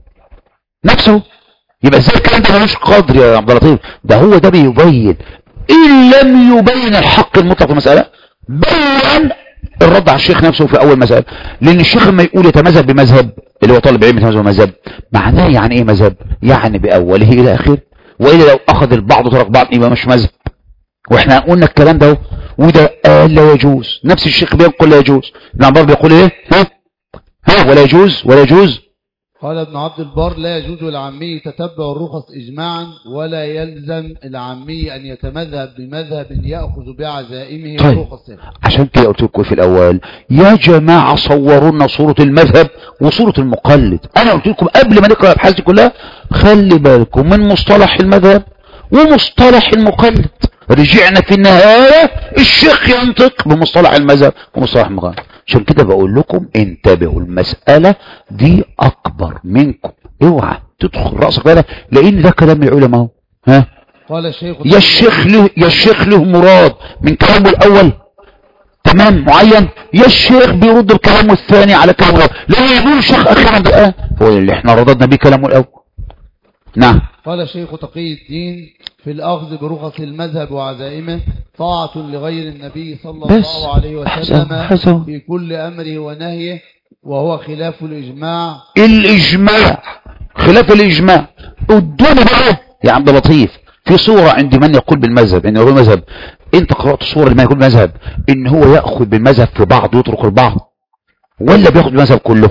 نفسه يبقى ازاي الكلام ده ملوش قدر يا عبد اللطيف ده هو ده بيبين ان لم يبين الحق المطلق في المساله بين الرد على الشيخ نفسه في اول مساله لان الشيخ لما يقول يتمذهب بمذهب اللي هو طالب علم يتمذهب بمذهب معناه يعني ايه مذهب يعني باوله الى اخره والا لو اخذ البعض ترك بعض يبقى مش مذهب واحنا قلنا الكلام ده وده قال لا يجوز نفس الشيخ بيقول لا يجوز ابن عبد البر بيقول ايه ها ها ولا يجوز ولا يجوز قال ابن عبد البر لا يجوز للعمي تتبع الرخص إجماعا ولا يلزم العمي أن يتمذهب بمذهب يأخذ بعزائمه طيب. ورخصه عشان كده قلت لكم في الاول يا جماعه صوروا لنا صوره المذهب وصوره المقلد انا قلت لكم قبل ما نقرا الابحاث دي كلها خلي بالكم من مصطلح المذهب ومصطلح المقلد رجعنا في النهايه الشيخ ينطق بمصطلح المذهب ومصطلح المقلد عشان كده بقول لكم انتبهوا المساله دي اكبر منكم اوعى تدخل راسك بقى لان ده كلام العلماء اهو. ها قال الشيخ يا الشيخ له يا الشيخ له مراد من كلامه الاول تمام معين يا الشيخ بيرد الكلام الثاني على كلامه الاول لا يقول الشيخ اخيرا بقى هو اللي احنا رددنا بيه كلامه الاول نعم قال الشيخ تقي الدين في الأخذ برخص المذهب وعزائمه طاعة لغير النبي صلى بس. الله عليه حسن- وسلم حسن. في كل أمره ونهيه وهو خلاف الإجماع الاجماع خلاف الاجماع قدامي بقى يا عبد اللطيف في صورة عند من يقول بالمذهب ان هو مذهب انت قرأت صورة لما يقول مذهب ان هو يأخذ بالمذهب في بعض ويترك البعض ولا بياخد بالمذهب كله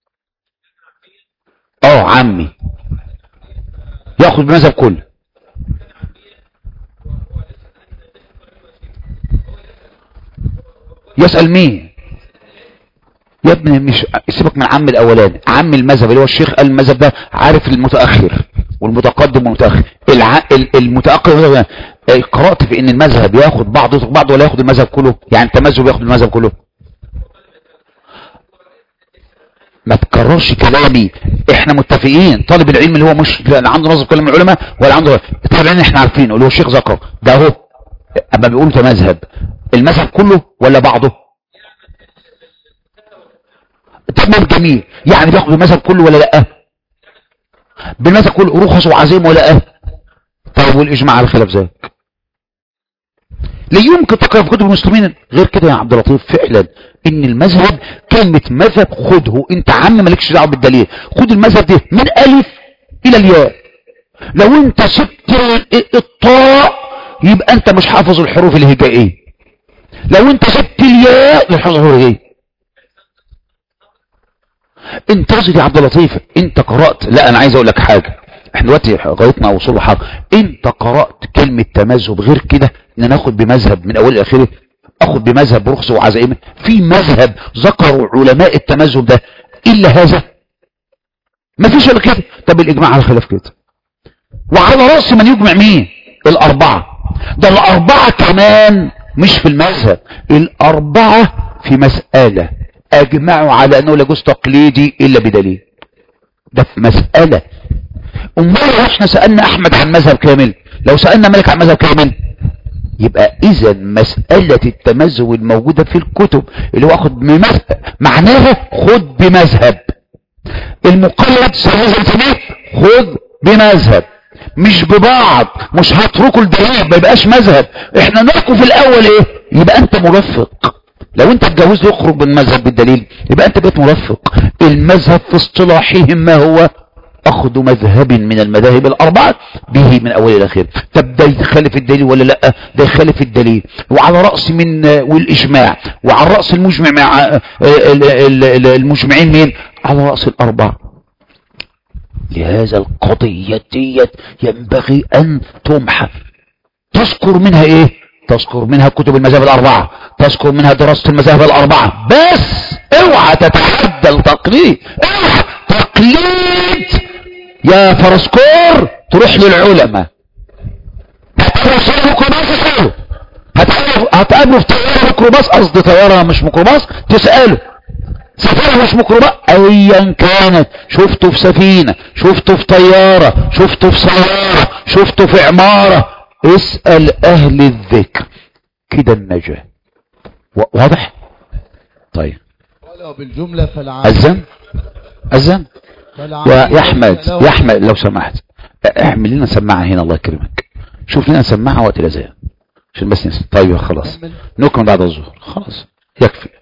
اه عمي يأخذ بالمذهب كله يسأل مين يا ابني مش سيبك من عم الاولاني عم المذهب اللي هو الشيخ قال المذهب ده عارف المتاخر والمتقدم والمتاخر الع... ال- المتاخر والمتأخر. آه، قرات في ان المذهب ياخد بعض يترك بعض ولا ياخد المذهب كله يعني التمذهب ياخد المذهب كله ما تكررش كلامي احنا متفقين طالب العلم اللي هو مش لا عنده نظر كلام العلماء ولا عنده طالب العلم احنا عارفينه اللي هو الشيخ ذكر ده اهو اما بيقولوا تمذهب المذهب كله ولا بعضه تمام جميل يعني بياخد بالمذهب كله ولا لا بالمذهب كله رخص وعزيم ولا لا طيب والاجماع على خلاف ذلك لا يمكن تقرا في كتب المسلمين غير كده يا عبد اللطيف فعلا ان المذهب كلمه مذهب خده انت عم مالكش دعوه بالدليل خد المذهب ده من الف الى الياء لو انت سبت ال- الطاء يبقى انت مش حافظ الحروف الهجائيه لو انت سبت الياء يحفظ الحروف الهجائيه انتظر يا عبد اللطيف انت قرات لا انا عايز اقول لك حاجه احنا دلوقتي غايتنا وصول لحق انت قرات كلمه تمذهب غير كده ان ناخد بمذهب من اول لاخره اخد بمذهب برخص وعزائم في مذهب ذكروا علماء التمذهب ده الا هذا ما فيش الا كده طب الاجماع على خلاف كده وعلى راس من يجمع مين الاربعه ده الاربعه كمان مش في المذهب الاربعه في مساله اجمعوا على انه لا يجوز تقليدي الا بدليل ده في مساله امال لو احنا سالنا احمد عن مذهب كامل لو سالنا مالك عن مذهب كامل يبقى اذا مسألة التمذهب الموجودة في الكتب اللي هو اخد بمذهب معناها خد بمذهب المقلد سيزن تمام خد بمذهب مش ببعض مش هتركوا الدليل ما يبقاش مذهب احنا نحكوا في الاول ايه يبقى انت مرفق لو انت اتجوزت يخرج بالمذهب بالدليل يبقى انت بقيت مرفق المذهب في اصطلاحهم ما هو اخذ مذهب من المذاهب الاربعه به من اول الى اخره طب ده يخالف الدليل ولا لا ده يخالف الدليل وعلى راس من والاجماع وعلى راس المجمع مع ال- ال- ال- المجمعين مين على راس الاربعه لهذا القضيه ديت ينبغي ان تمحى تذكر منها ايه تذكر منها كتب المذاهب الاربعه تذكر منها دراسه المذاهب الاربعه بس اوعى تتعدى التقليد اوعى تقليد يا فرسكور تروح للعلماء هتقابله ميكروباص تسأله هتقابله هتقابله في طيارة ميكروباص قصدي طيارة مش ميكروباص تسأله سفينة مش ميكروباص ايا كانت شفته في سفينة شفته في طيارة شفته في سيارة شفته في عمارة اسأل اهل الذكر كده النجاة و- واضح طيب ولو بالجملة فالعام أذن أذن فالعام يا يا احمد له- يا احمد لو سمحت اعمل لنا سماعه هنا الله يكرمك شوف لنا سماعه وقت الاذان عشان بس نسمع طيب خلاص كمل. نكمل بعد الظهر خلاص يكفي